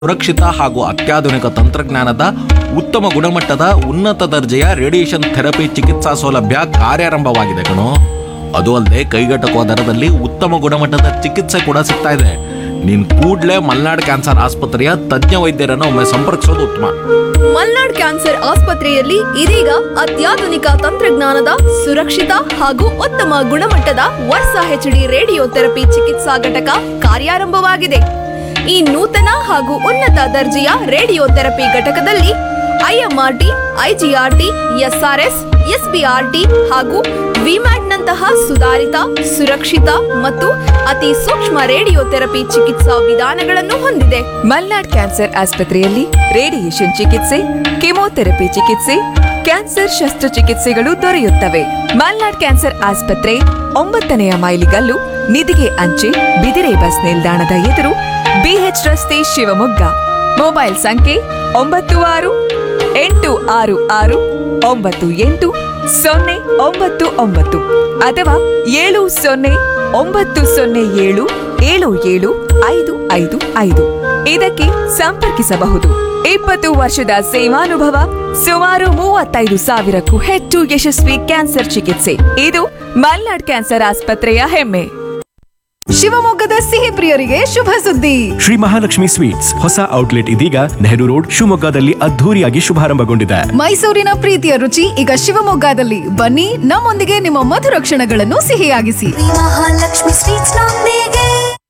ಸುರಕ್ಷಿತ ಹಾಗೂ ಅತ್ಯಾಧುನಿಕ ತಂತ್ರಜ್ಞಾನದ ಉತ್ತಮ ಗುಣಮಟ್ಟದ ಉನ್ನತ ದರ್ಜೆಯ ರೇಡಿಯೇಷನ್ ಥೆರಪಿ ಚಿಕಿತ್ಸಾ ಸೌಲಭ್ಯ ಕಾರ್ಯಾರಂಭವಾಗಿದೆ ಕಣೋ ಅದು ಅಲ್ಲದೆ ಕೈಗೆಟಕುವ ದರದಲ್ಲಿ ಉತ್ತಮ ಗುಣಮಟ್ಟದ ಚಿಕಿತ್ಸೆ ಕೂಡ ಸಿಗ್ತಾ ಇದೆ ನೀನ್ ಕೂಡ್ಲೇ ಮಲ್ನಾಡ್ ಕ್ಯಾನ್ಸರ್ ಆಸ್ಪತ್ರೆಯ ತಜ್ಞ ವೈದ್ಯರನ್ನು ಒಮ್ಮೆ ಸಂಪರ್ಕಿಸೋದು ಉತ್ತಮ ಮಲ್ನಾಡ್ ಕ್ಯಾನ್ಸರ್ ಆಸ್ಪತ್ರೆಯಲ್ಲಿ ಇದೀಗ ಅತ್ಯಾಧುನಿಕ ತಂತ್ರಜ್ಞಾನದ ಸುರಕ್ಷಿತ ಹಾಗೂ ಉತ್ತಮ ಗುಣಮಟ್ಟದ ವರ್ಷ ಹೆಚ್ಡಿ ರೇಡಿಯೋ ಥೆರಪಿ ಚಿಕಿತ್ಸಾ ಘಟಕ ಕಾರ್ಯಾರಂಭವಾಗಿದೆ ಈ ನೂತನ ಹಾಗೂ ಉನ್ನತ ದರ್ಜೆಯ ರೇಡಿಯೋ ಥೆರಪಿ ಘಟಕದಲ್ಲಿ ಐಎಂಆರ್ಟಿ ಐಜಿಆರ್ಟಿ ಎಸ್ಆರ್ಎಸ್ ಎಸ್ಬಿಆರ್ಟಿ ಹಾಗೂ ವಿಮ್ಯಾಟ್ನಂತಹ ಸುಧಾರಿತ ಸುರಕ್ಷಿತ ಮತ್ತು ಅತಿ ಸೂಕ್ಷ್ಮ ರೇಡಿಯೋ ಥೆರಪಿ ಚಿಕಿತ್ಸಾ ವಿಧಾನಗಳನ್ನು ಹೊಂದಿದೆ ಮಲ್ನಾಡ್ ಕ್ಯಾನ್ಸರ್ ಆಸ್ಪತ್ರೆಯಲ್ಲಿ ರೇಡಿಯೇಷನ್ ಚಿಕಿತ್ಸೆ ಕೆಮೊಥೆರಪಿ ಚಿಕಿತ್ಸೆ ಕ್ಯಾನ್ಸರ್ ಶಸ್ತ್ರಚಿಕಿತ್ಸೆಗಳು ದೊರೆಯುತ್ತವೆ ಮಲ್ನಾಡ್ ಕ್ಯಾನ್ಸರ್ ಆಸ್ಪತ್ರೆ ಒಂಬತ್ತನೆಯ ಮೈಲಿಗಲ್ಲು ನಿಧಿಗೆ ಅಂಚೆ ಬಿದಿರೆ ಬಸ್ ನಿಲ್ದಾಣದ ಎದುರು ಬಿಎಚ್ ರಸ್ತೆ ಶಿವಮೊಗ್ಗ ಮೊಬೈಲ್ ಸಂಖ್ಯೆ ಒಂಬತ್ತು ಆರು ಎಂಟು ಆರು ಆರು ಒಂಬತ್ತು ಎಂಟು ಸೊನ್ನೆ ಒಂಬತ್ತು ಒಂಬತ್ತು ಅಥವಾ ಏಳು ಸೊನ್ನೆ ಒಂಬತ್ತು ಸೊನ್ನೆ ಏಳು ಏಳು ಏಳು ಐದು ಐದು ಐದು ಇದಕ್ಕೆ ಸಂಪರ್ಕಿಸಬಹುದು ಇಪ್ಪತ್ತು ವರ್ಷದ ಸೇವಾನುಭವ ಸುಮಾರು ಮೂವತ್ತೈದು ಸಾವಿರಕ್ಕೂ ಹೆಚ್ಚು ಯಶಸ್ವಿ ಕ್ಯಾನ್ಸರ್ ಚಿಕಿತ್ಸೆ ಇದು ಮಲ್ನಾಡ್ ಕ್ಯಾನ್ಸರ್ ಆಸ್ಪತ್ರೆಯ ಹೆಮ್ಮೆ ಶಿವಮೊಗ್ಗದ ಸಿಹಿ ಪ್ರಿಯರಿಗೆ ಶುಭ ಸುದ್ದಿ ಶ್ರೀ ಮಹಾಲಕ್ಷ್ಮಿ ಸ್ವೀಟ್ಸ್ ಹೊಸ ಔಟ್ಲೆಟ್ ಇದೀಗ ನೆಹರು ರೋಡ್ ಶಿವಮೊಗ್ಗದಲ್ಲಿ ಅದ್ಧೂರಿಯಾಗಿ ಶುಭಾರಂಭಗೊಂಡಿದೆ ಮೈಸೂರಿನ ಪ್ರೀತಿಯ ರುಚಿ ಈಗ ಶಿವಮೊಗ್ಗದಲ್ಲಿ ಬನ್ನಿ ನಮ್ಮೊಂದಿಗೆ ನಿಮ್ಮ ಮಧುರ ಕ್ಷಣಗಳನ್ನು ಸಿಹಿಯಾಗಿಸಿ ಮಹಾಲಕ್ಷ್ಮಿ ಸ್ವೀಟ್ಸ್ ನೊಂದಿಗೆ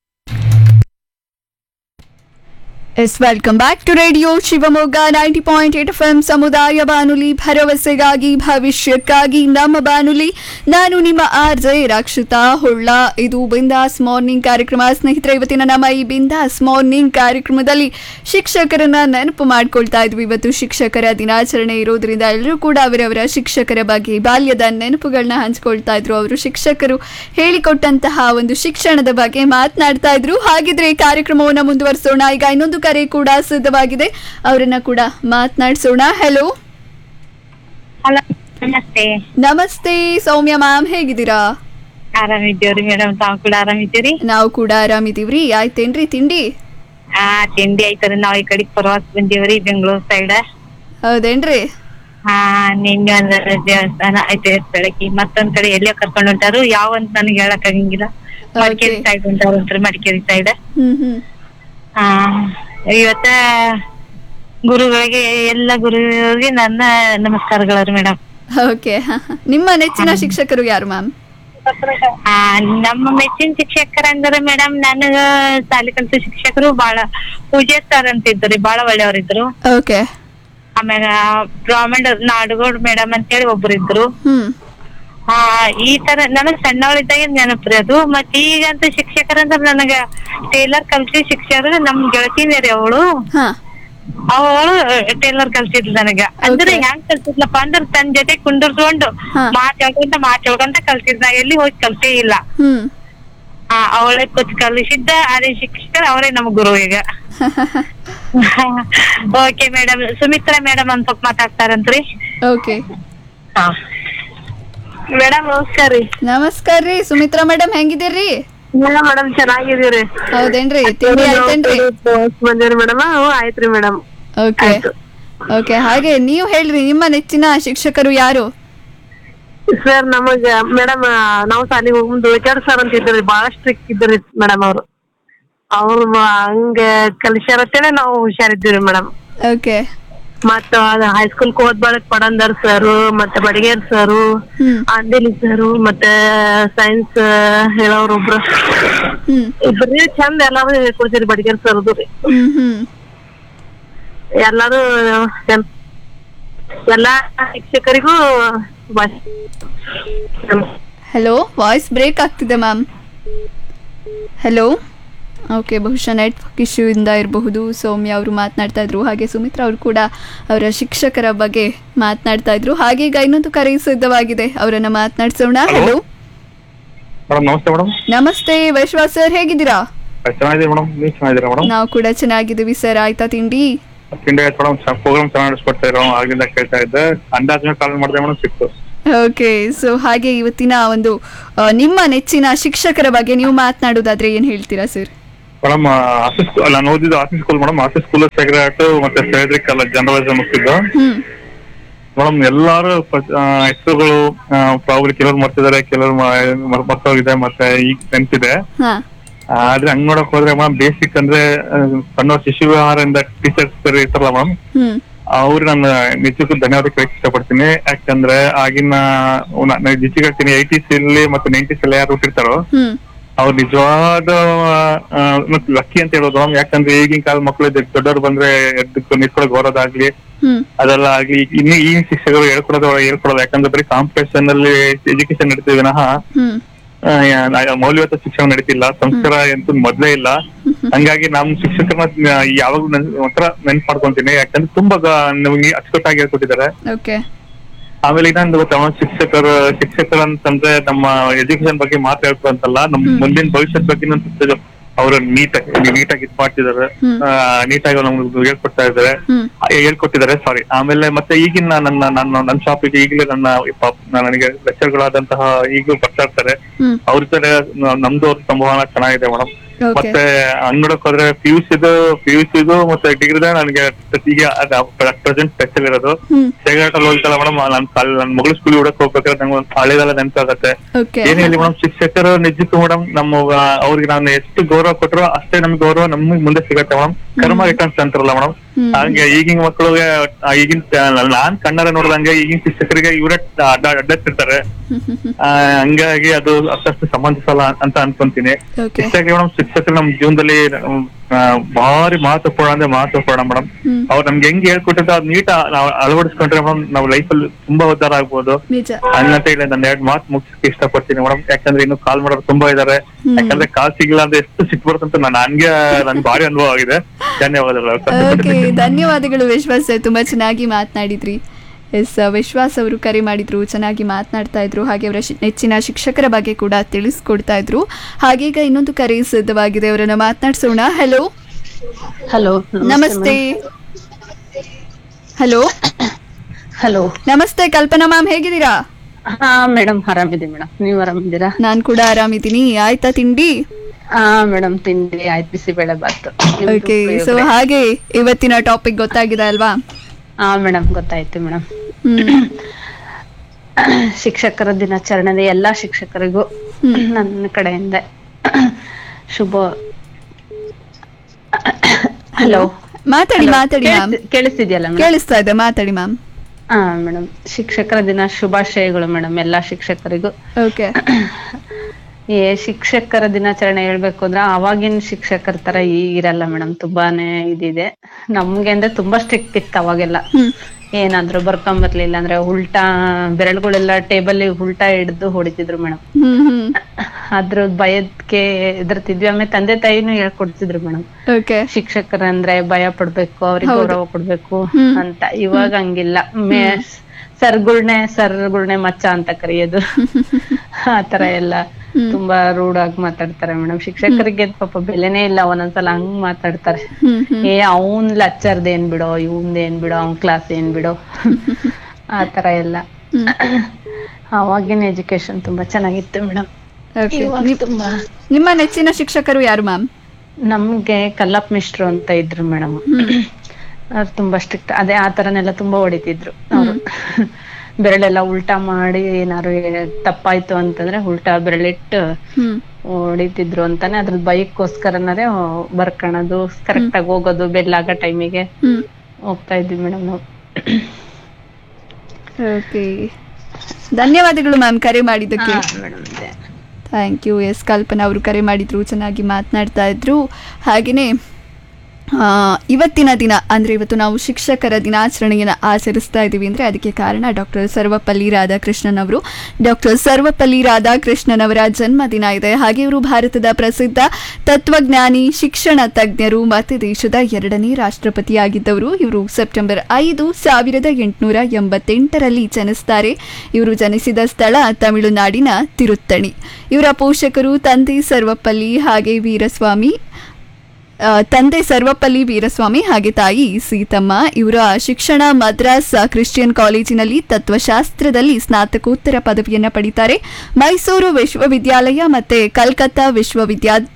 ಎಸ್ welcome back to radio Shivamogga ninety point eight F M ಸಮುದಾಯ ಬಾನುಲಿ ಭರವಸೆಗಾಗಿ ಭವಿಷ್ಯಕ್ಕಾಗಿ ನಮ್ಮ ಬಾನುಲಿ ನಾನು ನಿಮ್ಮ ಆರ್ ಜೆ ರಕ್ಷಿತಾ ಹೊಳ್ಳ ಇದು ಬಿಂದಾಸ್ ಮಾರ್ನಿಂಗ್ ಕಾರ್ಯಕ್ರಮ ಸ್ನೇಹಿತರೆ ಇವತ್ತಿನ ನಮ್ಮ ಈ ಬಿಂದಾಸ್ ಮಾರ್ನಿಂಗ್ ಕಾರ್ಯಕ್ರಮದಲ್ಲಿ ಶಿಕ್ಷಕರನ್ನ ನೆನಪು ಮಾಡ್ಕೊಳ್ತಾ ಇದ್ವಿ ಇವತ್ತು ಶಿಕ್ಷಕರ ದಿನಾಚರಣೆ ಇರೋದ್ರಿಂದ ಎಲ್ಲರೂ ಕೂಡ ಅವರವರ ಶಿಕ್ಷಕರ ಬಗ್ಗೆ ಬಾಲ್ಯದ ನೆನಪುಗಳನ್ನ ಹಂಚ್ಕೊಳ್ತಾ ಇದ್ರು ಅವರು ಶಿಕ್ಷಕರು ಹೇಳಿಕೊಟ್ಟಂತಹ ಒಂದು ಶಿಕ್ಷಣದ ಬಗ್ಗೆ ಮಾತನಾಡ್ತಾ ಇದ್ರು ಹಾಗಿದ್ರೆ ಈ ಕಾರ್ಯಕ್ರಮವನ್ನ ಮುಂದುವರಿಸೋಣ ಈಗ ಇನ್ನೊಂದು ಕರೆ ಕೂಡ ಸಿದ್ಧವಾಗಿದೆ ಅವರನ್ನ ಕೂಡ ಮಾತನಾಡಿಸೋಣ ಹೆಲೋ ಹಲೋ ನಮಸ್ತೆ ನಮಸ್ತೆ ಸೌಮ್ಯ ಮ್ಯಾಮ್ ಹೇಗಿದ್ದೀರಾ ಆರಾಮಿದ್ದೀವ್ರಿ ಮೇಡಮ್ ತಾವ್ ಕೂಡ ಆರಾಮಿದ್ದೀರಿ ನಾವು ಕೂಡ ಆರಾಮಿದೀವ್ರಿ ಆಯ್ತೇನ್ರಿ ತಿಂಡಿ ಆ ತಿಂಡಿ ಆಯ್ತರಿ ನಾವ್ ಈ ಕಡೆ ಪ್ರವಾಸ ಬಂದೀವ್ರಿ ಬೆಂಗಳೂರು ಸೈಡ್ ಹೌದೇನ್ರಿ ಹಾ ನಿನ್ನೆ ಒಂದ್ ದೇವಸ್ಥಾನ ಐತೆ ಬೆಳಗ್ಗೆ ಮತ್ತೊಂದ್ ಕಡೆ ಎಲ್ಲೋ ಕರ್ಕೊಂಡ್ ಹೊಂಟಾರು ಯಾವ ಅಂತ ನನಗೆ ಹೇಳಕ್ ಆಗಂಗಿಲ್ಲ ಮಡಿಕೇರಿ Okay. ಸೈಡ್ ಹೊಂಟಾರಂತ್ರಿ ಮಡಿಕೇರಿ ಸೈಡ್ ಹ್ಮ್ ಹ್ಮ್ ಹಾ ಇವತ್ತ ಗುರುಗಳಿಗೆ ಎಲ್ಲ ಗುರುಗಳಿಗೆ ನನ್ನ ನಮಸ್ಕಾರಗಳು ಮೇಡಮ್ ಓಕೆ ನಿಮ್ಮ ನೆಚ್ಚಿನ ಶಿಕ್ಷಕರು ಯಾರು ಮ್ಯಾಮ್ ಆ ನಮ್ಮ ಮೆಚ್ಚಿನ ಶಿಕ್ಷಕರಂದ್ರೆ ಮೇಡಮ್ ನನಗ ಶಾಲೆ ಕಲಿಸೋ ಶಿಕ್ಷಕರು ಬಾಳ ಪೂಜೆ ಸರ್ ಅಂತ ಇದ್ರಿ ಬಾಳ ಒಳ್ಳೆಯವ್ರಿದ್ರು ಓಕೆ ಆಮ್ಯಾಗ ಬ್ರಾಹ್ಮಣ ನಾಡಗೌಡ್ ಮೇಡಮ್ ಅಂತೇಳಿ ಒಬ್ರು ಇದ್ರು ಹ್ಮ್ ಆ ಈ ತರ ನನಗ್ ಸಣ್ಣವಳಿದ್ದಾಗ ನೆನಪ್ರಿ ಅದು ಮತ್ ಈಗಂತೂ ಶಿಕ್ಷಕರಂದ್ರ ನನಗ ಟೇಲರ್ ಕಲ್ಸಿ ಶಿಕ್ಷಕರು ನಮ್ ಗೆಳತಿನೇ ರೀ ಅವಳು ಹಾ ಅವಳು ಟೇಲರ್ ಕಲ್ಸಿದ್ಲು ನನಗ ಅಂದ್ರೆ Okay. ಹೆಂಗ್ ಕಲ್ಸಿದ್ಲಪ್ಪ ಅಂದ್ರ ತನ್ ಜೊತೆ ಕುಂದಿರ್ಸ್ಕೊಂಡು ಹಾ. ಮಾತ್ ಹೇಳ್ಕೊಂತ ಮಾತ್ ಹೇಳ್ಕೊಂತ ಕಲ್ಸಿದ್ ನಾ ಎಲ್ಲಿ ಹೋಗಿ ಕಲ್ಸೇ ಇಲ್ಲ ಹ್ಮ್ ಆ, ಅವಳೇ ಕೂತ್ ಕಲಿಸಿದ್ದ ಅದೇ ಶಿಕ್ಷಕರು ಅವರೇ ನಮ್ ಗುರು ಈಗ ಓಕೆ ಮೇಡಮ್ ಸುಮಿತ್ರಾ ಮೇಡಮ್ ಅಂತ ಸ್ವಲ್ಪ ಮಾತಾಡ್ತಾರಂತ್ರಿ ಓಕೆ ಮೇಡಮ್ ನಮಸ್ಕಾರ ರೀ ನಮಸ್ಕಾರ ರೀ ಸುಮಿತ್ರಾ ಮೇಡಮ್ ಹೆಂಗಿದ್ದೀರಿ ಮೇಡಮ್ ಚೆನ್ನಾಗಿದೀರಿ ಹೌದೇನ್ರಿ ತಿಂಡಿ ಆಯ್ತೇನ್ರಿ ಬಂದಿರಿ ಮೇಡಮ್ ಹ್ಞೂ ಆಯ್ತ್ರಿ ಮೇಡಮ್ ಓಕೆ ಆಯ್ತು. ಓಕೆ ಹಾಗೆ ನೀವು ಹೇಳ್ರಿ ನಿಮ್ಮ ನೆಚ್ಚಿನ ಶಿಕ್ಷಕರು ಯಾರು ಸರ್ ನಮಗ ಮೇಡಮ್ ನಾವು ಶಾಲಿಗೆ ಹೋಗಿ ದುಳಿಕ್ಯಾಡ್ ಸರ್ ಅಂತ ಇದ್ರಿ ಬಾಳ ಸ್ಟ್ರಿಕ್ಟ್ ಇದ್ರಿ ಮೇಡಮ್ ಅವ್ರು ಅವ್ರು ಹಂಗ ಕಲಿಸ್ಯಾರತ್ತೇನೆ ನಾವು ಹುಷಾರಿದ್ದೀವಿ ಮೇಡಮ್ ಓಕೆ ಮತ್ತ ಹೈಸ್ಕೂಲ್ ಹೋದ್ ಬಳಕ್ ಪಡಂದರ್ ಸರ್ ಮತ್ತೆ ಬಡಿಗೇರ್ ಸರ್ ಹ್ಮ್ ಅಂದೇಲಿ ಸರ್ ಮತ್ತೆ ಸೈನ್ಸ್ ಹೇಳೋರು ಒಬ್ರು ಹ್ಮ್ ಇಬ್ರಿ ಚಂದ ಎಲ್ಲಾರು ಹೇಳ್ಕೊಡ್ತೀರಿ ಬಡಿಗೇರ್ ಸರ್ದು ರೀ ಹ್ಮ್ ಹ್ಮ್ ಎಲ್ಲಾರು ಚೆಂದ ಎಲ್ಲಾ ಶಿಕ್ಷಕರಿಗೂ ಬಸ್ ಹಲೋ ವಾಯ್ಸ್ ಬ್ರೇಕ್ ಆಗ್ತಿದೆ ಮ್ಯಾಮ್ ಹಲೋ ಓಕೆ ಬಹುಶಃ ನೆಟ್ವರ್ಕ್ ಇಶ್ಯೂ ಇಂದ ಇರಬಹುದು ಸೌಮ್ಯ ಅವರು ಮಾತನಾಡ್ತಾ ಇದ್ರು ಹಾಗೆ ಸುಮಿತ್ರಾ ಅವರು ಕೂಡ ಅವರ ಶಿಕ್ಷಕರ ಬಗ್ಗೆ ಮಾತನಾಡ್ತಾ ಇದ್ರು ಹಾಗೆ ಈಗ ಇನ್ನೊಂದು ಕರೆ ಸಿದ್ಧವಾಗಿದೆ ಅವರನ್ನ ಮಾತನಾಡ್ಸೋಣ ಹಲೋ ಮೇಡಮ್ ನಮಸ್ತೆ ಮೇಡಮ್ ನಮಸ್ತೆ ವೈಶ್ವಾಸ್ ಸರ್ ಹೇಗಿದ್ದೀರಾ ಚೆನ್ನಾಗಿದೆ ಮೇಡಮ್ ನೀವು ಚೆನ್ನಾಗಿದ್ದೀರಾ ಮೇಡಮ್ ನಾವು ಕೂಡ ಚೆನ್ನಾಗಿದ್ದೀವಿ ಸರ್ ಆಯ್ತಾ ತಿಂಡಿ ತಿಂಡಿ ಆಯ್ತು ಮೇಡಮ್ ಪ್ರೋಗ್ರಾಮ್ ಚೆನ್ನಾಗಿ ನಡೆಸ್ಕೊಡ್ತಾ ಇರೋ ಆಗ್ಲಿಂದ ಕೇಳ್ತಾ ಇದ್ದೆ ಅಂದಾಜ್ ಕಾಲ್ ಮಾಡಿದೆ ಮೇಡಮ್ ಸಿಕ್ತು ಓಕೆ ಸೊ ಹಾಗೆ ಇವತ್ತಿನ ಒಂದು ಆ, ನಿಮ್ಮ ನೆಚ್ಚಿನ ಶಿಕ್ಷಕರ ಬಗ್ಗೆ ನೀವು ಮಾತನಾಡೋದಾದ್ರೆ ಏನು ಹೇಳ್ತೀರಾ ಸರ್ ಮೇಡಮ್ ಆಫೀಸ್ ನಾನು ಓದಿದ್ದು office school madam office school ಸೆಕ್ರೆಟ್ ಮತ್ತೆ ಫೆಡ್ರಿಕ್ ಎಲ್ಲ ಜನರಲಿಸಮ್ ಮುಗಿಸಿದ್ದು ಹ್ಮ್ ಮೇಡಮ್ ಎಲ್ಲಾರು ಪ- ಆ, ಹೆಸರುಗಳು ಪ್ರಾಬ್ಲಿ ಕೆಲವ್ರು ಮರ್ತಿದ್ದಾರೆ ಕೆಲವ್ರು ಮ- ಮರ್ತೋಗಿದೆ ಮತ್ತೆ ಈಗ ನೆನ್ಪಿದೆ ಹಾ ಆದ್ರೆ ಹಂಗ್ ನೋಡಕ್ ಹೋದ್ರೆ ಮೇಡಮ್ ಬೇಸಿಕ್ ಅಂದ್ರೆ ಆ, ಸಣ್ಣ ಶಿಶು ವ್ಯವಹಾರದಿಂದ ಟೀಚರ್ಸ್ ಇರ್ತಾರಲ್ಲ ಮೇಡಮ್ ಹ್ಮ್ ಅವ್ರು ನಾನು ನಿಜಕ್ಕೂ ಧನ್ಯವಾದ ಕೇಳಕ್ ಇಷ್ಟಪಡ್ತೀನಿ ಯಾಕಂದ್ರೆ ಆಗಿನ ನಿಜಕ್ಕೆ ಹೇಳ್ತೀನಿ ಏಯ್ಟೀಸ್ ಅಲ್ಲಿ ಮತ್ತೆ ನೈಂಟೀಸ್ ಅಲ್ಲಿ ಯಾರು ಹುಟ್ಟಿರ್ತಾರೋ ಹ್ಮ್ ಅವ್ರು ನಿಜವಾದ ಲಕ್ಕಿ ಅಂತ ಹೇಳೋದು ಮೇಡಮ್ ಯಾಕಂದ್ರೆ ಈಗಿನ ಕಾಲ ಮಕ್ಕಳು ದೊಡ್ಡವ್ರು ಬಂದ್ರೆ ಎದ್ದಕ್ಕೆ ನಿಂತ್ಕೊಳಕ್ ಬರೋದಾಗ್ಲಿ ಹ್ಮ್ ಅದೆಲ್ಲ ಆಗ್ಲಿ ಇನ್ನು ಈ ಶಿಕ್ಷಕರು ಹೇಳ್ಕೊಡೋದು ಹೇಳ್ಕೊಡೋದು ಯಾಕಂದ್ರೆ ಬರೀ ಕಾಂಪಿಟೇಷನ್ ಅಲ್ಲಿ ಎಜುಕೇಶನ್ ನಡೀತೀವಿ ವಿನಃ ಹ್ಮ್ ಆ, ಯಾ- ಮೌಲ್ಯಯುತ ಶಿಕ್ಷಣ ನಡೀತಿಲ್ಲ ಸಂಸ್ಕಾರ ಎಂತೂ ಮೊದ್ಲೇ ಇಲ್ಲ ಹಂಗಾಗಿ ನಮ್ ಶಿಕ್ಷಕರನ್ನ ಯಾವಾಗ್ಲೂ ನನ್ ಒಂಥರ ನೆನ್ಪ್ ಮಾಡ್ಕೊಂತೀನಿ ಯಾಕಂದ್ರೆ ತುಂಬಾ ಗ- ನಮ್ಗೆ ಅಚ್ಚುಕಟ್ಟಾಗಿ ಹೇಳ್ಕೊಟ್ಟಿದ್ದಾರೆ ಓಕೆ ಆಮೇಲೆ ಇನ್ನೊಂದು ಗೊತ್ತಾ ಮೇಡಮ್, ಶಿಕ್ಷಕರು ಶಿಕ್ಷಕರು ಅಂತಂದ್ರೆ ನಮ್ಮ ಎಜುಕೇಶನ್ ಬಗ್ಗೆ ಮಾತ್ರ ಹೇಳ್ಕೊಂತಲ್ಲ ನಮ್ ಮುಂದಿನ ಭವಿಷ್ಯದ ಬಗ್ಗೆ ಅವರು ನೀಟಾಗಿ ನೀಟಾಗಿ ಇದ್ ಮಾಡ್ತಿದ್ದಾರೆ ಹ್ಮ್. ನೀಟಾಗಿ ನಮ್ಗೆ ಹೇಳ್ಕೊಡ್ತಾ ಇದ್ದಾರೆ ಹ್ಮ್ ಆ, ಹೇಳ್ಕೊಟ್ಟಿದ್ದಾರೆ ಸಾರಿ ಆಮೇಲೆ ಮತ್ತೆ ಈಗಿನ ನನ್ನ ನನ್ನ ನನ್ನ ಶಾಪಿಗೆ ಈಗಲೇ ನನ್ನ ಪಾಪ್- ನನಗೆ ಲೆಕ್ಚರ್ಗಳಾದಂತಹ ಈಗಲೂ ಬರ್ತಾ ಇರ್ತಾರೆ ಹ್ಮ್ ಅವ್ರ ಜೊತೆ ನ- ನಮ್ದು ಅವ್ರ ಸಂವಹನ ಚೆನ್ನಾಗಿದೆ ಮೇಡಮ್ Okay. ಮತ್ತೆ ಅಂಗಡಕ್ ಹೋದ್ರೆ ಪಿ ಯು ಸಿದು ಪಿ ಯು ಸಿದು ಮತ್ತೆ ಡಿಗ್ರಿದ ನನಗೆ ಈಗ ಪ್ರೆಸೆಂಟ್ ಟಚ್ ಅಲ್ಲಿ ಇರೋದು ಹ್ಮ್ ಸೇಗಾಟ ಅಲ್ಲಿ ಹೋಗ್ತಲ್ಲ ಮೇಡಮ್ ನನ್ ಕಾಲ್ ನನ್ ಮಗಳು ಸ್ಕೂಲ್ ಹುಡಕ್ ಹೋಗ್ಬೇಕಾದ್ರೆ ನಂಗೆ ಒಂದು ಹಳೆದೆಲ್ಲ ನೆನಪಾಗತ್ತೆ ಓಕೆ ಏನ್ ಹೇಳಿ ಮೇಡಮ್ ಶಿಕ್ಷಕರು ನಿಜಕ್ಕೂ ಮೇಡಮ್ ನಮ್ಮ ಆ, ಅವ್ರಿಗೆ ನಾನು ಎಷ್ಟು ಗೌರವ ಕೊಟ್ಟರು ಅಷ್ಟೇ ನಮ್ಗೆ ಗೌರವ ನಮ್ಗೆ ಮುಂದೆ ಸಿಗತ್ತೆ ಮೇಡಮ್ ಕರ್ಮ ರಿಟರ್ನ್ಸ್ ಅಂತಾರಲ್ಲ ಮೇಡಮ್ ಹ್ಮ್. ಹಂಗೆ ಈಗಿನ ಮಕ್ಕಳಿಗೆ ಆ, ಈಗಿನ ಆ, ನಾನ್ ಕನ್ನಡ ನೋಡ್ದಂಗೆ ಈಗಿನ ಶಿಕ್ಷಕರಿಗೆ ಇವರೇ ಅಡ್ಡ ಅಡ್ಡತ್ತಿರ್ತಾರೆ ಆ, ಹಂಗಾಗಿ ಅದು ಅಷ್ಟಷ್ಟು ಸಂಬಂಧಿಸಲ್ಲ ಅಂತ ಅನ್ಕೊಂತೀನಿ Okay. ಶಿಕ್ಷಕ ಮೇಡಮ್ ಶಿಕ್ಷಕರು ನಮ್ ಜೀವನದಲ್ಲಿ ಆ, ಭಾರಿ ಮಹತ್ವಪೂರ್ಣ ಅಂದ್ರೆ ಮಹತ್ವಪೂರ್ಣ ಮೇಡಮ್ ಹ್ಮ್. ಅವ್ರು ನಮ್ಗೆ ಹೆಂಗ್ ಹೇಳ್ಕೊಟ್ಟಿದ್ದು ಅದ್ ನೀಟ್ ನಾವು ಅಳವಡಿಸ್ಕೊಂಡ್ರೆ ಮೇಡಮ್ ನಾವು ಲೈಫಲ್ಲಿ ತುಂಬಾ ಉದ್ಧಾರ ಆಗ್ಬೋದು ನಿಜ ಹಂಗಂತ ಹೇಳಿ ನಾನು ಎರಡ್ ಮಾತು ಮುಗಿಸಕ್ಕೆ ಇಷ್ಟಪಡ್ತೀನಿ ಮೇಡಮ್ ಯಾಕಂದ್ರೆ ಇನ್ನು ಕಾಲ್ ಮಾಡೋರು ತುಂಬಾ ಇದಾರೆ ಯಾಕಂದ್ರೆ ಕಾಲ್ ಸಿಗ್ಲಿಲ್ಲ ಅಂದ್ರೆ ಎಷ್ಟು ಸಿಟ್ಟು ಬರುತ್ತಂತ ನಾನು ಹಂಗೆ ನನ್ ಭಾರಿ ಅನುಭವ ಆಗಿದೆ ಧನ್ಯವಾದಗಳು ಓಕೆ ಧನ್ಯವಾದಗಳು ವಿಶ್ವಾಸ್ ಸರ್ ತುಂಬಾ ಚೆನ್ನಾಗಿ ಮಾತನಾಡಿದ್ರಿ ಎಸ್ ವಿಶ್ವಾಸ್ ಅವರು ಕರೆ ಮಾಡಿದ್ರು ಚೆನ್ನಾಗಿ ಮಾತನಾಡ್ತಾ ಇದ್ರು ಹಾಗೆ ಅವರ ಶಿ- ನೆಚ್ಚಿನ ಶಿಕ್ಷಕರ ಬಗ್ಗೆ ಕೂಡ ತಿಳಿಸ್ಕೊಡ್ತಾ ಇದ್ರು ಹಾಗೆ ಈಗ ಇನ್ನೊಂದು ಕರೆ ಸಿದ್ಧವಾಗಿದೆ ಅವರನ್ನ ಮಾತನಾಡಿಸೋಣ ಹಲೋ ಹಲೋ ನಮಸ್ತೆ ಹಲೋ ಹಲೋ ನಮಸ್ತೆ ಕಲ್ಪನಾ ಮ್ಯಾಮ್ ಹೇಗಿದ್ದೀರಾ ಹಾ ಮೇಡಮ್ ಆರಾಮಿದೆ ಮೇಡಮ್ ನೀವ್ ಆರಾಮಿದ್ದೀರಾ ನಾನ್ ಕೂಡ ಆರಾಮಿದ್ದೀನಿ ಆಯ್ತಾ ತಿಂಡಿ ಹಾ ಮೇಡಮ್ ತಿಂಡಿ ಆಯ್ತು ಬಿಸಿಬೇಳೆ ಬಾತು ನಿಮ್ದು ಓಕೆ ಸೊ ಪುಳಿಯೋಗರೆ. ಹಾಗೆ ಇವತ್ತಿನ ಟಾಪಿಕ್ ಗೊತ್ತಾಗಿದೆ ಅಲ್ವಾ ಹಾ ಮೇಡಮ್ ಗೊತ್ತಾಯ್ತು ಮೇಡಮ್ ಹ್ಮ್ ಶಿಕ್ಷಕರ ದಿನಾಚರಣೆ ಎಲ್ಲಾ ಶಿಕ್ಷಕರಿಗೂ ನನ್ನ ಕಡೆಯಿಂದ ಶುಭ ಹಲೋ ಮಾತಾಡಿ ಮಾತಾಡಿ ಮ್ಯಾಮ್ ಕೇಳಿಸ್ತಿದ್ಯಲ್ಲ ಮೇಡಮ್ ಕೇಳಿಸ್ತಾ ಇದೆ ಮಾತಾಡಿ ಮ್ಯಾಮ್ ಹಾ ಮೇಡಮ್ ಶಿಕ್ಷಕರ ದಿನ ಶುಭಾಶಯಗಳು ಮೇಡಮ್ ಎಲ್ಲಾ ಶಿಕ್ಷಕರಿಗೂ ಓಕೆ ಈ ಶಿಕ್ಷಕರ ದಿನಾಚರಣೆ ಹೇಳ್ಬೇಕು ಅಂದ್ರೆ ಅವಾಗಿನ ಶಿಕ್ಷಕರ ತರ ಈಗಿರಲ್ಲ ಮೇಡಮ್ ತುಂಬಾನೇ ಇದಿದೆ ನಮ್ಗೆ ಅಂದ್ರೆ ತುಂಬಾ ಸ್ಟ್ರಿಕ್ಟ್ ಇತ್ತು ಅವಾಗೆಲ್ಲ ಏನಾದ್ರು ಬರ್ಕೊಂಬರ್ಲಿಲ್ಲ ಅಂದ್ರೆ ಉಲ್ಟಾ ಬೆರಳುಗಳೆಲ್ಲ ಟೇಬಲ್ ಉಲ್ಟಾ ಹಿಡ್ದು ಹೊಡಿತಿದ್ರು ಮೇಡಮ್ ಹ್ಮ್ ಹ್ಮ್ ಅದ್ರ ಭಯಕ್ಕೆ ಎದುರ್ತಿದ್ವಿ ಆಮೇಲೆ ತಂದೆ ತಾಯಿನೂ ಹೇಳ್ಕೊಡ್ತಿದ್ರು ಮೇಡಮ್ ಓಕೆ ಶಿಕ್ಷಕರಂದ್ರೆ ಭಯ ಪಡ್ಬೇಕು ಅವ್ರಿಗೆ ಹೌದು. ಗೌರವ ಕೊಡ್ಬೇಕು ಹ್ಮ್. ಅಂತ ಇವಾಗ ಹಂಗಿಲ್ಲ ಮೇ ಸರ್ಗುಳ್ನೆ ಸರ್ಗುಳ್ನೆ ಮಚ್ಚ ಅಂತ ಕರೆಯೋದು ಆತರ ಎಲ್ಲ ತುಂಬಾ ರೂಡ್ ಆಗಿ ಮಾತಾಡ್ತಾರೆ ಮೇಡಮ್ ಶಿಕ್ಷಕರಿಗೆ ಪಾಪ ಬೆಲೆನೇ ಇಲ್ಲ ಒಂದೊಂದ್ಸಲ ಹಂಗ್ ಮಾತಾಡ್ತಾರೆ ಹ್ಮ್ ಹ್ಮ್ ಏ ಅವ್ನ್ ಲಚ್ಚರ್ದ್ ಏನ್ ಬಿಡೋ ಇವಂದ್ ಏನ್ ಬಿಡೋ ಅವ್ನ್ ಕ್ಲಾಸ್ ಏನ್ ಬಿಡೋ ಆತರ ಎಲ್ಲ ಅವಾಗಿನ ಎಜುಕೇಶನ್ ತುಂಬಾ ಚೆನ್ನಾಗಿತ್ತು ಮೇಡಮ್ ಓಕೆ ಇವಾಗ ತುಂಬಾ ನಿಮ್ಮ ನೆಚ್ಚಿನ ಶಿಕ್ಷಕರು ಯಾರು ಮ್ಯಾಮ್ ನಮ್ಗೆ ಕಲ್ಲಪ್ಪ ಮಿಶ್ರು ಅಂತ ಇದ್ರು ಮೇಡಮ್ ಅವ್ರು ತುಂಬಾ ಸ್ಟ್ರಿಕ್ಟ್ ಅದೇ ಆ ತರನೆಲ್ಲ ತುಂಬಾ ಹೊಡಿತಿದ್ರು ಅವ್ರು ಬೆರಳೆಲ್ಲ ಉಲ್ಟಾ ಮಾಡಿ ಏನಾರು ಏ- ತಪ್ಪಾಯ್ತು ಅಂತಂದ್ರೆ ಉಲ್ಟಾ ಬೆರಳಿಟ್ಟು ಹ್ಮ್ ಹೊಡಿತಿದ್ರು ಅಂತಾನೆ ಅದ್ರ ಬೈಕ್ಗೋಸ್ಕರನಾರೆ ಬರ್ಕಣದು ಕರೆಕ್ಟ್ ಆಗಿ ಹೋಗೋದು ಬೆಲ್ಲಾಗ ಟೈಮಿಗೆ ಹ್ಮ್ ಹೋಗ್ತಾ ಇದ್ವಿ ಮೇಡಮ್ ನಾವು ಓಕೆ ಧನ್ಯವಾದಗಳು ಮ್ಯಾಮ್ ಕರೆ ಮಾಡಿದ್ದಕ್ಕೆ madam thank you S Kalpana ಅವರು ಕರೆ ಮಾಡಿದ್ರು ಚೆನ್ನಾಗಿ ಮಾತನಾಡ್ತಾ ಇದ್ರು ಹಾಗೆಯೇ ಆ, ಇವತ್ತಿನ ದಿನ ಅಂದರೆ ಇವತ್ತು ನಾವು ಶಿಕ್ಷಕರ ದಿನಾಚರಣೆಯನ್ನು ಆಚರಿಸ್ತಾ ಇದ್ದೀವಿ ಅಂದರೆ ಅದಕ್ಕೆ ಕಾರಣ ಡಾಕ್ಟರ್ ಸರ್ವಪಲ್ಲಿ ರಾಧಾಕೃಷ್ಣನ್ ಅವರು ಡಾಕ್ಟರ್ ಸರ್ವಪಲ್ಲಿ ರಾಧಾಕೃಷ್ಣನ್ ಅವರ ಜನ್ಮದಿನ ಇದೆ ಹಾಗೆ ಇವರು ಭಾರತದ ಪ್ರಸಿದ್ಧ ತತ್ವಜ್ಞಾನಿ ಶಿಕ್ಷಣ ತಜ್ಞರು ಮತ್ತು ದೇಶದ ಎರಡನೇ ರಾಷ್ಟ್ರಪತಿಯಾಗಿದ್ದವರು ಇವರು ಸೆಪ್ಟೆಂಬರ್ ಐದು ಸಾವಿರದ ಎಂಟುನೂರ ಎಂಬತ್ತೆಂಟರಲ್ಲಿ ಜನಿಸ್ತಾರೆ ಇವರು ಜನಿಸಿದ ಸ್ಥಳ ತಮಿಳುನಾಡಿನ ತಿರುತ್ತಣಿ ಇವರ ಪೋಷಕರು ತಂದೆ ಸರ್ವಪಲ್ಲಿ ಹಾಗೆ ವೀರಸ್ವಾಮಿ ಆ, ತಂದೆ ಸರ್ವಪಲ್ಲಿ ವೀರಸ್ವಾಮಿ ಹಾಗೆ ತಾಯಿ ಸೀತಮ್ಮ ಇವರ ಶಿಕ್ಷಣ ಮದ್ರಾಸ್ ಕ್ರಿಶ್ಚಿಯನ್ ಕಾಲೇಜಿನಲ್ಲಿ ತತ್ವಶಾಸ್ತ್ರದಲ್ಲಿ ಸ್ನಾತಕೋತ್ತರ ಪದವಿಯನ್ನು ಪಡಿತಾರೆ ಮೈಸೂರು ವಿಶ್ವವಿದ್ಯಾಲಯ ಮತ್ತೆ ಕಲ್ಕತ್ತಾ ವಿಶ್ವವಿದ್ಯಾ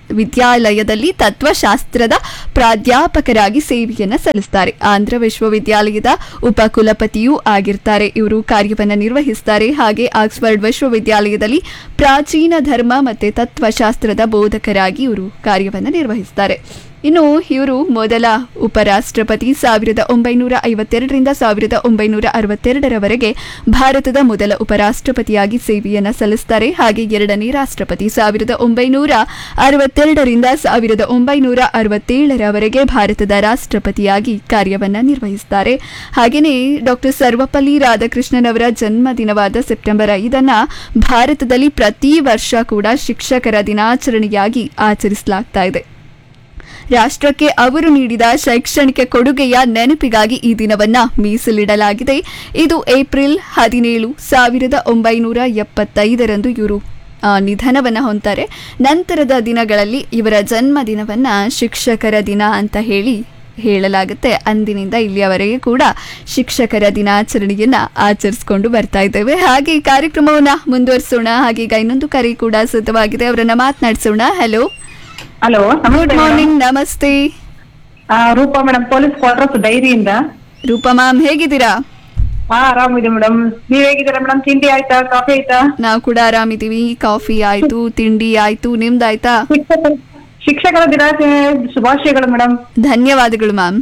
ವಿಶ್ವವಿದ್ಯಾಲಯದಲ್ಲಿ ತತ್ವಶಾಸ್ತ್ರದ ಪ್ರಾಧ್ಯಾಪಕರಾಗಿ ಸೇವೆಯನ್ನ ಸಲ್ಲಿಸ್ತಾರೆ ಆಂಧ್ರ ವಿಶ್ವವಿದ್ಯಾಲಯದ ಉಪಕುಲಪತಿಯೂ ಆಗಿರ್ತಾರೆ ಇವರು ಕಾರ್ಯವನ್ನ ನಿರ್ವಹಿಸ್ತಾರೆ ಹಾಗೆ ಆಕ್ಸ್ಫರ್ಡ್ ವಿಶ್ವವಿದ್ಯಾಲಯದಲ್ಲಿ ಪ್ರಾಚೀನ ಧರ್ಮ ಮತ್ತೆ ತತ್ವಶಾಸ್ತ್ರದ ಬೋಧಕರಾಗಿ ಇವರು ಕಾರ್ಯವನ್ನ ನಿರ್ವಹಿಸ್ತಾರೆ ಇನ್ನು ಇವರು ಮೊದಲ ಉಪರಾಷ್ಟ್ರಪತಿ ಸಾವಿರದ ಒಂಬೈನೂರ ಐವತ್ತೆರಡರಿಂದ ಸಾವಿರದ ಒಂಬೈನೂರ ಅರವತ್ತೆರಡರವರೆಗೆ ಭಾರತದ ಮೊದಲ ಉಪರಾಷ್ಟ್ರಪತಿಯಾಗಿ ಸೇವೆಯನ್ನ ಸಲ್ಲಿಸ್ತಾರೆ ಹಾಗೆ ಎರಡನೇ ರಾಷ್ಟ್ರಪತಿ ಸಾವಿರದ ಒಂಬೈನೂರ ಅರವತ್ತೆರಡರಿಂದ ಸಾವಿರದ ಒಂಬೈನೂರ ಅರವತ್ತೇಳರವರೆಗೆ ಭಾರತದ ರಾಷ್ಟ್ರಪತಿಯಾಗಿ ಕಾರ್ಯವನ್ನ ನಿರ್ವಹಿಸ್ತಾರೆ ಹಾಗೆಯೇ ಡಾಕ್ಟರ್ ಸರ್ವಪಲ್ಲಿ ರಾಧಾಕೃಷ್ಣನ್ ಅವರ ಜನ್ಮದಿನವಾದ ಸೆಪ್ಟೆಂಬರ್ ಐದನ್ನ ಭಾರತದಲ್ಲಿ ಪ್ರತಿ ವರ್ಷ ಕೂಡ ಶಿಕ್ಷಕರ ದಿನಾಚರಣೆಯಾಗಿ ಆಚರಿಸಲಾಗ್ತಾ ಇದೆ ರಾಷ್ಟ್ರಕ್ಕೆ ಅವರು ನೀಡಿದ ಶೈಕ್ಷಣಿಕ ಕೊಡುಗೆಯ ನೆನಪಿಗಾಗಿ ಈ ದಿನವನ್ನ ಮೀಸಲಿಡಲಾಗಿದೆ ಇದು ಏಪ್ರಿಲ್ ಹದಿನೇಳು ಸಾವಿರದ ಒಂಬೈನೂರ ಎಪ್ಪತ್ತೈದರಂದು ಇವರು ಆ, ನಿಧನವನ್ನ ಹೊಂತಾರೆ ನಂತರದ ದಿನಗಳಲ್ಲಿ ಇವರ ಜನ್ಮದಿನವನ್ನ ಶಿಕ್ಷಕರ ದಿನ ಅಂತ ಹೇಳಿ ಹೇಳಲಾಗುತ್ತೆ ಅಂದಿನಿಂದ ಇಲ್ಲಿಯವರೆಗೆ ಕೂಡ ಶಿಕ್ಷಕರ ದಿನಾಚರಣೆಯನ್ನ ಆಚರಿಸಿಕೊಂಡು ಬರ್ತಾ ಇದ್ದೇವೆ ಹಾಗೆ ಈ ಕಾರ್ಯಕ್ರಮವನ್ನ ಮುಂದುವರಿಸೋಣ ಹಾಗೆ ಈಗ ಇನ್ನೊಂದು ಕರೆ ಕೂಡ ಸಿದ್ಧವಾಗಿದೆ ಅವರನ್ನ ಮಾತನಾಡಿಸೋಣ ಹಲೋ ಹಲೋ ಗುಡ್ ಮಾರ್ನಿಂಗ್ ನಮಸ್ತೆ ರೂಪಾ ಮೇಡಮ್ ಪೊಲೀಸ್ ಕ್ವಾರ್ಟರ್ಸ್ ಡೈರಿಯಿಂದ ರೂಪಾ ಮ್ಯಾಮ್ ಹೇಗಿದ್ದೀರಾ ಹಾ ಆರಾಮಿದೆ ಮೇಡಮ್ ನೀವ್ ಹೇಗಿದ್ದೀರಾ ಮೇಡಮ್ ತಿಂಡಿ ಆಯ್ತಾ ಕಾಫಿ ಆಯ್ತಾ ನಾವು ಕೂಡ ಆರಾಮಿದ್ದೀವಿ ಕಾಫಿ ಆಯ್ತು ತಿಂಡಿ ಆಯ್ತು ನಿಮ್ದಾಯ್ತಾ ಶಿಕ್ಷಕರ ಶಿಕ್ಷಕರ ದಿನಾಚರಣೆ ಶುಭಾಶಯಗಳು ಮೇಡಮ್ ಧನ್ಯವಾದಗಳು ಮ್ಯಾಮ್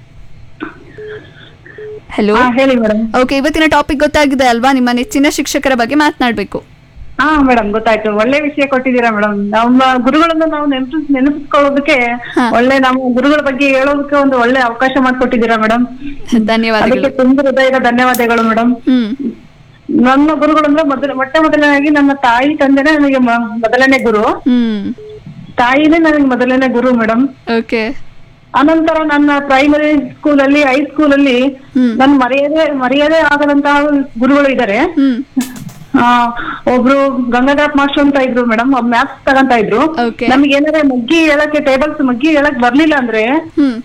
ಹಲೋ ಹೇಳಿ ಮೇಡಮ್ ಓಕೆ ಇವತ್ತಿನ ಟಾಪಿಕ್ ಗೊತ್ತಾಗಿದೆ ಅಲ್ವಾ ನಿಮ್ಮ ನೆಚ್ಚಿನ ಶಿಕ್ಷಕರ ಬಗ್ಗೆ ಮಾತನಾಡಬೇಕು ಹಾ ಮೇಡಮ್ ಗೊತ್ತಾಯ್ತು ಒಳ್ಳೆ ವಿಷಯ ಕೊಟ್ಟಿದ್ದೀರಾ ಮೇಡಮ್ ನಮ್ಮ ಗುರುಗಳನ್ನ ನಾವು ನೆನಪು ನೆನಪಿಸ್ಕೊಳ್ಳೋದಕ್ಕೆ ಒಳ್ಳೆ ನಮ್ಮ ಗುರುಗಳ ಬಗ್ಗೆ ಹೇಳೋದಕ್ಕೆ ಒಂದು ಒಳ್ಳೆ ಅವಕಾಶ ಮಾಡಿಕೊಟ್ಟಿದ್ದೀರಾ ಮೇಡಮ್ ಧನ್ಯವಾದಗಳು ಅದಕ್ಕೆ ತುಂಬ ಹೃದಯದ ಧನ್ಯವಾದಗಳು ಮೇಡಮ್ ಹ್ಮ್ ನನ್ನ ಗುರುಗಳಂದ್ರೆ ಮೊದಲ ಮೊಟ್ಟ ಮೊದಲನೇದಾಗಿ ನನ್ನ ತಾಯಿ ತಂದೆನೇ ನನಗೆ ಮ- ಮೊದಲನೇ ಗುರು ಹ್ಮ್ ತಾಯಿನೇ ನನಗೆ ಮೊದಲನೇ ಗುರು ಮೇಡಮ್ ಓಕೆ ಅನಂತರ ನನ್ನ ಪ್ರೈಮರಿ ಸ್ಕೂಲ್ ಅಲ್ಲಿ ಹೈಸ್ಕೂಲ್ ಅಲ್ಲಿ ನನ್ ಮರೆಯದೇ ಮರೆಯದೇ ಆಗದಂತಹ ಗುರುಗಳು ಇದ್ದಾರೆ ಹ್ಮ್ ಆ, ಒಬ್ರು ಗಂಗಾಧರ್ ಮಾಸ್ಟರ್ ಅಂತ ಇದ್ರು ಮೇಡಮ್ ಮ್ಯಾಥ್ಸ್ ತಗಂತ ಇದ್ರು Okay. ನಮ್ಗೆ ಏನಾದ್ರೆ ಮಗ್ಗಿ ಹೇಳಕ್ಕೆ ಟೇಬಲ್ಸ್ ಮಗ್ಗಿ ಹೇಳಕ್ ಬರ್ಲಿಲ್ಲ ಅಂದ್ರೆ ಹ್ಮ್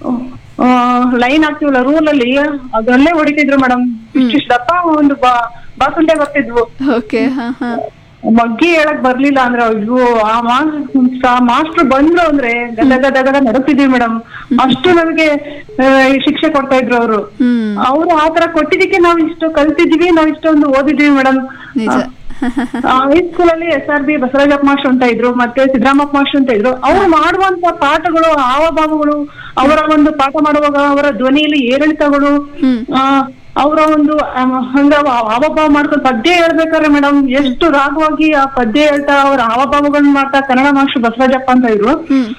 ಲೈನ್ ಹಾಕ್ತಿವಲ್ಲ ರೂಲ್ ಅಲ್ಲಿ ಅದರಲ್ಲೇ ಹೊಡಿತಿದ್ರು ಮೇಡಮ್ ಇಷ್ಟಿಷ್ಟು ದಪ್ಪ ಒಂದು ಬಾ- ಬಾಸುಂಡೆ ಬರ್ತಿದ್ವು ಓಕೆ ಹಾ ಹಾ ಮಗ್ಗಿ ಹೇಳಕ್ ಬರ್ಲಿಲ್ಲ ಅಂದ್ರೆ ಅಯ್ಯೋ ಆ ಮಾಸ್ಟರ್ ಬಂದ್ರು ಅಂದ್ರೆ ಗದ ಗದ ಗದ ನಡುತ್ತಿದ್ವಿ ಮೇಡಮ್ ಅಷ್ಟು ನಮಗೆ ಆ, ಈ ಶಿಕ್ಷೆ ಕೊಡ್ತಾ ಇದ್ರು ಅವರು ಹ್ಮ್ ಅವ್ರು ಆತರ ಕೊಟ್ಟಿದ್ದಕ್ಕೆ ನಾವ್ ಇಷ್ಟು ಕಲ್ತಿದ್ವಿ ನಾವ್ ಇಷ್ಟೊಂದು ಓದಿದ್ವಿ ಮೇಡಮ್ ನಿಜ ಹೈಸ್ಕೂಲ್ ಅಲ್ಲಿ S R B Basavarajappa master ಅಂತ ಇದ್ರು ಮತ್ತೆ ಸಿದ್ದರಾಮಪ್ಪ ಮಾಸ್ಟರ್ ಅಂತ ಇದ್ರು ಅವ್ರು ಮಾಡುವಂತ ಪಾಠಗಳು ಹಾವಭಾವಗಳು ಅವರ ಒಂದು ಪಾಠ ಮಾಡುವಾಗ ಅವರ ಧ್ವನಿಯಲ್ಲಿ ಏರಿಳಿತಗಳು ಆ, ಅವರ ಒಂದು ಆಮ್, ಹಂಗ ಹಾವಭಾವ ಮಾಡ್ಕೊಂಡು ಪದ್ಯ ಹೇಳ್ಬೇಕಾದ್ರೆ ಮೇಡಮ್ ಎಷ್ಟು ರಾಗವಾಗಿ ಆ ಪದ್ಯ ಹೇಳ್ತಾ ಅವ್ರ ಹಾವಭಾವಗಳನ್ನ ಮಾಡ್ತಾ ಕನ್ನಡ ಮಾಸ್ಟರ್ ಬಸವರಾಜಪ್ಪ ಅಂತ ಇದ್ರು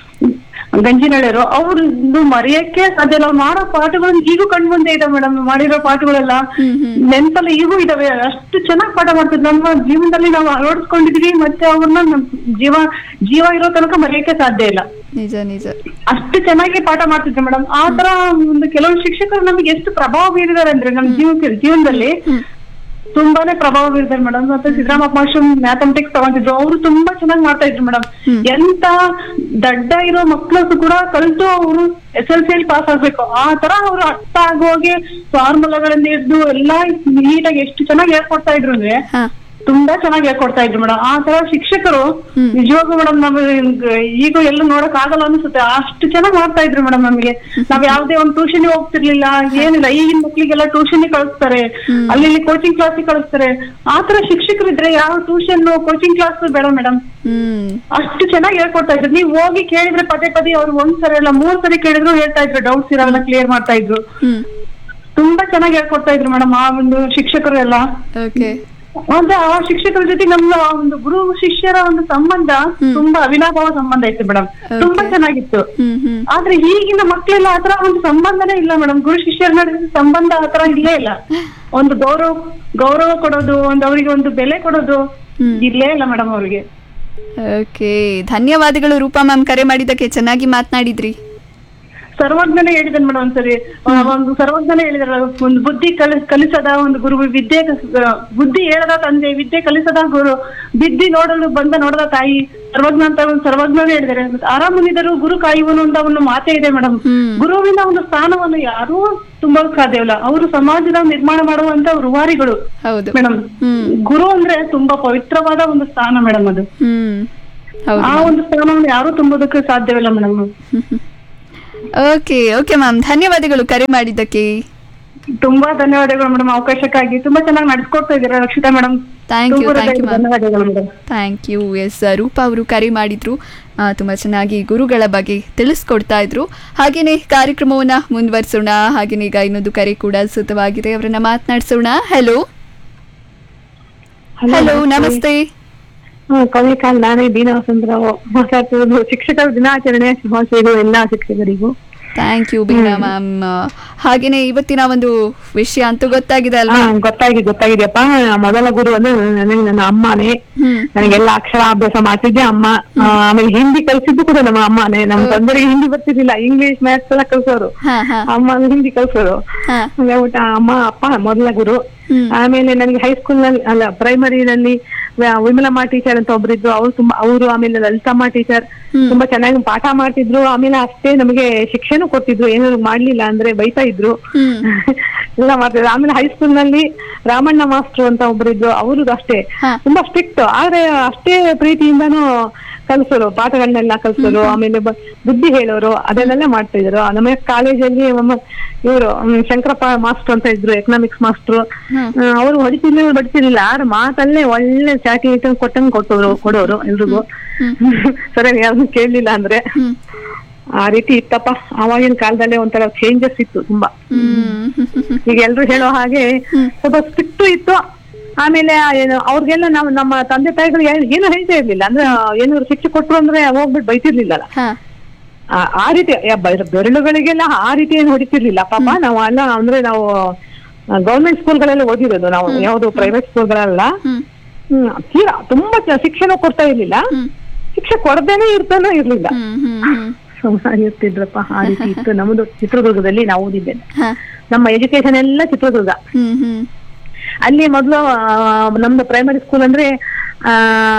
ಗಂಜಿನಳ್ಳಿಯರು ಅವ್ರದ್ದು ಮರೆಯಕ್ಕೆ ಸಾಧ್ಯ ಇಲ್ಲ ಅವ್ರು ಮಾಡೋ ಪಾಠಗಳು ಈಗೂ ಕಣ್ ಮುಂದೆ ಇದೆ ಮೇಡಮ್ ಮಾಡಿರೋ ಪಾಠಗಳೆಲ್ಲ ನೆನ್ಪಲ್ಲಿ ಈಗೂ ಇದಾವೆ ಅಷ್ಟು ಚೆನ್ನಾಗಿ ಪಾಠ ಮಾಡ್ತಿದ್ರು ನಮ್ಮ ಜೀವನದಲ್ಲಿ ನಾವು ಅಳವಡಿಸ್ಕೊಂಡಿದೀವಿ ಮತ್ತೆ ಅವ್ರನ್ನ ನಮ್ ಜೀವ ಜೀವ ಇರೋ ತನಕ ಮರೆಯಕ್ಕೆ ಸಾಧ್ಯ ಇಲ್ಲ ನಿಜ ನಿಜ ಅಷ್ಟು ಚೆನ್ನಾಗಿ ಪಾಠ ಮಾಡ್ತಿದ್ರು ಮೇಡಮ್ ಆ ತರ ಒಂದು ಕೆಲವು ಶಿಕ್ಷಕರು ನಮಗೆ ಎಷ್ಟು ಪ್ರಭಾವ ಬೀರಿದ್ದಾರೆ ಅಂದ್ರೆ ನಮ್ಮ ಜೀವನ ಜೀವನದಲ್ಲಿ ತುಂಬಾನೇ ಪ್ರಭಾವ ಬೀರಿದ್ದಾರೆ ಮೇಡಮ್ ಮತ್ತೆ ಸಿದ್ದರಾಮಪ್ಪ ಮಾಸ್ಟರ್ ಮ್ಯಾಥಮೆಟಿಕ್ಸ್ ತಗೊಂತಿದ್ರು ಅವರು ತುಂಬಾ ಚೆನ್ನಾಗಿ ಮಾಡ್ತಾ ಇದ್ರು ಮೇಡಮ್ ಎಂತ ದಡ್ಡ ಇರೋ ಮಕ್ಳು ಕೂಡ ಕಲ್ತು ಅವರು ಎಸ್ ಎಲ್ ಸಿ ಪಾಸ್ ಆಗ್ಬೇಕು ಆ ತರ ಅವ್ರು ಅರ್ಥ ಆಗುವಾಗೆ ಫಾರ್ಮುಲಾಗಳನ್ನ ಹಿಡಿದು ಎಲ್ಲಾ ನೀಟಾಗಿ ಎಷ್ಟು ಚೆನ್ನಾಗಿ ಹೇಳ್ಕೊಡ್ತಾ ಇದ್ರು ಅಂದ್ರೆ ತುಂಬಾ ಚೆನ್ನಾಗಿ ಹೇಳ್ಕೊಡ್ತಾ ಇದ್ರು ಮೇಡಮ್ ಆ ತರ ಶಿಕ್ಷಕರು ನಿಜವಾಗ್ಲೂ ಮೇಡಮ್ ನಮಗೆ ಈಗ ಎಲ್ಲೂ ನೋಡಕ್ ಆಗಲ್ಲ ಅನ್ಸುತ್ತೆ ಅಷ್ಟು ಚೆನ್ನಾಗಿ ಮಾಡ್ತಾ ಇದ್ರು ಮೇಡಮ್ ನಮಗೆ ನಾವ್ ಯಾವ್ದೇ ಒಂದು ಟ್ಯೂಷನ್ ಹೋಗ್ತಿರ್ಲಿಲ್ಲ ಏನಿಲ್ಲ ಈಗಿನ ಮಕ್ಳಿಗೆಲ್ಲ ಟ್ಯೂಷನ್ ಕಳಿಸ್ತಾರೆ ಅಲ್ಲಿ ಇಲ್ಲಿ ಕೋಚಿಂಗ್ ಕ್ಲಾಸಿಗೆ ಕಳಿಸ್ತಾರೆ ಆ ತರ ಶಿಕ್ಷಕರು ಇದ್ರೆ ಯಾವ ಟ್ಯೂಷನ್ ಕೋಚಿಂಗ್ ಕ್ಲಾಸ್ ಬೇಡ ಮೇಡಮ್ ಹ್ಮ್ ಅಷ್ಟು ಚೆನ್ನಾಗಿ ಹೇಳ್ಕೊಡ್ತಾ ಇದ್ರು ನೀವ್ ಹೋಗಿ ಕೇಳಿದ್ರೆ ಪದೇ ಪದೇ ಅವ್ರು ಒಂದ್ ಸರಿ ಅಲ್ಲ ಮೂರ್ ಸರಿ ಕೇಳಿದ್ರು ಹೇಳ್ತಾ ಇದ್ರು ಡೌಟ್ಸ್ ಇರೋಲ್ಲ ಕ್ಲಿಯರ್ ಮಾಡ್ತಾ ಇದ್ರು ತುಂಬಾ ಚೆನ್ನಾಗಿ ಹೇಳ್ಕೊಡ್ತಾ ಇದ್ರು ಮೇಡಮ್ ಆ ಒಂದು ಶಿಕ್ಷಕರು ಎಲ್ಲ ಓಕೆ ಅಂದ್ರೆ ಆ ಶಿಕ್ಷಕರ ಜೊತೆ ನಮ್ಮ ಒಂದು ಗುರು ಶಿಷ್ಯರ ಒಂದು ಸಂಬಂಧ ತುಂಬಾ ಅವಿನಾಭಾವ ಸಂಬಂಧ ಇತ್ತು ಮೇಡಮ್ ತುಂಬಾ ಚೆನ್ನಾಗಿತ್ತು ಆದ್ರೆ ಈಗಿನ ಮಕ್ಕಳೆಲ್ಲ ಆತರ ಒಂದು ಸಂಬಂಧನೇ ಇಲ್ಲ ಮೇಡಮ್ ಗುರು ಶಿಷ್ಯರ ನಡುವೆ ಸಂಬಂಧ ಆತರ ಇಲ್ಲೇ ಇಲ್ಲ ಒಂದು ಗೌರವ ಗೌರವ ಕೊಡೋದು ಒಂದು ಅವರಿಗೆ ಒಂದು ಬೆಲೆ ಕೊಡೋದು ಇಲ್ಲೇ ಇಲ್ಲ ಮೇಡಮ್ ಅವ್ರಿಗೆ ಓಕೆ ಧನ್ಯವಾದಗಳು ರೂಪಾ ಮ್ಯಾಮ್ ಕರೆ ಮಾಡಿದ್ದಕ್ಕೆ ಚೆನ್ನಾಗಿ ಮಾತನಾಡಿದ್ರಿ ಸರ್ವಜ್ಞನೇ ಹೇಳಿದನ್ ಮೇಡಮ್ ಒಂದ್ಸರಿ ಆ, ಒಂದು ಸರ್ವಜ್ಞನೇ ಹೇಳಿದಾರ ಒಂದು ಬುದ್ಧಿ ಕಲಿ ಕಲಿಸದ ಒಂದು ಗುರು ವಿದ್ಯೆ ಕಲಿಸ- ಬುದ್ಧಿ ಹೇಳದ ತಂದೆ ವಿದ್ಯೆ ಕಲಿಸದ ಗುರು ಬಿದ್ದಿ ನೋಡಲು ಬಂದ ನೋಡದ ತಾಯಿ ಸರ್ವಜ್ಞ ಅಂತ ಒಂದು ಸರ್ವಜ್ಞನೇ ಹೇಳಿದ್ದಾರೆ ಆರಾಮನಿದರು ಗುರು ಕಾಯುವನು ಅಂತ ಒಂದು ಮಾತೇ ಇದೆ ಮೇಡಮ್ ಗುರುವಿನ ಒಂದು ಸ್ಥಾನವನ್ನು ಯಾರೂ ತುಂಬಲು ಸಾಧ್ಯವಿಲ್ಲ ಅವರು ಸಮಾಜದ ನಿರ್ಮಾಣ ಮಾಡುವಂತ ರೂವಾರಿಗಳು ಹೌದು ಮೇಡಮ್ ಗುರು ಅಂದ್ರೆ ತುಂಬಾ ಪವಿತ್ರವಾದ ಒಂದು ಸ್ಥಾನ ಮೇಡಮ್ ಅದು ಹ್ಮ್ ಹೌದು ಆ ಒಂದು ಸ್ಥಾನವನ್ನು ಯಾರು ತುಂಬೋದಕ್ಕೆ ಸಾಧ್ಯವಿಲ್ಲ ಮೇಡಮ್ ಓಕೆ ಓಕೆ ಮ್ಯಾಮ್ ಧನ್ಯವಾದಗಳು ಕರೆ ಮಾಡಿದ್ದಕ್ಕೆ ತುಂಬಾ ಧನ್ಯವಾದಗಳು ಮೇಡಮ್ ಅವಕಾಶಕ್ಕಾಗಿ ತುಂಬಾ ಚೆನ್ನಾಗಿ ನಡೆಸ್ಕೊಡ್ತಾ ಇದ್ದೀರಾ Rakshita madam thank you thank you ma'am ಧನ್ಯವಾದಗಳು madam thank you S Rupa ಅವರು ಕರೆ ಮಾಡಿದ್ರು ಆ, ತುಂಬ ಚೆನ್ನಾಗಿ ಗುರುಗಳ ಬಗ್ಗೆ ತಿಳಿಸ್ಕೊಡ್ತಾ ಇದ್ರು ಹಾಗೆಯೇ ಕಾರ್ಯಕ್ರಮವನ್ನು ಮುಂದುವರಿಸೋಣ ಹಾಗೆಯೇ ಈಗ ಇನ್ನೊಂದು ಕರೆ ಕೂಡ ಸುತವಾಗಿದೆ ಅವರನ್ನ ಮಾತನಾಡಿಸೋಣ ಹಲೋ ಹಲೋ ನಮಸ್ತೆ ಕೊನೆ ಕಾಲ ನಾನೇ ದೀನ ವಸಂತರಾವ್ ಮಾತಾಡ್ತಿರೋದು ಶಿಕ್ಷಕರ ದಿನಾಚರಣೆ ಶುಭಾಶಯಗಳು ಎಲ್ಲಾ ಶಿಕ್ಷಕರಿಗೂ ಥ್ಯಾಂಕ್ ಯು ಬೀನಾ ಮ್ಯಾಮ್ ಹಾಗೆಯೇ ಇವತ್ತಿನ ಒಂದು ವಿಷಯ ಅಂತೂ ಗೊತ್ತಾಗಿದೆ ಹಾ ಅಲ್ವಾ ಗೊತ್ತಾಗಿದೆ ಗೊತ್ತಾಗಿದೆಯಪ್ಪ ಮೊದಲ ಗುರು ಅಂದ್ರೆ ನನಗೆ ನನ್ನ ಅಮ್ಮನೇ ಹ್ಮ್ ನನಗೆಲ್ಲ ಅಕ್ಷರ ಅಭ್ಯಾಸ ಮಾಡ್ತಿದ್ದೆ ಅಮ್ಮ ಆ, ಆಮೇಲೆ ಹಿಂದಿ ಕಲ್ಸಿದ್ದು ಕೂಡ ನಮ್ಮ ಅಮ್ಮನೇ ನಮ್ಮ ತಂದೆಗೆ ಹಿಂದಿ ಬರ್ತಿರ್ಲಿಲ್ಲ ಇಂಗ್ಲಿಷ್ ಮ್ಯಾಥ್ಸ್ ಎಲ್ಲ ಕಲ್ಸೋರು ಹಾ ಹಾ ಅಮ್ಮ ಹಿಂದಿ ಕಲ್ಸೋರು ಹಾ ಹಾಗಾಗಿ ಅಮ್ಮ ಅಪ್ಪ ಮೊದಲ ಗುರು ಹ್ಮ್. ಆಮೇಲೆ ನನಗೆ ಹೈಸ್ಕೂಲ್ ನಲ್ಲಿ ಅಲ್ಲ ಪ್ರೈಮರಿನಲ್ಲಿ ವಿಮಲಮ್ಮ ಟೀಚರ್ ಅಂತ ಒಬ್ರಿದ್ರು ಅವ್ರು ತುಂಬಾ ಅವರು ಆಮೇಲೆ ಲಲಿತಮ್ಮ ಟೀಚರ್ ಹ್ಮ್. ತುಂಬಾ ಚೆನ್ನಾಗಿ ಪಾಠ ಮಾಡ್ತಿದ್ರು ಆಮೇಲೆ ಅಷ್ಟೇ ನಮಗೆ ಶಿಕ್ಷಣ ಕೊಡ್ತಿದ್ರು ಏನಾದ್ರು ಮಾಡ್ಲಿಲ್ಲ ಅಂದ್ರೆ ಬೈತಾ ಇದ್ರು ಹ್ಮ್ ಎಲ್ಲ ಮಾಡ್ತಿದ್ರು ಆಮೇಲೆ ಹೈಸ್ಕೂಲ್ ನಲ್ಲಿ ರಾಮಣ್ಣ ಮಾಸ್ಟ್ರು ಅಂತ ಒಬ್ರಿದ್ರು ಅವರು ಅಷ್ಟೇ ಹಾ. ತುಂಬಾ ಸ್ಟ್ರಿಕ್ಟ್ ಆದ್ರೆ ಅಷ್ಟೇ ಪ್ರೀತಿಯಿಂದಾನು ಕಲ್ಸೋರು ಪಾಠಗಳನ್ನೆಲ್ಲ ಕಲ್ಸೋರು ಆಮೇಲೆ ಬ- ಬುದ್ಧಿ ಹೇಳೋರು ಅದನ್ನೆಲ್ಲ ಮಾಡ್ತಾ ಇದ್ರು ನಮಗೆ ಕಾಲೇಜಲ್ಲಿ ಇವರು ಶಂಕರಪ್ಪ ಮಾಸ್ಟರ್ ಅಂತ ಇದ್ರು ಎಕನಾಮಿಕ್ಸ್ ಮಾಸ್ಟ್ರು ಅವರು ಹೊಡಿತಿರ್ಲಿಲ್ಲ ಬಡಿತಿರ್ಲಿಲ್ಲ ಆದ್ರೆ ಮಾತಲ್ಲೇ ಒಳ್ಳೆ ಚಾಟಿ ಇಟ್ಟು ಕೊಟ್ಟಂಗ್ ಕೊಟ್ಟೋರು ಕೊಡೋರು ಎಲ್ರಿಗೂ ಸರಿಯಾಗಿ ಯಾರನ್ನು ಕೇಳಲಿಲ್ಲ ಅಂದ್ರೆ ಹ್ಮ್ ಆ ರೀತಿ ಇತ್ತಪ್ಪ ಆವಾಗಿನ ಕಾಲದಲ್ಲೇ ಒಂಥರ ಚೇಂಜಸ್ ಇತ್ತು ತುಂಬಾ ಹ್ಮ್ ಈಗ ಎಲ್ರು ಹೇಳೋ ಹಾಗೆ ಸ್ವಲ್ಪ ಸ್ಟ್ರಿಕ್ಟ್ ಇತ್ತು ಆಮೇಲೆ ಏನು ಅವ್ರಿಗೆಲ್ಲ ನಾವು ನಮ್ಮ ತಂದೆ ತಾಯಿಗಳು ಏನ್- ಏನು ಹೇಳ್ತಾ ಇರ್ಲಿಲ್ಲ ಅಂದ್ರೆ ಏನಾದ್ರು ಶಿಕ್ಷೆ ಕೊಟ್ರು ಅಂದ್ರೆ ಹೋಗ್ಬಿಟ್ಟು ಬೈತಿರ್ಲಿಲ್ಲಲ್ಲ ಹಾ ಆ- ಆ ರೀತಿ ಯ- ಬೆ- ಬೆರಳುಗಳಿಗೆಲ್ಲ ಆ ರೀತಿ ಏನು ಹೊಡಿತಿರ್ಲಿಲ್ಲ ಪಾಪ ನಾವು ಎಲ್ಲ ಅಂದ್ರೆ ನಾವು ಗೌರ್ಮೆಂಟ್ ಸ್ಕೂಲ್ಗಳೆಲ್ಲ ಓದಿರೋದು ನಾವು ಯಾವ್ದು ಪ್ರೈವೇಟ್ ಸ್ಕೂಲ್ಗಳಲ್ಲ ಹ್ಮ್ ಹ್ಮ್ ತೀರಾ ತುಂಬಾ ಚ- ಶಿಕ್ಷಣ ಕೊಡ್ತಾ ಇರ್ಲಿಲ್ಲ ಹ್ಮ್ ಶಿಕ್ಷೆ ಕೊಡದೇನೆ ಇರ್ತಾನೆ ಇರ್ಲಿಲ್ಲ ಹ್ಮ್ ಹ್ಮ್ ಹ್ಮ್ ಚೆನ್ನಾಗಿರ್ತಿದ್ರಪ್ಪ ಆ ರೀತಿ ಇತ್ತು ನಮ್ದು ಚಿತ್ರದುರ್ಗದಲ್ಲಿ ನಾವು ಓದಿದ್ದೇನೆ ಹಾ ನಮ್ಮ ಎಜುಕೇಶನ್ ಎಲ್ಲ ಚಿತ್ರದುರ್ಗ ಹ್ಮ್ ಹ್ಮ್ ಅಲ್ಲಿ ಮೊದಲು ನಮ್ದು ಪ್ರೈಮರಿ ಸ್ಕೂಲ್ ಅಂದ್ರೆ ಆ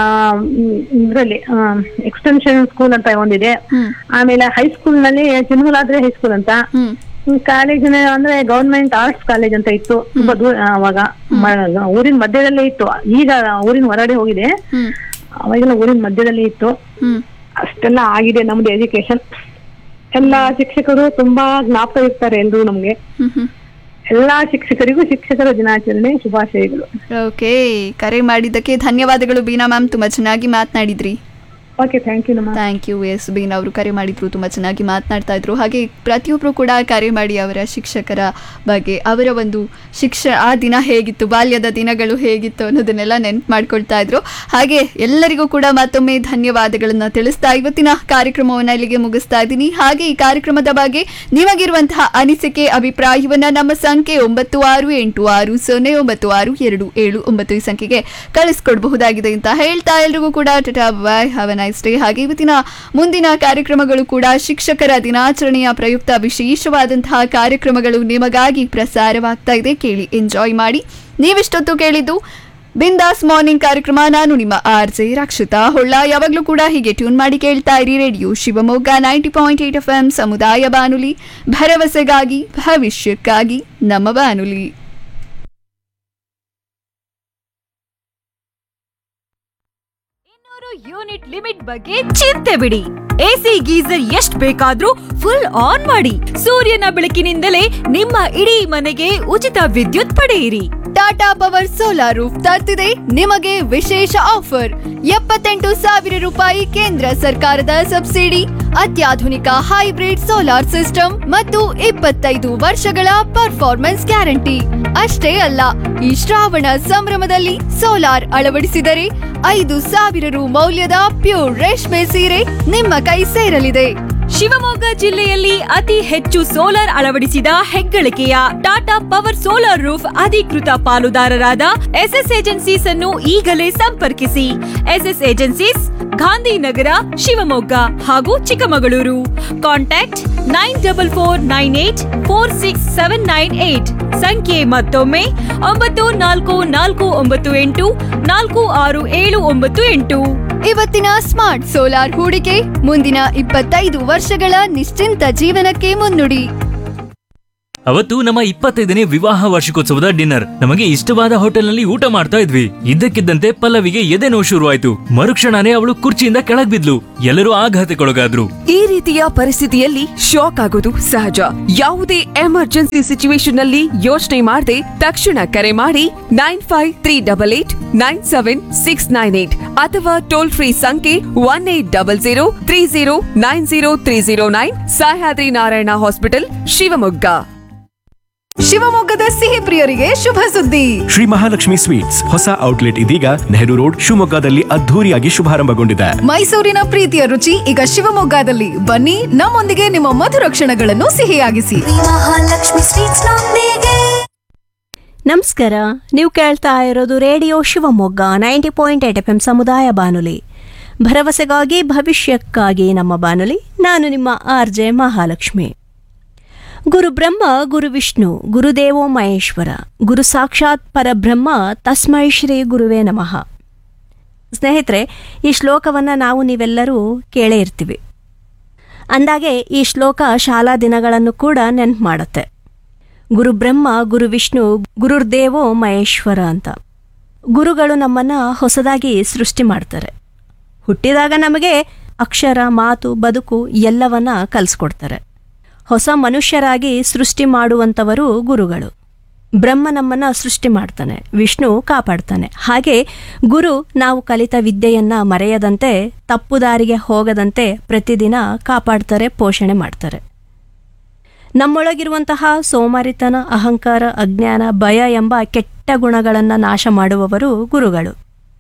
ಇದರಲ್ಲಿ ಎಕ್ಸ್ಟೆನ್ಷನ್ ಸ್ಕೂಲ್ ಅಂತ ಒಂದಿದೆ ಹ್ಮ್ ಆಮೇಲೆ ಹೈಸ್ಕೂಲ್ ನಲ್ಲಿ ಚಿನ್ಮೂಲಾದ್ರೆ ಹೈಸ್ಕೂಲ್ ಅಂತ ಹ್ಮ್ ಕಾಲೇಜಿನ ಅಂದ್ರೆ ಗವರ್ಮೆಂಟ್ ಆರ್ಟ್ಸ್ ಕಾಲೇಜ್ ಅಂತ ಇತ್ತು ತುಂಬಾ ದೂರ ಅವಾಗ ಮ- ಊರಿನ ಮಧ್ಯದಲ್ಲೇ ಇತ್ತು ಈಗ ಊರಿನ ಹೊರಗಡೆ ಹೋಗಿದೆ ಹ್ಮ್ ಅವಾಗೆಲ್ಲ ಊರಿನ ಮಧ್ಯದಲ್ಲೇ ಇತ್ತು ಹ್ಮ್ ಅಷ್ಟೆಲ್ಲ ಆಗಿದೆ ನಮ್ದು ಎಜುಕೇಶನ್ ಎಲ್ಲಾ ಶಿಕ್ಷಕರು ತುಂಬಾ ಜ್ಞಾಪಕ ಇರ್ತಾರೆ ಎಲ್ರು ನಮ್ಗೆ ಹ್ಮ್ ಹ್ಮ್ ಎಲ್ಲಾ ಶಿಕ್ಷಕರಿಗೂ ಶಿಕ್ಷಕರ ದಿನಾಚರಣೆ ಶುಭಾಶಯಗಳು ಓಕೆ ಕರೆ ಮಾಡಿದ್ದಕ್ಕೆ ಧನ್ಯವಾದಗಳು ಬೀನಾ ಮ್ಯಾಮ್ ತುಂಬ ಚೆನ್ನಾಗಿ ಮಾತನಾಡಿದ್ರಿ ಓಕೆ ಥ್ಯಾಂಕ್ ಯು ನಮ್ಮ ಥ್ಯಾಂಕ್ ಯು ಎಸ್ ಬೀನ್ ಅವರು ಕರೆ ಮಾಡಿದ್ರು ತುಂಬ ಚೆನ್ನಾಗಿ ಮಾತನಾಡ್ತಾ ಇದ್ರು ಹಾಗೆ ಪ್ರತಿಯೊಬ್ಬರು ಕೂಡ ಕರೆ ಮಾಡಿ ಅವರ ಶಿಕ್ಷಕರ ಬಗ್ಗೆ ಅವರ ಒಂದು ಶಿಕ್ಷ ಆ ದಿನ ಹೇಗಿತ್ತು ಬಾಲ್ಯದ ದಿನಗಳು ಹೇಗಿತ್ತು ಅನ್ನೋದನ್ನೆಲ್ಲ ನೆನ್ಪು ಮಾಡ್ಕೊಳ್ತಾ ಇದ್ರು ಹಾಗೆ ಎಲ್ಲರಿಗೂ ಕೂಡ ಮತ್ತೊಮ್ಮೆ ಧನ್ಯವಾದಗಳನ್ನು ತಿಳಿಸ್ತಾ ಇವತ್ತಿನ ಕಾರ್ಯಕ್ರಮವನ್ನು ಇಲ್ಲಿಗೆ ಮುಗಿಸ್ತಾ ಇದ್ದೀನಿ ಹಾಗೆ ಈ ಕಾರ್ಯಕ್ರಮದ ಬಗ್ಗೆ ನಿಮಗಿರುವಂತಹ ಅನಿಸಿಕೆ ಅಭಿಪ್ರಾಯವನ್ನ ನಮ್ಮ ಸಂಖ್ಯೆ ಒಂಬತ್ತು ಆರು ಎಂಟು ಆರು ಸೊನ್ನೆ ಒಂಬತ್ತು ಆರು ಎರಡು ಏಳು ಒಂಬತ್ತು ಈ ಸಂಖ್ಯೆಗೆ ಕಳಿಸ್ಕೊಡ್ಬಹುದಾಗಿದೆ ಅಂತ ಹೇಳ್ತಾ ಎಲ್ರಿಗೂ ಕೂಡ tata bye have nice day ಹಾಗೆ ಇವತ್ತಿನ ಮುಂದಿನ ಕಾರ್ಯಕ್ರಮಗಳು ಕೂಡ ಶಿಕ್ಷಕರ ದಿನಾಚರಣೆಯ ಪ್ರಯುಕ್ತ ವಿಶೇಷವಾದಂತಹ ಕಾರ್ಯಕ್ರಮಗಳು ನಿಮಗಾಗಿ ಪ್ರಸಾರವಾಗ್ತಾ ಇದೆ ಕೇಳಿ ಎಂಜಾಯ್ ಮಾಡಿ ನೀವಿಷ್ಟೊತ್ತು ಕೇಳಿದ್ದು ಬಿಂದಾಸ್ ಮಾರ್ನಿಂಗ್ ಕಾರ್ಯಕ್ರಮ ನಾನು ನಿಮ್ಮ ಆರ್ ಜೆ ರಕ್ಷಿತಾ ಹೊಳ್ಳ ಯಾವಾಗಲೂ ಕೂಡ ಹೀಗೆ ಟ್ಯೂನ್ ಮಾಡಿ ಕೇಳ್ತಾ ಇರಿ radio Shivamogga ninety point eight F M ಸಮುದಾಯ ಬಾನುಲಿ ಭರವಸೆಗಾಗಿ ಭವಿಷ್ಯಕ್ಕಾಗಿ ನಮ್ಮ ಬಾನುಲಿ ಇನ್ನೂರು ಯೂನಿಟ್ ಲಿಮಿಟ್ ಬಗ್ಗೆ ಚಿಂತೆ ಬಿಡಿ ಎಸಿ ಗೀಸರ್ ಎಷ್ಟ್ ಬೇಕಾದ್ರೂ ಫುಲ್ ಆನ್ ಮಾಡಿ ಸೂರ್ಯನ ಬೆಳಕಿನಿಂದಲೇ ನಿಮ್ಮ ಇಡೀ ಮನೆಗೆ ಉಚಿತ ವಿದ್ಯುತ್ ಪಡೆಯಿರಿ ಟಾಟಾ ಪವರ್ ಸೋಲಾರ್ ರೂಫ್ ತರ್ತಿದೆ ನಿಮಗೆ ವಿಶೇಷ ಆಫರ್ ಎಪ್ಪತ್ತೆಂಟು ಸಾವಿರ ರೂಪಾಯಿ ಕೇಂದ್ರ ಸರ್ಕಾರದ ಸಬ್ಸಿಡಿ ಅತ್ಯಾಧುನಿಕ ಹೈಬ್ರಿಡ್ ಸೋಲಾರ್ ಸಿಸ್ಟಮ್ ಮತ್ತು ಇಪ್ಪತ್ತೈದು ವರ್ಷಗಳ ಪರ್ಫಾರ್ಮೆನ್ಸ್ ಗ್ಯಾರಂಟಿ ಅಷ್ಟೇ ಅಲ್ಲ ಈ ಶ್ರಾವಣ ಸಂಭ್ರಮದಲ್ಲಿ ಸೋಲಾರ್ ಅಳವಡಿಸಿದರೆ ಐದು ಸಾವಿರ ರು ಮೌಲ್ಯದ ಪ್ಯೂರ್ ರೇಷ್ಮೆ ಸೀರೆ ನಿಮ್ಮ ಕೈ ಸೇರಲಿದೆ ಶಿವಮೊಗ್ಗ ಜಿಲ್ಲೆಯಲ್ಲಿ ಅತಿ ಹೆಚ್ಚು ಸೋಲಾರ್ ಅಳವಡಿಸಿದ ಹೆಗ್ಗಳಿಕೆಯ ಟಾಟಾ ಪವರ್ ಸೋಲಾರ್ ರೂಫ್ ಅಧಿಕೃತ ಪಾಲುದಾರರಾದ ಎಸ್ಎಸ್ ಏಜೆನ್ಸೀಸ್ ಅನ್ನು ಈಗಲೇ ಸಂಪರ್ಕಿಸಿ ಎಸ್ಎಸ್ ಏಜೆನ್ಸೀಸ್ ಗಾಂಧಿನಗರ ಶಿವಮೊಗ್ಗ ಹಾಗೂ Chikkamagaluru contact nine double four nine eight four six seven nine eight ಸಂಖ್ಯೆ ಮತ್ತೊಮ್ಮೆ ಒಂಬತ್ತು ನಾಲ್ಕು ನಾಲ್ಕು ಒಂಬತ್ತು ಎಂಟು ನಾಲ್ಕು ಆರು ಏಳು ಒಂಬತ್ತು ಎಂಟು ಇವತ್ತಿನ ಸ್ಮಾರ್ಟ್ ಸೋಲಾರ್ ಹೂಡಿಕೆ ಮುಂದಿನ ಇಪ್ಪತ್ತೈದು ವರ್ಷಗಳ ನಿಶ್ಚಿಂತ ಜೀವನಕ್ಕೆ ಮುನ್ನುಡಿ ಅವತ್ತು ನಮ್ಮ ಇಪ್ಪತ್ತೈದನೇ ವಿವಾಹ ವಾರ್ಷಿಕೋತ್ಸವದ ಡಿನ್ನರ್ ನಮಗೆ ಇಷ್ಟವಾದ ಹೋಟೆಲ್ನಲ್ಲಿ ಊಟ ಮಾಡ್ತಾ ಇದ್ವಿ ಇದ್ದಕ್ಕಿದ್ದಂತೆ ಪಲ್ಲವಿಗೆ ಎದೆ ನೋವು ಶುರುವಾಯ್ತು ಮರುಕ್ಷಣನೇ ಅವಳು ಕುರ್ಚಿಯಿಂದ ಕೆಳಗ್ ಬಿದ್ಲು ಎಲ್ಲರೂ ಆಘಾತಕ್ಕೊಳಗಾದ್ರು ಈ ರೀತಿಯ ಪರಿಸ್ಥಿತಿಯಲ್ಲಿ ಶಾಕ್ ಆಗೋದು ಸಹಜ ಯಾವುದೇ ಎಮರ್ಜೆನ್ಸಿ ಸಿಚುವೇಶನ್ ನಲ್ಲಿ ಯೋಚನೆ ಮಾಡದೆ ತಕ್ಷಣ ಕರೆ ಮಾಡಿ nine five three double eight nine seven six nine eight ಅಥವಾ ಟೋಲ್ ಫ್ರೀ ಸಂಖ್ಯೆ one eight double zero three zero nine zero three zero nine Sahyadri Narayana hospital Shivamogga ಶಿವಮೊಗ್ಗದ ಸಿಹಿ ಪ್ರಿಯರಿಗೆ ಶುಭ ಸುದ್ದಿ ಶ್ರೀ ಮಹಾಲಕ್ಷ್ಮಿ ಸ್ವೀಟ್ಸ್ ಹೊಸ ಔಟ್ಲೆಟ್ ಇದೀಗ ನೆಹರು ರೋಡ್ ಶಿವಮೊಗ್ಗದಲ್ಲಿ ಅದ್ಧೂರಿಯಾಗಿ ಶುಭಾರಂಭಗೊಂಡಿದೆ ಮೈಸೂರಿನ ಪ್ರೀತಿಯ ರುಚಿ ಈಗ ಶಿವಮೊಗ್ಗದಲ್ಲಿ ಬನ್ನಿ ನಮ್ಮೊಂದಿಗೆ ನಿಮ್ಮ ಮಧುರ ಕ್ಷಣಗಳನ್ನು ಸಿಹಿಯಾಗಿಸಿ ಮಹಾಲಕ್ಷ್ಮಿ ಸ್ವೀಟ್ಸ್ ನೊಂದಿಗೆ ನಮಸ್ಕಾರ ನೀವು ಕೇಳ್ತಾ ಇರೋದು radio Shivamogga ninety point eight F M ಸಮುದಾಯ ಬಾನುಲಿ ಭರವಸೆಗಾಗಿ ಭವಿಷ್ಯಕ್ಕಾಗಿ ನಮ್ಮ ಬಾನುಲಿ ನಾನು ನಿಮ್ಮ ಆರ್ ಜೆ ಮಹಾಲಕ್ಷ್ಮಿ ಗುರು ಬ್ರಹ್ಮ ಗುರು ವಿಷ್ಣು ಗುರುದೇವೋ ಮಹೇಶ್ವರ ಗುರು ಸಾಕ್ಷಾತ್ ಪರಬ್ರಹ್ಮ ತಸ್ಮೈ ಶ್ರೀ ಗುರುವೇ ನಮಃ ಸ್ನೇಹಿತರೆ ಈ ಶ್ಲೋಕವನ್ನು ನಾವು ನೀವೆಲ್ಲರೂ ಕೇಳೇ ಇರ್ತೀವಿ ಅಂದಾಗೆ ಈ ಶ್ಲೋಕ ಶಾಲಾ ದಿನಗಳನ್ನು ಕೂಡ ನೆನ್ಪು ಮಾಡುತ್ತೆ ಗುರು ಬ್ರಹ್ಮ ಗುರು ವಿಷ್ಣು ಗುರುರ್ದೇವೋ ಮಹೇಶ್ವರ ಅಂತ ಗುರುಗಳು ನಮ್ಮನ್ನು ಹೊಸದಾಗಿ ಸೃಷ್ಟಿ ಮಾಡ್ತಾರೆ ಹುಟ್ಟಿದಾಗ ನಮಗೆ ಅಕ್ಷರ ಮಾತು ಬದುಕು ಎಲ್ಲವನ್ನ ಕಲಿಸ್ಕೊಡ್ತಾರೆ ಹೊಸ ಮನುಷ್ಯರಾಗಿ ಸೃಷ್ಟಿ ಮಾಡುವಂಥವರು ಗುರುಗಳು ಬ್ರಹ್ಮ ನಮ್ಮನ್ನ ಸೃಷ್ಟಿ ಮಾಡ್ತಾನೆ ವಿಷ್ಣು ಕಾಪಾಡ್ತಾನೆ ಹಾಗೆ ಗುರು ನಾವು ಕಲಿತ ವಿದ್ಯೆಯನ್ನ ಮರೆಯದಂತೆ ತಪ್ಪು ದಾರಿಗೆ ಹೋಗದಂತೆ ಪ್ರತಿದಿನ ಕಾಪಾಡ್ತಾರೆ ಪೋಷಣೆ ಮಾಡ್ತಾರೆ ನಮ್ಮೊಳಗಿರುವಂತಹ ಸೋಮಾರಿತನ ಅಹಂಕಾರ ಅಜ್ಞಾನ ಭಯ ಎಂಬ ಕೆಟ್ಟ ಗುಣಗಳನ್ನು ನಾಶ ಮಾಡುವವರು ಗುರುಗಳು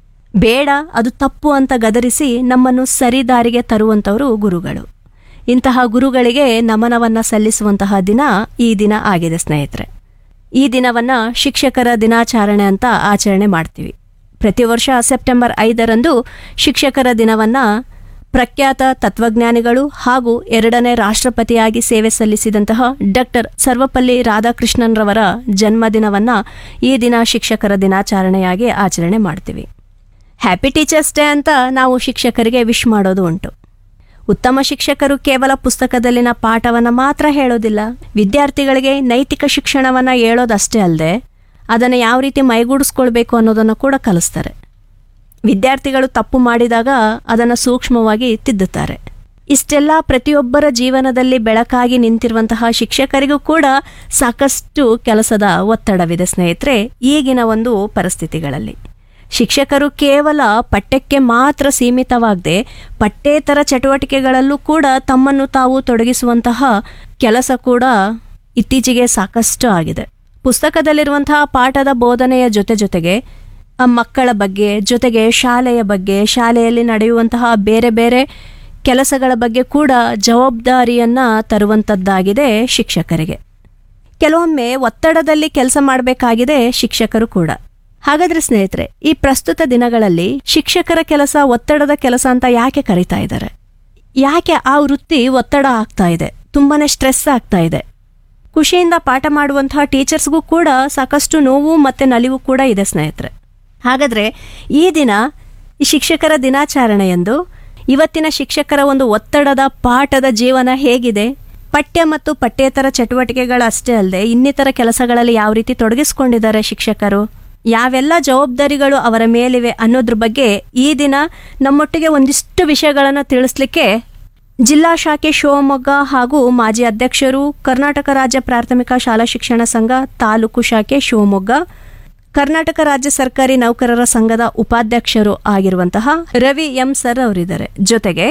ಬೇಡ ಅದು ತಪ್ಪು ಅಂತ ಗದರಿಸಿ ನಮ್ಮನ್ನು ಸರಿದಾರಿಗೆ ತರುವಂಥವರು ಗುರುಗಳು ಇಂತಹ ಗುರುಗಳಿಗೆ ನಮನವನ್ನ ಸಲ್ಲಿಸುವಂತಹ ದಿನ ಈ ದಿನ ಆಗಿದೆ ಸ್ನೇಹಿತರೆ ಈ ದಿನವನ್ನ ಶಿಕ್ಷಕರ ದಿನಾಚರಣೆ ಅಂತ ಆಚರಣೆ ಮಾಡ್ತೀವಿ ಪ್ರತಿ ವರ್ಷ ಸೆಪ್ಟೆಂಬರ್ ಐದರಂದು ಶಿಕ್ಷಕರ ದಿನವನ್ನ ಪ್ರಖ್ಯಾತ ತತ್ವಜ್ಞಾನಿಗಳು ಹಾಗೂ ಎರಡನೇ ರಾಷ್ಟ್ರಪತಿಯಾಗಿ ಸೇವೆ ಸಲ್ಲಿಸಿದಂತಹ ಡಾಕ್ಟರ್ ಸರ್ವಪಲ್ಲಿ ರಾಧಾಕೃಷ್ಣನ್ರವರ ಜನ್ಮದಿನವನ್ನ ಈ ದಿನ ಶಿಕ್ಷಕರ ದಿನಾಚರಣೆಯಾಗಿ ಆಚರಣೆ ಮಾಡ್ತೀವಿ ಹ್ಯಾಪಿ ಟೀಚರ್ಸ್ ಡೇ ಅಂತ ನಾವು ಶಿಕ್ಷಕರಿಗೆ ವಿಶ್ ಮಾಡೋದು ಉಂಟು ಉತ್ತಮ ಶಿಕ್ಷಕರು ಕೇವಲ ಪುಸ್ತಕದಲ್ಲಿನ ಪಾಠವನ್ನು ಮಾತ್ರ ಹೇಳೋದಿಲ್ಲ ವಿದ್ಯಾರ್ಥಿಗಳಿಗೆ ನೈತಿಕ ಶಿಕ್ಷಣವನ್ನು ಹೇಳೋದಷ್ಟೇ ಅಲ್ಲದೆ ಅದನ್ನು ಯಾವ ರೀತಿ ಮೈಗೂಡಿಸ್ಕೊಳ್ಬೇಕು ಅನ್ನೋದನ್ನು ಕೂಡ ಕಲಿಸ್ತಾರೆ ವಿದ್ಯಾರ್ಥಿಗಳು ತಪ್ಪು ಮಾಡಿದಾಗ ಅದನ್ನು ಸೂಕ್ಷ್ಮವಾಗಿ ತಿದ್ದುತ್ತಾರೆ ಇಷ್ಟೆಲ್ಲ ಪ್ರತಿಯೊಬ್ಬರ ಜೀವನದಲ್ಲಿ ಬೆಳಕಾಗಿ ನಿಂತಿರುವಂತಹ ಶಿಕ್ಷಕರಿಗೂ ಕೂಡ ಸಾಕಷ್ಟು ಕೆಲಸದ ಒತ್ತಡವಿದೆ ಸ್ನೇಹಿತರೆ ಈಗಿನ ಒಂದು ಪರಿಸ್ಥಿತಿಗಳಲ್ಲಿ ಶಿಕ್ಷಕರು ಕೇವಲ ಪಠ್ಯಕ್ಕೆ ಮಾತ್ರ ಸೀಮಿತವಾಗದೆ ಪಠ್ಯೇತರ ಚಟುವಟಿಕೆಗಳಲ್ಲೂ ಕೂಡ ತಮ್ಮನ್ನು ತಾವು ತೊಡಗಿಸುವಂತಹ ಕೆಲಸ ಕೂಡ ಇತ್ತೀಚೆಗೆ ಸಾಕಷ್ಟು ಆಗಿದೆ ಪುಸ್ತಕದಲ್ಲಿರುವಂತಹ ಪಾಠದ ಬೋಧನೆಯ ಜೊತೆ ಜೊತೆಗೆ ಆ ಮಕ್ಕಳ ಬಗ್ಗೆ ಜೊತೆಗೆ ಶಾಲೆಯ ಬಗ್ಗೆ ಶಾಲೆಯಲ್ಲಿ ನಡೆಯುವಂತಹ ಬೇರೆ ಬೇರೆ ಕೆಲಸಗಳ ಬಗ್ಗೆ ಕೂಡ ಜವಾಬ್ದಾರಿಯನ್ನ ತರುವಂಥದ್ದಾಗಿದೆ ಶಿಕ್ಷಕರಿಗೆ ಕೆಲವೊಮ್ಮೆ ಒತ್ತಡದಲ್ಲಿ ಕೆಲಸ ಮಾಡಬೇಕಾಗಿದೆ ಶಿಕ್ಷಕರು ಕೂಡ ಹಾಗಾದ್ರೆ ಸ್ನೇಹಿತರೆ ಈ ಪ್ರಸ್ತುತ ದಿನಗಳಲ್ಲಿ ಶಿಕ್ಷಕರ ಕೆಲಸ ಒತ್ತಡದ ಕೆಲಸ ಅಂತ ಯಾಕೆ ಕರೀತಾ ಇದ್ದಾರೆ ಯಾಕೆ ಆ ವೃತ್ತಿ ಒತ್ತಡ ಆಗ್ತಾ ಇದೆ ತುಂಬಾನೇ ಸ್ಟ್ರೆಸ್ ಆಗ್ತಾ ಇದೆ ಖುಷಿಯಿಂದ ಪಾಠ ಮಾಡುವಂತಹ ಟೀಚರ್ಸ್ಗೂ ಕೂಡ ಸಾಕಷ್ಟು ನೋವು ಮತ್ತೆ ನಲಿವು ಕೂಡ ಇದೆ ಸ್ನೇಹಿತರೆ ಹಾಗಾದ್ರೆ ಈ ದಿನ ಈ ಶಿಕ್ಷಕರ ದಿನಾಚರಣೆಯಂದು ಇವತ್ತಿನ ಶಿಕ್ಷಕರ ಒಂದು ಒತ್ತಡದ ಪಾಠದ ಜೀವನ ಹೇಗಿದೆ ಪಠ್ಯ ಮತ್ತು ಪಠ್ಯೇತರ ಚಟುವಟಿಕೆಗಳಷ್ಟೇ ಅಲ್ಲದೆ ಇನ್ನಿತರ ಕೆಲಸಗಳಲ್ಲಿ ಯಾವ ರೀತಿ ತೊಡಗಿಸ್ಕೊಂಡಿದ್ದಾರೆ ಶಿಕ್ಷಕರು ಯಾವೆಲ್ಲ ಜವಾಬ್ದಾರಿಗಳು ಅವರ ಮೇಲಿವೆ ಅನ್ನೋದ್ರ ಬಗ್ಗೆ ಈ ದಿನ ನಮ್ಮೊಟ್ಟಿಗೆ ಒಂದಿಷ್ಟು ವಿಷಯಗಳನ್ನು ತಿಳಿಸ್ಲಿಕ್ಕೆ ಜಿಲ್ಲಾ ಶಾಖೆ ಶಿವಮೊಗ್ಗ ಹಾಗೂ ಮಾಜಿ ಅಧ್ಯಕ್ಷರು ಕರ್ನಾಟಕ ರಾಜ್ಯ ಪ್ರಾಥಮಿಕ ಶಾಲಾ ಶಿಕ್ಷಣ ಸಂಘ ತಾಲೂಕು ಶಾಖೆ ಶಿವಮೊಗ್ಗ ಕರ್ನಾಟಕ ರಾಜ್ಯ ಸರ್ಕಾರಿ ನೌಕರರ ಸಂಘದ ಉಪಾಧ್ಯಕ್ಷರು ಆಗಿರುವಂತಹ ರವಿ ಎಂ ಸರ್ ಅವರಿದ್ದಾರೆ ಜೊತೆಗೆ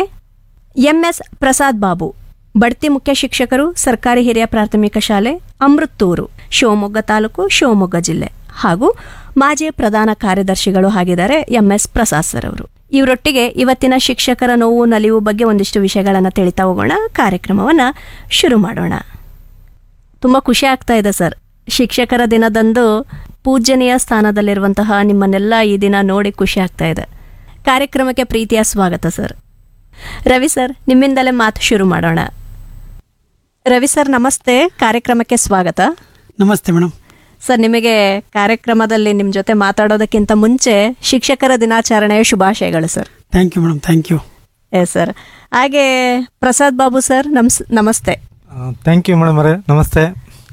ಎಂಎಸ್ ಪ್ರಸಾದ್ ಬಾಬು ಬಡ್ತಿ ಮುಖ್ಯ ಶಿಕ್ಷಕರು ಸರ್ಕಾರಿ ಹಿರಿಯ ಪ್ರಾಥಮಿಕ ಶಾಲೆ ಅಮೃತ್ತೂರು ಶಿವಮೊಗ್ಗ ತಾಲೂಕು ಶಿವಮೊಗ್ಗ ಜಿಲ್ಲೆ ಹಾಗೂ ಮಾಜಿ ಪ್ರಧಾನ ಕಾರ್ಯದರ್ಶಿಗಳು ಆಗಿದ್ದಾರೆ ಎಂಎಸ್ ಪ್ರಸಾದ್ ಸರ್ ಅವರು ಇವರೊಟ್ಟಿಗೆ ಇವತ್ತಿನ ಶಿಕ್ಷಕರ ನೋವು ನಲಿವು ಬಗ್ಗೆ ಒಂದಿಷ್ಟು ವಿಷಯಗಳನ್ನು ತಿಳಿತಾ ಹೋಗೋಣ ಕಾರ್ಯಕ್ರಮವನ್ನು ಶುರು ಮಾಡೋಣ ತುಂಬ ಖುಷಿ ಆಗ್ತಾ ಇದೆ ಸರ್ ಶಿಕ್ಷಕರ ದಿನದಂದು ಪೂಜನೀಯ ಸ್ಥಾನದಲ್ಲಿರುವಂತಹ ನಿಮ್ಮನ್ನೆಲ್ಲ ಈ ದಿನ ನೋಡಿ ಖುಷಿ ಆಗ್ತಾ ಇದೆ ಕಾರ್ಯಕ್ರಮಕ್ಕೆ ಪ್ರೀತಿಯ ಸ್ವಾಗತ ಸರ್ ರವಿ ಸರ್ ನಿಮ್ಮಿಂದಲೇ ಮಾತು ಶುರು ಮಾಡೋಣ ರವಿ ಸರ್ ನಮಸ್ತೆ ಕಾರ್ಯಕ್ರಮಕ್ಕೆ ಸ್ವಾಗತ ನಮಸ್ತೆ ಮೇಡಮ್ ಸರ್ ನಿಮಗೆ ಕಾರ್ಯಕ್ರಮದಲ್ಲಿ ನಿಮ್ಮ ಜೊತೆ ಮಾತಾಡೋದಕ್ಕಿಂತ ಮುಂಚೆ ಶಿಕ್ಷಕರ ದಿನಾಚರಣೆಯ ಶುಭಾಶಯಗಳು sir thank you madam thank you S sir ಹಾಗೆ ಪ್ರಸಾದ್ ಬಾಬು ಸರ್ ನಮ್ಸ್ ನಮಸ್ತೆ ಥ್ಯಾಂಕ್ ಯು ಮೇಡಮ್ ಅವರೇ ನಮಸ್ತೆ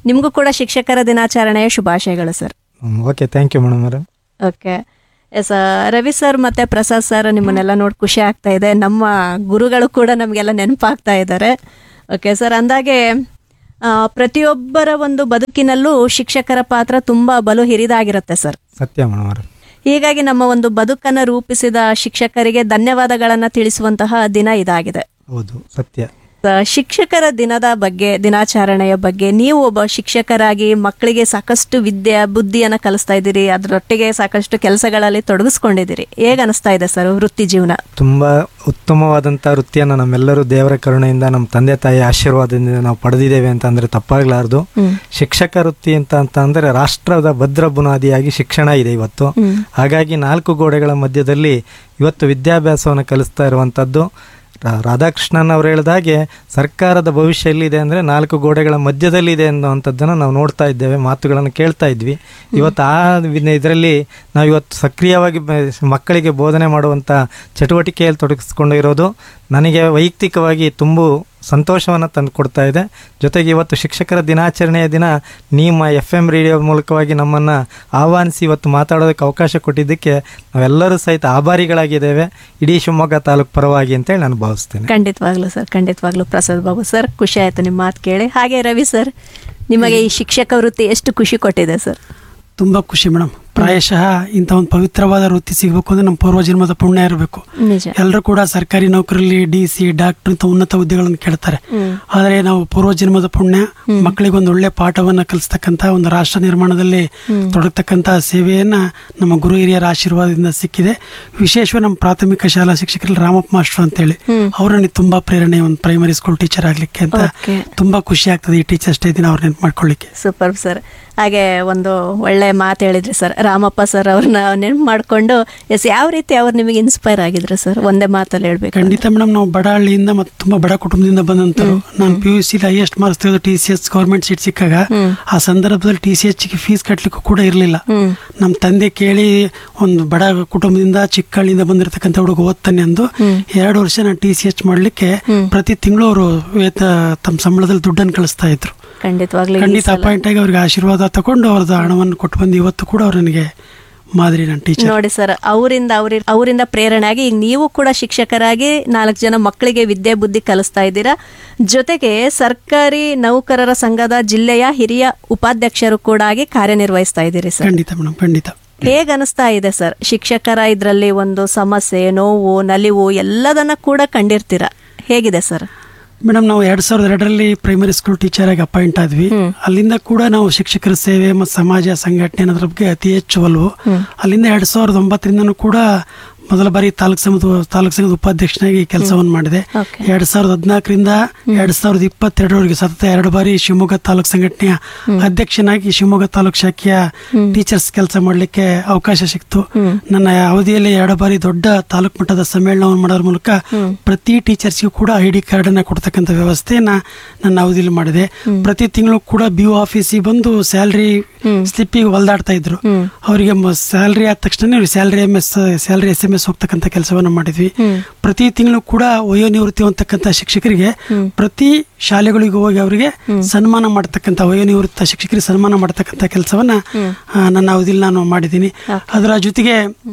ನಿಮಗೂ ಕೂಡ ಶಿಕ್ಷಕರ ದಿನಾಚರಣೆಯ ಶುಭಾಶಯಗಳು sir okay thank you madam ಅವರೇ ಓಕೆ ಎಸ್ ರವಿ ಸರ್ ಮತ್ತೆ ಪ್ರಸಾದ್ ಸರ್ ನಿಮ್ಮನ್ನೆಲ್ಲ ನೋಡಿ ಖುಷಿ ಆಗ್ತಾ ಇದೆ ನಮ್ಮ ಗುರುಗಳು ಕೂಡ ನಮಗೆಲ್ಲ ನೆನಪಾಗ್ತಾ ಇದ್ದಾರೆ ಓಕೆ ಸರ್ ಅಂದಾಗೆ ಆ, ಪ್ರತಿಯೊಬ್ಬರ ಒಂದು ಬದುಕಿನಲ್ಲೂ ಶಿಕ್ಷಕರ ಪಾತ್ರ ತುಂಬ ಬಲು ಹಿರಿದಾಗಿರುತ್ತೆ ಸರ್ ಸತ್ಯ ಮೇಡಮ್ ಅವರೇ ಹೀಗಾಗಿ ನಮ್ಮ ಒಂದು ಬದುಕನ್ನು ರೂಪಿಸಿದ ಶಿಕ್ಷಕರಿಗೆ ಧನ್ಯವಾದಗಳನ್ನು ತಿಳಿಸುವಂತಹ ದಿನ ಇದಾಗಿದೆ ಹೌದು ಸತ್ಯ ಆ, ಶಿಕ್ಷಕರ ದಿನದ ಬಗ್ಗೆ ದಿನಾಚರಣೆಯ ಬಗ್ಗೆ ನೀವು ಒಬ್ಬ ಶಿಕ್ಷಕರಾಗಿ ಮಕ್ಕಳಿಗೆ ಸಾಕಷ್ಟು ವಿದ್ಯೆ ಬುದ್ಧಿಯನ್ನು ಕಲಿಸ್ತಾ ಇದ್ದೀರಿ ಅದರೊಟ್ಟಿಗೆ ಸಾಕಷ್ಟು ಕೆಲಸಗಳಲ್ಲಿ ತೊಡಗಿಸ್ಕೊಂಡಿದ್ದೀರಿ ಹೇಗೆ ಅನಿಸ್ತಾ ಇದೆ ಸರ್ ವೃತ್ತಿ ಜೀವನ ತುಂಬ ಉತ್ತಮವಾದಂಥ ವೃತ್ತಿಯನ್ನು ನಮ್ಮೆಲ್ಲರೂ ದೇವರ ಕರುಣೆಯಿಂದ ನಮ್ಮ ತಂದೆ ತಾಯಿ ಆಶೀರ್ವಾದದಿಂದ ನಾವು ಪಡೆದಿದ್ದೇವೆ ಅಂತ ಅಂದರೆ ತಪ್ಪಾಗಲಾರ್ದು ಶಿಕ್ಷಕ ವೃತ್ತಿ ಅಂತ ಅಂತ ಅಂದರೆ ರಾಷ್ಟ್ರದ ಭದ್ರ ಬುನಾದಿಯಾಗಿ ಶಿಕ್ಷಣ ಇದೆ ಇವತ್ತು ಹಾಗಾಗಿ ನಾಲ್ಕು ಗೋಡೆಗಳ ಮಧ್ಯದಲ್ಲಿ ಇವತ್ತು ವಿದ್ಯಾಭ್ಯಾಸವನ್ನು ಕಲಿಸ್ತಾ ಇರುವಂಥದ್ದು ರಾ- ರಾಧಾಕೃಷ್ಣನ್ ಅವ್ರು ಹೇಳಿದ ಹಾಗೆ ಸರ್ಕಾರದ ಭವಿಷ್ಯ ಎಲ್ಲಿದೆ ಅಂದರೆ ನಾಲ್ಕು ಗೋಡೆಗಳ ಮಧ್ಯದಲ್ಲಿದೆ ಅನ್ನುವಂಥದ್ದನ್ನು ನಾವು ನೋಡ್ತಾ ಇದ್ದೇವೆ ಮಾತುಗಳನ್ನು ಕೇಳ್ತಾ ಇದ್ವಿ ಇವತ್ತು ಆ ಇದರಲ್ಲಿ ನಾವು ಇವತ್ತು ಸಕ್ರಿಯವಾಗಿ ಬ- ಮಕ್ಕಳಿಗೆ ಬೋಧನೆ ಮಾಡುವಂಥ ಚಟುವಟಿಕೆಯಲ್ಲಿ ತೊಡಗಿಸ್ಕೊಂಡಿರೋದು ನನಗೆ ವೈಯಕ್ತಿಕವಾಗಿ ತುಂಬ ಸಂತೋಷವನ್ನು ತಂದು ಕೊಡ್ತಾ ಇದೆ ಜೊತೆಗೆ ಇವತ್ತು ಶಿಕ್ಷಕರ ದಿನಾಚರಣೆಯ ದಿನ ನಿಮ್ಮ ಎಫ್ ಎಂ ರೇಡಿಯೋ ಮೂಲಕವಾಗಿ ನಮ್ಮನ್ನು ಆಹ್ವಾನಿಸಿ ಇವತ್ತು ಮಾತಾಡೋದಕ್ಕೆ ಅವಕಾಶ ಕೊಟ್ಟಿದ್ದಕ್ಕೆ ನಾವೆಲ್ಲರೂ ಸಹಿತ ಆಭಾರಿಗಳಾಗಿದ್ದೇವೆ ಇಡೀ ಶಿವಮೊಗ್ಗ ತಾಲೂಕು ಪರವಾಗಿ ಅಂತೇಳಿ ನಾನು ಭಾವಿಸ್ತೇನೆ ಖಂಡಿತವಾಗ್ಲೂ ಸರ್ ಖಂಡಿತವಾಗ್ಲೂ ಪ್ರಸಾದ್ ಬಾಬು ಸರ್ ಖುಷಿ ಆಯ್ತು ನಿಮ್ಮ ಮಾತು ಕೇಳಿ ಹಾಗೆ ರವಿ ಸರ್ ನಿಮಗೆ ಈ ಶಿಕ್ಷಕ ವೃತ್ತಿ ಎಷ್ಟು ಖುಷಿ ಕೊಟ್ಟಿದೆ ಸರ್ ತುಂಬ ಖುಷಿ ಮೇಡಮ್ ಪ್ರಾಯಶಃ ಇಂಥ ಒಂದು ಪವಿತ್ರವಾದ ವೃತ್ತಿ ಸಿಗಬೇಕು ಅಂದ್ರೆ ನಮ್ಮ ಪೂರ್ವಜನ್ಮದ ಪುಣ್ಯ ಇರಬೇಕು ನಿಜ ಎಲ್ಲರೂ ಕೂಡ ಸರ್ಕಾರಿ ನೌಕರಲ್ಲಿ ಡಿ ಸಿ ಡಾಕ್ಟರ್ ಅಂತ ಉನ್ನತ ಹುದ್ದೆಗಳನ್ನು ಕೇಳ್ತಾರೆ ಆದರೆ ನಾವು ಪೂರ್ವಜನ್ಮದ ಪುಣ್ಯ ಮಕ್ಕಳಿಗೆ ಒಂದು ಒಳ್ಳೆ ಪಾಠವನ್ನ ಕಲಿಸ್ತಕ್ಕಂಥ ಒಂದು ರಾಷ್ಟ್ರ ನಿರ್ಮಾಣದಲ್ಲಿ ತೊಡಗತಕ್ಕಂಥ ಸೇವೆಯನ್ನ ನಮ್ಮ ಗುರು ಹಿರಿಯರ ಆಶೀರ್ವಾದದಿಂದ ಸಿಕ್ಕಿದೆ ವಿಶೇಷವಾಗಿ ನಮ್ಮ ಪ್ರಾಥಮಿಕ ಶಾಲಾ ಶಿಕ್ಷಕರಲ್ಲಿ ರಾಮಪ್ಪ ಮಾಸ್ಟರ್ ಅಂತೇಳಿ ಅವ್ರು ನನಗೆ ತುಂಬಾ ಪ್ರೇರಣೆ ಒಂದು ಪ್ರೈಮರಿ ಸ್ಕೂಲ್ ಟೀಚರ್ ಆಗ್ಲಿಕ್ಕೆ ಅಂತ Okay. ತುಂಬಾ ಖುಷಿ ಆಗ್ತದೆ ಈ ಟೀಚರ್ಸ್ ಡೇ ದಿನ ಅವ್ರು ನೆನ್ಪು ಮಾಡ್ಕೊಳ್ಳಿಕ್ಕೆ ಸೂಪರ್ ಸರ್ ಹಾಗೆ ಒಂದು ಒಳ್ಳೆ ಮಾತು ಹೇಳಿದ್ರಿ ಸರ್ ರಾಮಪ್ಪ ಸರ್ ಅವ್ರನ್ನ ನೆನಪು ಮಾಡಿಕೊಂಡು ಎಸ್ ಯಾವ ರೀತಿ ಅವ್ರು ನಿಮಗೆ ಇನ್ಸ್ಪೈರ್ ಆಗಿದ್ರು ಸರ್ ಒಂದೇ ಮಾತಲ್ಲಿ ಹೇಳ್ಬೇಕು ಖಂಡಿತ ಮೇಡಮ್ ನಾವು ಬಡ ಹಳ್ಳಿಯಿಂದ ಮತ್ತು ತುಂಬಾ ಬಡ ಕುಟುಂಬದಿಂದ ಬಂದಂತರು ನಾನು P U C highest marks ತೆಗೆದು T C S government seat ಸಿಕ್ಕಾಗ ಆ ಸಂದರ್ಭದಲ್ಲಿ ಟಿ ಸಿ ಎಚ್ ಫೀಸ್ ಕಟ್ಲಿಕ್ಕೂ ಕೂಡ ಇರಲಿಲ್ಲ ನಮ್ಮ ತಂದೆ ಕೇಳಿ ಒಂದು ಬಡ ಕುಟುಂಬದಿಂದ ಚಿಕ್ಕ ಹಳ್ಳಿಯಿಂದ ಬಂದಿರತಕ್ಕಂಥ ಹುಡುಗ ಓದ್ತಾನೆ ಅಂದು ಎರಡು ವರ್ಷ ನಾನು ಟಿ ಸಿ ಎಚ್ ಮಾಡ್ಲಿಕ್ಕೆ ಪ್ರತಿ ತಿಂಗಳು ಅವರು ವೇತ ತಮ್ಮ ಸಂಬಳದಲ್ಲಿ ದುಡ್ಡನ್ನು ಕಳಿಸ್ತಾ ಇದ್ರು ಖಂಡಿತವಾಗ್ಲೂ ಈ ಖಂಡಿತ ಸಲ- ಅಪಾಯಿಂಟ್ ಆಗಿ ಅವ್ರಿಗೆ ಆಶೀರ್ವಾದ ತಗೊಂಡು ಅವ್ರದ್ದು ಹಣವನ್ನು ಕೊಟ್ಟು ಬಂದು ಇವತ್ತು ಕೂಡ ಅವ್ರು ನನಗೆ ಮಾದರಿ ನನ್ನ ಟೀಚರ್ ನೋಡಿ ಸರ್ ಅವರಿಂದ ಅವ್ರಿ ಅವರಿಂದ ಪ್ರೇರಣೆ ಆಗಿ ಈಗ ನೀವು ಕೂಡ ಶಿಕ್ಷಕರಾಗಿ ನಾಲ್ಕು ಜನ ಮಕ್ಕಳಿಗೆ ವಿದ್ಯೆ ಬುದ್ಧಿ ಕಲಿಸ್ತಾ ಇದ್ದೀರಾ ಜೊತೆಗೆ ಸರ್ಕಾರಿ ನೌಕರರ ಸಂಘದ ಜಿಲ್ಲೆಯ ಹಿರಿಯ ಉಪಾಧ್ಯಕ್ಷರು ಕೂಡ ಆಗಿ ಕಾರ್ಯನಿರ್ವಹಿಸ್ತಾ ಇದ್ದೀರಿ ಸರ್ ಖಂಡಿತ ಮೇಡಮ್ ಖಂಡಿತ ಹೇಗೆ ಅನಿಸ್ತಾ ಇದೆ ಸರ್ ಶಿಕ್ಷಕರ ಇದರಲ್ಲಿ ಒಂದು ಸಮಸ್ಯೆ ನೋವು ನಲಿವು ಎಲ್ಲದನ್ನ ಕೂಡ ಕಂಡಿರ್ತೀರ ಹೇಗಿದೆ ಸರ್ ಮೇಡಮ್ ನಾವು ಎರಡ್ ಸಾವಿರದ ಎರಡರಲ್ಲಿ ಪ್ರೈಮರಿ ಸ್ಕೂಲ್ ಟೀಚರ್ ಆಗಿ ಅಪಾಯಿಂಟ್ ಆದ್ವಿ ಅಲ್ಲಿಂದ ಕೂಡ ನಾವು ಶಿಕ್ಷಕರ ಸೇವೆ ಮತ್ತು ಸಮಾಜ ಸಂಘಟನೆ ಅನ್ನೋದ್ರ ಬಗ್ಗೆ ಅತಿ ಹೆಚ್ಚು ಒಲವು ಅಲ್ಲಿಂದ ಎರಡ್ ಸಾವಿರದ ಒಂಬತ್ತರಿಂದನೂ ಕೂಡ ಮೊದಲ ಬಾರಿ ತಾಲೂಕು ಸಂಘದ ತಾಲೂಕು ಸಂಘದ ಉಪಾಧ್ಯಕ್ಷನಾಗಿ ಕೆಲಸವನ್ನು ಮಾಡಿದೆ ಎರಡ್ ಸಾವಿರದ ಹದಿನಾಲ್ಕರಿಂದ ಎರಡ್ ಸಾವಿರದ ಇಪ್ಪತ್ತೆರಡರವರೆಗೆ ಸತತ ಎರಡು ಬಾರಿ ಶಿವಮೊಗ್ಗ ತಾಲೂಕು ಸಂಘಟನೆಯ ಅಧ್ಯಕ್ಷನಾಗಿ ಶಿವಮೊಗ್ಗ ತಾಲೂಕು ಶಾಖೆಯ ಟೀಚರ್ಸ್ ಕೆಲಸ ಮಾಡಲಿಕ್ಕೆ ಅವಕಾಶ ಸಿಕ್ತು ನನ್ನ ಅವಧಿಯಲ್ಲಿ ಎರಡು ಬಾರಿ ದೊಡ್ಡ ತಾಲೂಕು ಮಟ್ಟದ ಸಮ್ಮೇಳನವನ್ನು ಮಾಡೋದ್ರ ಮೂಲಕ ಪ್ರತಿ ಟೀಚರ್ಸ್ಗೂ ಕೂಡ ಐ ಡಿ ಕಾರ್ಡ್ ಅನ್ನ ಕೊಡ್ತಕ್ಕಂಥ ವ್ಯವಸ್ಥೆಯನ್ನ ನನ್ನ ಅವಧಿಯಲ್ಲಿ ಮಾಡಿದೆ ಪ್ರತಿ ತಿಂಗಳು ಕೂಡ ಬಿ ಆಫೀಸಿಗೆ ಬಂದು ಸ್ಯಾಲ್ರಿ ಸ್ಲಿಪ್ಪಿಗೆ ಹೊಲ್ದಾಡ್ತಾ ಇದ್ರು ಅವರಿಗೆ ಸ್ಯಾಲ್ರಿ ಆದ ತಕ್ಷಣ salary M S salary S M S ಹೋಗ್ತಕ್ಕಂಥ ಕೆಲಸವನ್ನ ಮಾಡಿದ್ವಿ ಪ್ರತಿ ತಿಂಗಳು ಕೂಡ ವಯೋನಿವೃತ್ತಿ ಹೊಂದತಕ್ಕಂಥ ಶಿಕ್ಷಕರಿಗೆ ಪ್ರತಿ ಶಾಲೆಗಳಿಗೂ ಹೋಗಿ ಅವರಿಗೆ ಸನ್ಮಾನ ಮಾಡತಕ್ಕಂಥ ವಯೋನಿವೃತ್ತ ಶಿಕ್ಷಕರಿಗೆ ಸನ್ಮಾನ ಮಾಡತಕ್ಕಂಥ ಕೆಲಸವನ್ನ ಆ, ನನ್ನ ಅವಧಿಯಲ್ಲಿ ನಾನು ಮಾಡಿದ್ದೀನಿ ಅದರ ಜೊತೆಗೆ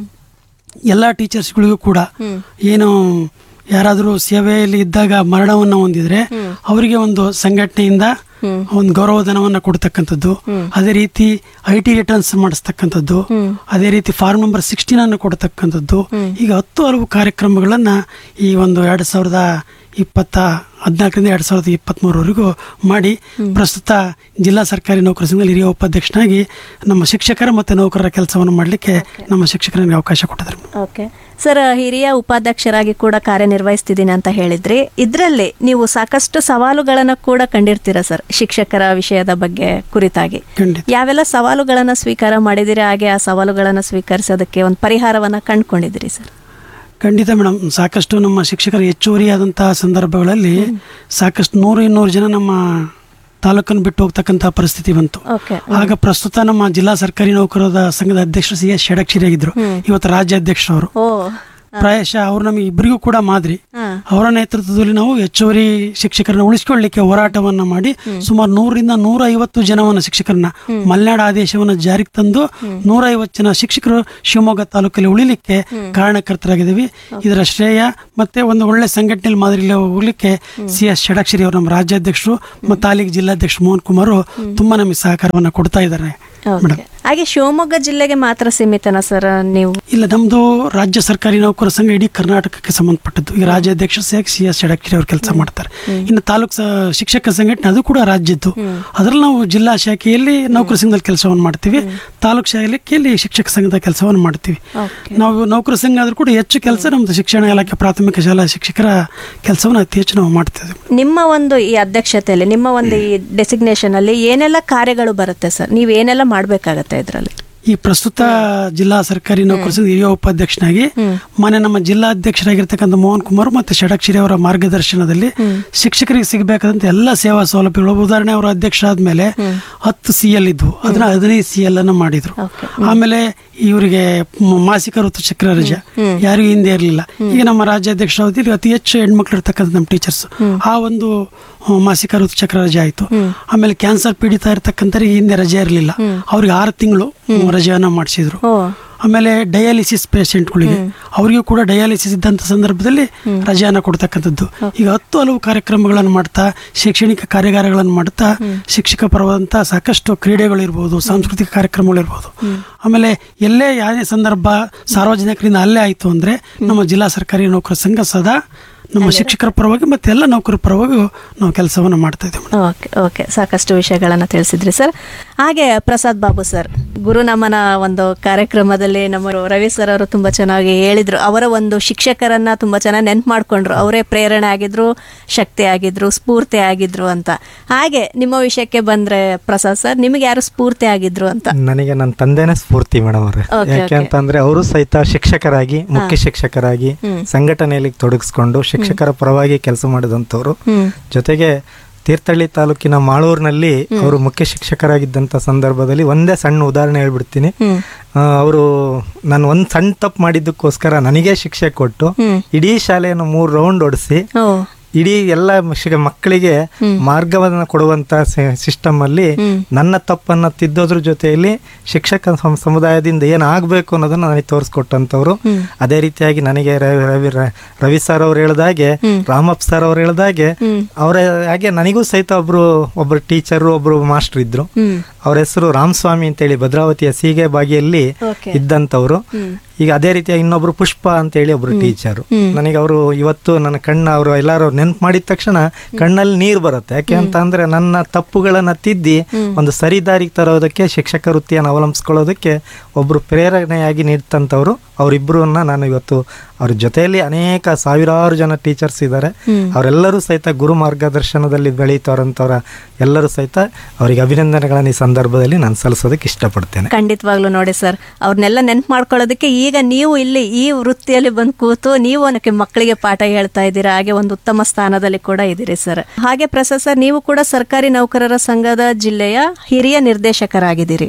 ಎಲ್ಲ ಟೀಚರ್ಸ್ಗಳಿಗೂ ಕೂಡ ಏನು ಯಾರಾದರೂ ಸೇವೆಯಲ್ಲಿ ಇದ್ದಾಗ ಮರಣವನ್ನು ಹೊಂದಿದ್ರೆ ಅವರಿಗೆ ಒಂದು ಸಂಘಟನೆಯಿಂದ ಒಂದು ಗೌರವಧನವನ್ನು ಕೊಡ್ತಕ್ಕಂಥದ್ದು ಅದೇ ರೀತಿ ಐ ಟಿ ರಿಟರ್ನ್ಸ್ ಮಾಡಿಸ್ತಕ್ಕಂಥದ್ದು ಅದೇ ರೀತಿ ಫಾರ್ಮ್ ನಂಬರ್ ಸಿಕ್ಸ್ಟೀನ್ ಅನ್ನು ಕೊಡ್ತಕ್ಕಂಥದ್ದು ಈಗ ಹತ್ತು ಹಲವು ಕಾರ್ಯಕ್ರಮಗಳನ್ನ ಈ ಒಂದು ಎರಡ್ ಸಾವಿರದ ಇಪ್ಪತ್ತ ಹದಿನಾಲ್ಕರಿಂದ ಎರಡ್ ಸಾವಿರದ ಇಪ್ಪತ್ತ್ಮೂರವರೆಗೂ ಮಾಡಿ ಪ್ರಸ್ತುತ ಜಿಲ್ಲಾ ಸರ್ಕಾರಿ ನೌಕರ ಸಂಘದಲ್ಲಿ ಹಿರಿಯ ಉಪಾಧ್ಯಕ್ಷನಾಗಿ ನಮ್ಮ ಶಿಕ್ಷಕರ ಮತ್ತು ನೌಕರರ ಕೆಲಸವನ್ನು ಮಾಡಲಿಕ್ಕೆ ನಮ್ಮ ಶಿಕ್ಷಕರ ನನಗೆ ಅವಕಾಶ ಕೊಟ್ಟಿದ್ದಾರೆ ಓಕೆ ಸರ್ ಹಿರಿಯ ಉಪಾಧ್ಯಕ್ಷರಾಗಿ ಕೂಡ ಕಾರ್ಯನಿರ್ವಹಿಸ್ತಿದ್ದೀನಿ ಅಂತ ಹೇಳಿದ್ರಿ ಇದರಲ್ಲಿ ನೀವು ಸಾಕಷ್ಟು ಸವಾಲುಗಳನ್ನು ಕೂಡ ಕಂಡಿರ್ತೀರಾ ಸರ್ ಶಿಕ್ಷಕರ ವಿಷಯದ ಬಗ್ಗೆ ಕುರಿತಾಗಿ ಯಾವೆಲ್ಲ ಸವಾಲುಗಳನ್ನು ಸ್ವೀಕಾರ ಮಾಡಿದಿರಿ ಹಾಗೆ ಆ ಸವಾಲುಗಳನ್ನು ಸ್ವೀಕರಿಸೋದಕ್ಕೆ ಒಂದು ಪರಿಹಾರವನ್ನ ಕಂಡುಕೊಂಡಿದ್ದೀರಿ ಸರ್ ಖಂಡಿತ ಮೇಡಮ್ ಸಾಕಷ್ಟು ನಮ್ಮ ಶಿಕ್ಷಕರು ಹೆಚ್ಚುವರಿಯಾದಂತಹ ಸಂದರ್ಭಗಳಲ್ಲಿ ಸಾಕಷ್ಟು ನೂರು ಇನ್ನೂರು ಜನ ನಮ್ಮ ತಾಲೂಕನ್ನು ಬಿಟ್ಟು ಹೋಗ್ತಕ್ಕಂತಹ ಪರಿಸ್ಥಿತಿ ಬಂತು ಓಕೆ ಆಗ ಪ್ರಸ್ತುತ ನಮ್ಮ ಜಿಲ್ಲಾ ಸರ್ಕಾರಿ ನೌಕರರ ಸಂಘದ ಅಧ್ಯಕ್ಷರು ಸಿ ಎಸ್ ಷಡಕ್ಷರಿ ಆಗಿದ್ರು ಇವತ್ತು ರಾಜ್ಯ ಅಧ್ಯಕ್ಷರವರು ಓ ಪ್ರಾಯಶಃ ಅವ್ರು ನಮಗೆ ಇಬ್ಬರಿಗೂ ಕೂಡ ಮಾದರಿ ಅವರ ನೇತೃತ್ವದಲ್ಲಿ ನಾವು ಹೆಚ್ಚುವರಿ ಶಿಕ್ಷಕರನ್ನ ಉಳಿಸಿಕೊಳ್ಳಿಕ್ಕೆ ಹೋರಾಟವನ್ನ ಮಾಡಿ ಸುಮಾರು ನೂರರಿಂದ ನೂರ ಐವತ್ತು ಜನವನ್ನ ಶಿಕ್ಷಕರನ್ನ ಮಲೆನಾಡು ಆದೇಶವನ್ನ ಜಾರಿಗೆ ತಂದು ನೂರ ಐವತ್ತು ಜನ ಶಿಕ್ಷಕರು ಶಿವಮೊಗ್ಗ ತಾಲೂಕಲ್ಲಿ ಉಳಿಲಿಕ್ಕೆ ಕಾರಣಕರ್ತರಾಗಿದ್ದೀವಿ ಇದರ ಶ್ರೇಯ ಮತ್ತೆ ಒಂದು ಒಳ್ಳೆ ಸಂಘಟನೆಯಲ್ಲಿ ಮಾದರಿಯಲ್ಲಿ ಹೋಗ್ಲಿಕ್ಕೆ ಸಿ ಎಸ್ ಷಡಕ್ಷರಿ ಅವರು ನಮ್ಮ ರಾಜ್ಯಾಧ್ಯಕ್ಷರು ಮತ್ತು ತಾಲೂಕು ಜಿಲ್ಲಾಧ್ಯಕ್ಷರು ಮೋಹನ್ ಕುಮಾರ್ ತುಂಬಾ ನಮಗೆ ಸಹಕಾರವನ್ನ ಕೊಡ್ತಾ ಇದ್ದಾರೆ ಮೇಡಮ್ ಹಾಗೆ ಶಿವಮೊಗ್ಗ ಜಿಲ್ಲೆಗೆ ಮಾತ್ರ ಸೀಮಿತನಾ ಸರ್ ನೀವು ಇಲ್ಲ ನಮ್ದು ರಾಜ್ಯ ಸರ್ಕಾರಿ ನೌಕರ ಸಂಘ ಇಡೀ ಕರ್ನಾಟಕಕ್ಕೆ ಸಂಬಂಧಪಟ್ಟದ್ದು ಈಗ ರಾಜ್ಯಾಧ್ಯಕ್ಷ ಸಿ ಎಸ್ ಷಡಕ್ಷರಿ ಅವರು ಕೆಲಸ ಮಾಡ್ತಾರೆ ಇನ್ನು ತಾಲೂಕು ಸ- ಶಿಕ್ಷಕ ಸಂಘಟನೆ ಅದು ಕೂಡ ರಾಜ್ಯದ್ದು ಅದ್ರಲ್ಲಿ ನಾವು ಜಿಲ್ಲಾ ಶಾಖೆಯಲ್ಲಿ ನೌಕರ ಸಂಘದಲ್ಲಿ ಕೆಲಸವನ್ನು ಮಾಡ್ತೀವಿ ತಾಲೂಕು ಶಾಖೆಯಲ್ಲಿ ಶಿಕ್ಷಕ ಸಂಘದ ಕೆಲಸವನ್ನು ಮಾಡ್ತೀವಿ ನಾವು ನೌಕರ ಸಂಘ ಆದ್ರೂ ಕೂಡ ಹೆಚ್ಚು ಕೆಲಸ ನಮ್ದು ಶಿಕ್ಷಣ ಇಲಾಖೆ ಪ್ರಾಥಮಿಕ ಶಾಲಾ ಶಿಕ್ಷಕರ ಕೆಲಸವನ್ನು ಅತಿ ಹೆಚ್ಚು ನಾವು ಮಾಡ್ತಿದ್ದೀವಿ ನಿಮ್ಮ ಒಂದು ಈ ಅಧ್ಯಕ್ಷತೆಯಲ್ಲಿ ನಿಮ್ಮ ಒಂದು ಈ ಡೆಸಿಗ್ನೇಷನ್ ಅಲ್ಲಿ ಏನೆಲ್ಲ ಕಾರ್ಯಗಳು ಬರುತ್ತೆ ಸರ್ ನೀವು ಏನೆಲ್ಲ ಮಾಡ್ಬೇಕಾಗತ್ತೆ ಇದರಲ್ಲಿ ಈ ಪ್ರಸ್ತುತ ಜಿಲ್ಲಾ ಸರ್ಕಾರಿ ನೌಕರ ಸಂಘದ ಹಿರಿಯ ಉಪಾಧ್ಯಕ್ಷನಾಗಿ ಮೊನ್ನೆ ನಮ್ಮ ಜಿಲ್ಲಾಧ್ಯಕ್ಷರಾಗಿರ್ತಕ್ಕಂಥ ಮೋಹನ್ ಕುಮಾರ್ ಮತ್ತೆ ಷಡಕ್ಷರಿ ಅವರ ಮಾರ್ಗದರ್ಶನದಲ್ಲಿ ಶಿಕ್ಷಕರಿಗೆ ಸಿಗಬೇಕಾದಂತ ಎಲ್ಲ ಸೇವಾ ಸೌಲಭ್ಯಗಳು ಉದಾಹರಣೆ ಅವರ ಅಧ್ಯಕ್ಷ ಆದ್ಮೇಲೆ ಹತ್ತು ಸಿ ಎಲ್ ಇದ್ವು ಅದನ್ನ ಹದಿನೈದು ಸಿ ಎಲ್ ಅನ್ನ ಮಾಡಿದ್ರು ಆಮೇಲೆ ಇವರಿಗೆ ಮ- ಮಾಸಿಕ ಋತುಚಕ್ರ ರಜೆ ಯಾರಿಗೂ ಹಿಂದೆ ಇರಲಿಲ್ಲ ಈಗ ನಮ್ಮ ರಾಜ್ಯಾಧ್ಯಕ್ಷ ಅವಧಿಯಲ್ಲಿ ಅತಿ ಹೆಚ್ಚು ಹೆಣ್ಮಕ್ಳು ಇರ್ತಕ್ಕಂಥ ನಮ್ಮ ಟೀಚರ್ಸ್ ಆ ಒಂದು ಆ, ಮಾಸಿಕ ಋತುಚಕ್ರ ರಜೆ ಆಯ್ತು ಆಮೇಲೆ ಕ್ಯಾನ್ಸರ್ ಪೀಡಿತ ಇರ್ತಕ್ಕಂಥವ್ರಿಗೆ ಹಿಂದೆ ರಜೆ ಇರಲಿಲ್ಲ ಅವ್ರಿಗೆ ಆರು ತಿಂಗಳು ರಜೆಯನ್ನ ಮಾಡಿಸಿದ್ರು ಆಮೇಲೆ ಡಯಾಲಿಸಿಸ್ ಪೇಷಂಟ್ಗಳಿಗೆ ಅವರಿಗೂ ಕೂಡ ಡಯಾಲಿಸಿಸ್ ಇದ್ದಂಥ ಸಂದರ್ಭದಲ್ಲಿ ರಜೆಯನ್ನ ಕೊಡ್ತಕ್ಕಂಥದ್ದು ಈಗ ಹತ್ತು ಹಲವು ಕಾರ್ಯಕ್ರಮಗಳನ್ನು ಮಾಡ್ತಾ ಶೈಕ್ಷಣಿಕ ಕಾರ್ಯಾಗಾರಗಳನ್ನು ಮಾಡ್ತಾ ಶಿಕ್ಷಕ ಪರವಾದಂಥ ಸಾಕಷ್ಟು ಕ್ರೀಡೆಗಳಿರ್ಬೋದು ಸಾಂಸ್ಕೃತಿಕ ಕಾರ್ಯಕ್ರಮಗಳಿರ್ಬೋದು ಆಮೇಲೆ ಎಲ್ಲೇ ಯಾವುದೇ ಸಂದರ್ಭ ಸಾರ್ವಜನಿಕರಿಂದ ಅಲ್ಲೇ ಆಯಿತು ಅಂದರೆ ನಮ್ಮ ಜಿಲ್ಲಾ ಸರ್ಕಾರಿ ನೌಕರ ಸಂಘ ಸದಾ ನಮ್ಮ ಶಿಕ್ಷಕರ ಪರವಾಗಿ ಮತ್ತೆ ಎಲ್ಲ ನೌಕರರ ಪರವಾಗಿ ನಾವು ಕೆಲಸವನ್ನು ಮಾಡ್ತಾ ಇದ್ದೇವೆ ಓಕೆ ಓಕೆ ಸಾಕಷ್ಟು ವಿಷಯಗಳನ್ನು ತಿಳಿಸಿದ್ರಿ ಸರ್ ಹಾಗೆ ಪ್ರಸಾದ್ ಬಾಬು ಸರ್ ಗುರುನಮನ ಒಂದು ಕಾರ್ಯಕ್ರಮದಲ್ಲಿ ನಮ್ಮ ರವಿ ಸರ್ ಅವರು ತುಂಬ ಚೆನ್ನಾಗಿ ಹೇಳಿದ್ರು ಅವರ ಒಂದು ಶಿಕ್ಷಕರನ್ನ ತುಂಬ ಚೆನ್ನಾಗಿ ನೆನ್ಪು ಮಾಡ್ಕೊಂಡ್ರು ಅವರೇ ಪ್ರೇರಣೆ ಆಗಿದ್ರು ಶಕ್ತಿ ಆಗಿದ್ರು ಸ್ಫೂರ್ತಿ ಆಗಿದ್ರು ಅಂತ ಹಾಗೆ ನಿಮ್ಮ ವಿಷಯಕ್ಕೆ ಬಂದ್ರೆ ಪ್ರಸಾದ್ ಸರ್ ನಿಮಗೆ ಯಾರು ಸ್ಫೂರ್ತಿ ಆಗಿದ್ರು ಅಂತ ನನಗೆ ನನ್ನ ತಂದೆನೇ ಸ್ಫೂರ್ತಿ ಮೇಡಮ್ ಅವ್ರೆ Okay, ಯಾಕೆ okay. ಅಂತಂದ್ರೆ ಅವರು ಸಹಿತ ಶಿಕ್ಷಕರಾಗಿ ಮುಖ್ಯ ಶಿಕ್ಷಕರಾಗಿ ಹ್ಮ್. ಸಂಘಟನೆಯಲ್ಲಿ ತೊಡಗಿಸ್ಕೊಂಡು ಶಿಕ್ಷಕರ ಪರವಾಗಿ ಕೆಲಸ ಮಾಡಿದಂಥವ್ರು ಹ್ಮ್. ಜೊತೆಗೆ ತೀರ್ಥಹಳ್ಳಿ ತಾಲೂಕಿನ ಮಾಳೂರಿನಲ್ಲಿ ಅವರು ಮುಖ್ಯ ಶಿಕ್ಷಕರಾಗಿದ್ದಂಥ ಸಂದರ್ಭದಲ್ಲಿ ಒಂದೇ ಸಣ್ಣ ಉದಾಹರಣೆ ಹೇಳ್ಬಿಡ್ತೀನಿ ಅವರು ನಾನು ಒಂದು ಸಣ್ಣ ತಪ್ಪು ಮಾಡಿದ್ದಕ್ಕೋಸ್ಕರ ನನಗೆ ಶಿಕ್ಷೆ ಕೊಟ್ಟು ಇಡೀ ಶಾಲೆಯನ್ನು ಮೂರು ರೌಂಡ್ ಹೊಡಿಸಿ ಇಡೀ ಎಲ್ಲ ಶಿಕ್ಷಕ ಮಕ್ಕಳಿಗೆ ಮಾರ್ಗವನ್ನು ಕೊಡುವಂತ ಸಿಸ್ಟಮ್ ಅಲ್ಲಿ ನನ್ನ ತಪ್ಪನ್ನ ತಿದ್ದೋದ್ರ ಜೊತೆಯಲ್ಲಿ ಶಿಕ್ಷಕ ಸಮ- ಸಮುದಾಯದಿಂದ ಏನಾಗಬೇಕು ಅನ್ನೋದನ್ನ ನನಗೆ ತೋರಿಸ್ಕೊಟ್ಟಂತವ್ರು ಅದೇ ರೀತಿಯಾಗಿ ನನಗೆ ರವಿ ರವಿ ರ- ರವಿ ಸರ್ ಅವ್ರು ಹೇಳ್ದಾಗೆ ರಾಮಪ್ಪ ಸರ್ ಅವ್ರು ಹೇಳ್ದಾಗೆ ಅವರ ಹಾಗೆ ನನಗೂ ಸಹಿತ ಒಬ್ರು ಒಬ್ರು ಟೀಚರು ಒಬ್ರು ಮಾಸ್ಟರ್ ಇದ್ರು ಅವ್ರ ಹೆಸರು ರಾಮಸ್ವಾಮಿ ಅಂತೇಳಿ ಭದ್ರಾವತಿಯ ಸೀಗೆ ಬಾಗಿಯಲ್ಲಿ Okay. ಇದ್ದಂಥವ್ರು ಈಗ ಅದೇ ರೀತಿಯಾಗಿ ಇನ್ನೊಬ್ರು ಪುಷ್ಪ ಅಂತೇಳಿ ಒಬ್ರು ಟೀಚರು ನನಗೆ ಅವರು ಇವತ್ತು ನನ್ನ ಕಣ್ಣ ಅವರು ಎಲ್ಲರೂ ನೆನ್ಪು ಮಾಡಿದ ತಕ್ಷಣ ಕಣ್ಣಲ್ಲಿ ನೀರು ಬರುತ್ತೆ ಯಾಕೆ ಅಂತ ಅಂದ್ರೆ ನನ್ನ ತಪ್ಪುಗಳನ್ನ ತಿದ್ದಿ ಒಂದು ಸರಿ ದಾರಿಗೆ ತರೋದಕ್ಕೆ ಶಿಕ್ಷಕ ವೃತ್ತಿಯನ್ನು ಅವಲಂಬಿಸ್ಕೊಳ್ಳೋದಕ್ಕೆ ಒಬ್ರು ಪ್ರೇರಣೆಯಾಗಿ ನೀಡ್ತಂಥವ್ರು ಅವರಿಬ್ಬರನ್ನ ನಾನು ಇವತ್ತು ಅವ್ರ ಜೊತೆಯಲ್ಲಿ ಅನೇಕ ಸಾವಿರಾರು ಜನ ಟೀಚರ್ಸ್ ಇದ್ದಾರೆ ಅವರೆಲ್ಲರೂ ಸಹಿತ ಗುರು ಮಾರ್ಗದರ್ಶನದಲ್ಲಿ ಬೆಳೀತಾರಂತವ್ರ ಎಲ್ಲರೂ ಸಹಿತ ಅವರಿಗೆ ಅಭಿನಂದನೆಗಳನ್ನ ಈ ಸಂದರ್ಭದಲ್ಲಿ ನಾನು ಸಲ್ಲಿಸೋದಕ್ಕೆ ಇಷ್ಟಪಡ್ತೇನೆ ಖಂಡಿತವಾಗ್ಲೂ ನೋಡಿ ಸರ್ ಅವ್ರನ್ನೆಲ್ಲ ನೆನ್ಪು ಮಾಡ್ಕೊಳ್ಳೋದಕ್ಕೆ ಈಗ ನೀವು ಇಲ್ಲಿ ಈ ವೃತ್ತಿಯಲ್ಲಿ ಬಂದು ಕೂತು ನೀವು ಅದಕ್ಕೆ ಮಕ್ಕಳಿಗೆ ಪಾಠ ಹೇಳ್ತಾ ಇದ್ದೀರಾ ಹಾಗೆ ಒಂದು ಉತ್ತಮ ಸ್ಥಾನದಲ್ಲಿ ಕೂಡ ಇದ್ದೀರಿ ಸರ್ ಹಾಗೆ ಪ್ರಸಾದ್ ಸರ್ ನೀವು ಕೂಡ ಸರ್ಕಾರಿ ನೌಕರರ ಸಂಘದ ಜಿಲ್ಲೆಯ ಹಿರಿಯ ನಿರ್ದೇಶಕರಾಗಿದ್ದೀರಿ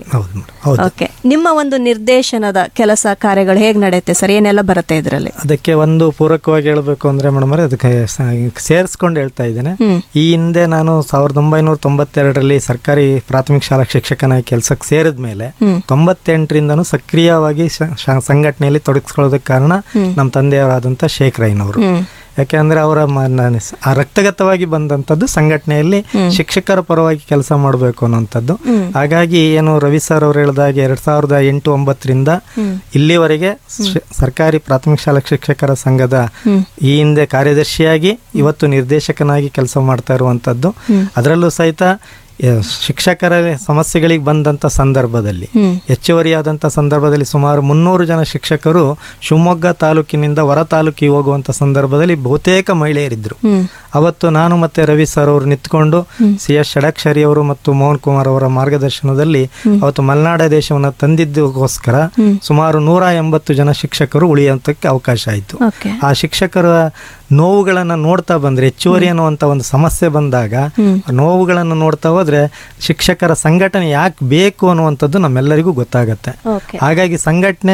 ಓಕೆ ನಿಮ್ಮ ಒಂದು ನಿರ್ದೇಶನದ ಕೆಲಸ ಕಾರ್ಯಗಳು ಹೇಗೆ ನಡೆಯುತ್ತೆ ಸರ್ ಏನೆಲ್ಲ ಬರುತ್ತೆ ಇದರಲ್ಲಿ ಅದಕ್ಕೆ ಒಂದು ಪೂರಕವಾಗಿ ಹೇಳಬೇಕು ಅಂದ್ರೆ ಮೇಡಮ್ ಅವರೇ ಅದಕ್ಕೆ ಸ- ಸೇರಿಸ್ಕೊಂಡು ಹೇಳ್ತಾ ಇದ್ದೇನೆ ಹ್ಮ್. ಈ ಹಿಂದೆ ನಾನು ಸಾವಿರದ ಒಂಬೈನೂರ ತೊಂಬತ್ತೆರಡರಲ್ಲಿ ಸರ್ಕಾರಿ ಪ್ರಾಥಮಿಕ ಶಾಲಾ ಶಿಕ್ಷಕನಾಗಿ ಕೆಲಸಕ್ಕೆ ಸೇರಿದ ಮೇಲೆ ಹ್ಮ್. ತೊಂಬತ್ತೆಂಟರಿಂದನೂ ಸಕ್ರಿಯವಾಗಿ ಶ- ಶ- ಸಂಘಟನೆಯಲ್ಲಿ ತೊಡಗಿಸ್ಕೊಳ್ಳೋದಕ್ಕೆ ಕಾರಣ ಹ್ಮ್. ನಮ್ಮ ತಂದೆಯವರಾದಂಥ ಶೇಖರಯ್ಯನವರು ಹ್ಮ್. ಯಾಕೆಂದ್ರೆ ಅವರ ಮ- ನ- ಸ- ಆ ರಕ್ತಗತವಾಗಿ ಬಂದಂಥದ್ದು ಸಂಘಟನೆಯಲ್ಲಿ ಹ್ಮ್. ಶಿಕ್ಷಕರ ಪರವಾಗಿ ಕೆಲಸ ಮಾಡಬೇಕು ಅನ್ನೋಂಥದ್ದು ಹ್ಮ್. ಹಾಗಾಗಿ ಏನು ರವಿ ಸರ್ ಅವರು ಹೇಳಿದಾಗೆ ಎರಡ್ ಸಾವಿರದ ಎಂಟು ಒಂಬತ್ತರಿಂದ ಹ್ಮ್. ಇಲ್ಲಿವರೆಗೆ ಶ- ಸರ್ಕಾರಿ ಪ್ರಾಥಮಿಕ ಶಾಲಾ ಶಿಕ್ಷಕರ ಸಂಘದ ಹ್ಮ್. ಈ ಹಿಂದೆ ಕಾರ್ಯದರ್ಶಿಯಾಗಿ ಇವತ್ತು ನಿರ್ದೇಶಕನಾಗಿ ಕೆಲಸ ಮಾಡ್ತಾ ಇರುವಂತದ್ದು ಹ್ಮ್. ಅದರಲ್ಲೂ ಸಹಿತ ಯ- ಶಿಕ್ಷಕರ ಸಮಸ್ಯೆಗಳಿಗೆ ಬಂದಂತ ಸಂದರ್ಭದಲ್ಲಿ ಹ್ಮ್. ಹೆಚ್ಚುವರಿಯಾದಂಥ ಸಂದರ್ಭದಲ್ಲಿ ಸುಮಾರು ಮುನ್ನೂರು ಜನ ಶಿಕ್ಷಕರು ಶಿವಮೊಗ್ಗ ತಾಲೂಕಿನಿಂದ ಹೊರ ತಾಲೂಕಿಗೆ ಹೋಗುವಂತ ಸಂದರ್ಭದಲ್ಲಿ ಬಹುತೇಕ ಮಹಿಳೆಯರಿದ್ರು ಹ್ಮ್. ಅವತ್ತು ನಾನು ಮತ್ತೆ ರವಿ ಸರ್ ಅವರು ನಿಂತ್ಕೊಂಡು ಸಿ ಎಸ್ ಷಡಕ್ಷರಿ ಅವರು ಮತ್ತು ಮೋಹನ್ ಕುಮಾರ್ ಅವರ ಮಾರ್ಗದರ್ಶನದಲ್ಲಿ ಹ್ಮ್. ಅವತ್ತು ಮಲೆನಾಡ ದೇಶವನ್ನು ತಂದಿದ್ದಕ್ಕೋಸ್ಕರ ಹ್ಮ್. ಸುಮಾರು ನೂರ ಎಂಬತ್ತು ಜನ ಶಿಕ್ಷಕರು ಉಳಿಯೋಂತಕ್ಕೆ ಅವಕಾಶ ಆಯಿತು ಓಕೆ ಆ ಶಿಕ್ಷಕರ ನೋವುಗಳನ್ನು ನೋಡ್ತಾ ಬಂದ್ರೆ ಹೆಚ್ಚುವರಿ ಅನ್ನುವಂಥ ಒಂದು ಸಮಸ್ಯೆ ಬಂದಾಗ ಹ್ಮ್. ಆ ನೋವುಗಳನ್ನು ನೋಡ್ತಾ ಹೋದ್ರೆ ಶಿಕ್ಷಕರ ಸಂಘಟನೆ ಯಾಕೆ ಬೇಕು ಅನ್ನುವಂಥದ್ದು ನಮ್ಮೆಲ್ಲರಿಗೂ ಗೊತ್ತಾಗತ್ತೆ ಓಕೆ ಹಾಗಾಗಿ ಸಂಘಟನೆ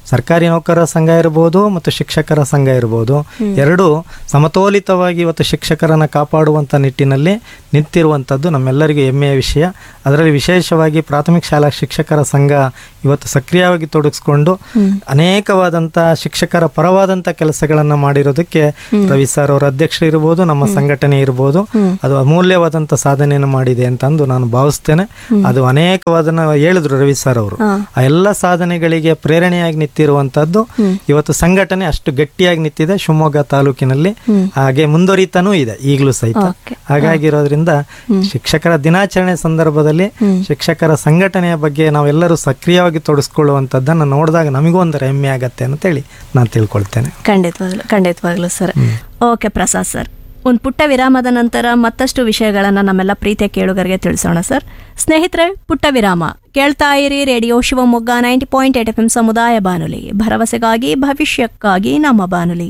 ಸರ್ಕಾರಿ ನೌಕರರ ಸಂಘ ಇರ್ಬೋದು ಮತ್ತು ಶಿಕ್ಷಕರ ಸಂಘ ಇರ್ಬೋದು ಎರಡು ಸಮತೋಲಿತವಾಗಿ ಇವತ್ತು ಶಿಕ್ಷಕರನ್ನ ಕಾಪಾಡುವಂಥ ನಿಟ್ಟಿನಲ್ಲಿ ನಿಂತಿರುವಂಥದ್ದು ನಮ್ಮೆಲ್ಲರಿಗೂ ಹೆಮ್ಮೆಯ ವಿಷಯ ಅದರಲ್ಲಿ ವಿಶೇಷವಾಗಿ ಪ್ರಾಥಮಿಕ ಶಾಲಾ ಶಿಕ್ಷಕರ ಸಂಘ ಇವತ್ತು ಸಕ್ರಿಯವಾಗಿ ತೊಡಗಿಸ್ಕೊಂಡು ಅನೇಕವಾದಂಥ ಶಿಕ್ಷಕರ ಪರವಾದಂಥ ಕೆಲಸಗಳನ್ನು ಮಾಡಿರೋದಕ್ಕೆ ರವಿ ಸರ್ ಅವರ ಅಧ್ಯಕ್ಷರು ಇರ್ಬೋದು ನಮ್ಮ ಸಂಘಟನೆ ಇರ್ಬೋದು ಅದು ಅಮೂಲ್ಯವಾದಂಥ ಸಾಧನೆಯನ್ನು ಮಾಡಿದೆ ಅಂತಂದು ನಾನು ಭಾವಿಸ್ತೇನೆ ಅದು ಅನೇಕವಾದನ್ನ ಹೇಳಿದ್ರು ರವಿ ಸರ್ ಅವರು ಆ ಎಲ್ಲ ಸಾಧನೆಗಳಿಗೆ ಪ್ರೇರಣೆಯಾಗಿ ನಿಂತಿರುವಂತದ್ದು ಇವತ್ತು ಸಂಘಟನೆ ಅಷ್ಟು ಗಟ್ಟಿಯಾಗಿ ನಿಂತಿದೆ ಶಿವಮೊಗ್ಗ ತಾಲೂಕಿನಲ್ಲಿ ಹಾಗೆ ಮುಂದುವರಿತಾನೂ ಇದೆ ಈಗಲೂ ಸಹಿತ ಹಾಗಾಗಿರೋದ್ರಿಂದ ಶಿಕ್ಷಕರ ದಿನಾಚರಣೆ ಸಂದರ್ಭದಲ್ಲಿ ಶಿಕ್ಷಕರ ಸಂಘಟನೆಯ ಬಗ್ಗೆ ನಾವೆಲ್ಲರೂ ಸಕ್ರಿಯವಾಗಿ ತೊಡಗಿಸ್ಕೊಳ್ಳುವಂಥದ್ದನ್ನು ನೋಡಿದಾಗ ನಮಗೂ ಒಂದರ ಹೆಮ್ಮೆ ಆಗತ್ತೆ ಅಂತೇಳಿ ನಾನು ತಿಳ್ಕೊಳ್ತೇನೆ ಖಂಡಿತವಾಗ್ಲು ಖಂಡಿತವಾಗ್ಲು ಸರ್ ಓಕೆ ಪ್ರಸಾದ್ ಸರ್ ಒಂದು ಪುಟ್ಟ ವಿರಾಮದ ನಂತರ ಮತ್ತಷ್ಟು ವಿಷಯಗಳನ್ನು ನಮ್ಮೆಲ್ಲ ಪ್ರೀತಿಯ ಕೇಳುಗರಿಗೆ ತಿಳಿಸೋಣ ಸರ್ ಸ್ನೇಹಿತರೆ ಪುಟ್ಟ ವಿರಾಮ ಕೇಳ್ತಾ ಇರಿ radio Shivamogga ninety point eight F M ಸಮುದಾಯ ಬಾನುಲಿ ಭರವಸೆಗಾಗಿ ಭವಿಷ್ಯಕ್ಕಾಗಿ ನಮ್ಮ ಬಾನುಲಿ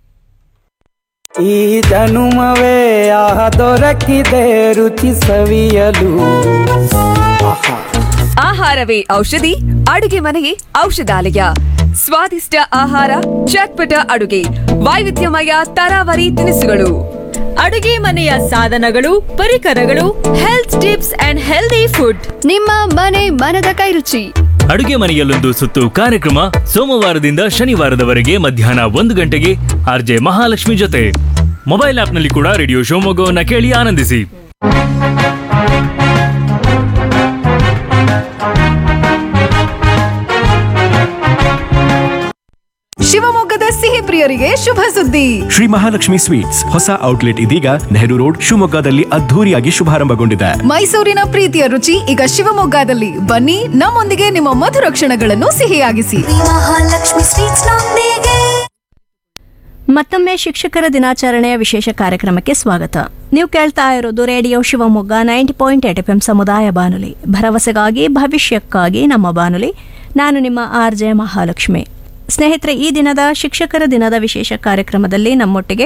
ಈ ಜನುಮವೇ ಆಹ ದೊರಕಿದೆ ರುಚಿ ಸವಿಯಲು ಆಹಾ ಆಹಾರವೇ ಔಷಧಿ ಅಡುಗೆ ಮನೆಯೇ ಔಷಧಾಲಯ ಸ್ವಾದಿಷ್ಟ ಆಹಾರ ಚಟ್ಪಟ ಅಡುಗೆ ವೈವಿಧ್ಯಮಯ ತರಾವರಿ ತಿನಿಸುಗಳು ಅಡುಗೆ ಮನೆಯ ಸಾಧನಗಳು ಪರಿಕರಗಳು health tips and healthy food ನಿಮ್ಮ ಮನೆ ಮನದ ಕೈರುಚಿ ಅಡುಗೆ ಮನೆಯಲ್ಲೊಂದು ಸುತ್ತು ಕಾರ್ಯಕ್ರಮ ಸೋಮವಾರದಿಂದ ಶನಿವಾರದವರೆಗೆ ಮಧ್ಯಾಹ್ನ ಒಂದು ಗಂಟೆಗೆ ಆರ್ಜೆ ಮಹಾಲಕ್ಷ್ಮಿ ಜೊತೆ ಮೊಬೈಲ್ ಆಪ್ನಲ್ಲಿ ಕೂಡ ರೇಡಿಯೋ ಶಿವಮೊಗ್ಗವನ್ನ ಕೇಳಿ ಆನಂದಿಸಿ ಶಿವಮೊಗ್ಗದ ಸಿಹಿ ಪ್ರಿಯರಿಗೆ ಶುಭ ಸುದ್ದಿ ಶ್ರೀ ಮಹಾಲಕ್ಷ್ಮಿ ಸ್ವೀಟ್ಸ್ ಹೊಸ ಔಟ್ಲೆಟ್ ಇದೀಗ ನೆಹರು ರೋಡ್ ಶಿವಮೊಗ್ಗದಲ್ಲಿ ಅದ್ಧೂರಿಯಾಗಿ ಶುಭಾರಂಭಗೊಂಡಿದೆ ಮೈಸೂರಿನ ಪ್ರೀತಿಯ ರುಚಿ ಈಗ ಶಿವಮೊಗ್ಗದಲ್ಲಿ ಬನ್ನಿ ನಮ್ಮೊಂದಿಗೆ ನಿಮ್ಮ ಮಧುರ ಕ್ಷಣಗಳನ್ನು ಸಿಹಿಯಾಗಿಸಿ ಮಹಾಲಕ್ಷ್ಮಿ ಸ್ವೀಟ್ಸ್ ನೊಂದಿಗೆ ಮತ್ತೊಮ್ಮೆ ಶಿಕ್ಷಕರ ದಿನಾಚರಣೆಯ ವಿಶೇಷ ಕಾರ್ಯಕ್ರಮಕ್ಕೆ ಸ್ವಾಗತ ನೀವು ಕೇಳ್ತಾ ಇರೋದು radio Shivamogga ninety point eight F M ಸಮುದಾಯ ಬಾನುಲಿ ಭರವಸೆಗಾಗಿ ಭವಿಷ್ಯಕ್ಕಾಗಿ ನಮ್ಮ ಬಾನುಲಿ ನಾನು ನಿಮ್ಮ ಆರ್ ಜೆ ಮಹಾಲಕ್ಷ್ಮಿ ಸ್ನೇಹಿತರೆ ಈ ದಿನದ ಶಿಕ್ಷಕರ ದಿನದ ವಿಶೇಷ ಕಾರ್ಯಕ್ರಮದಲ್ಲಿ ನಮ್ಮೊಟ್ಟಿಗೆ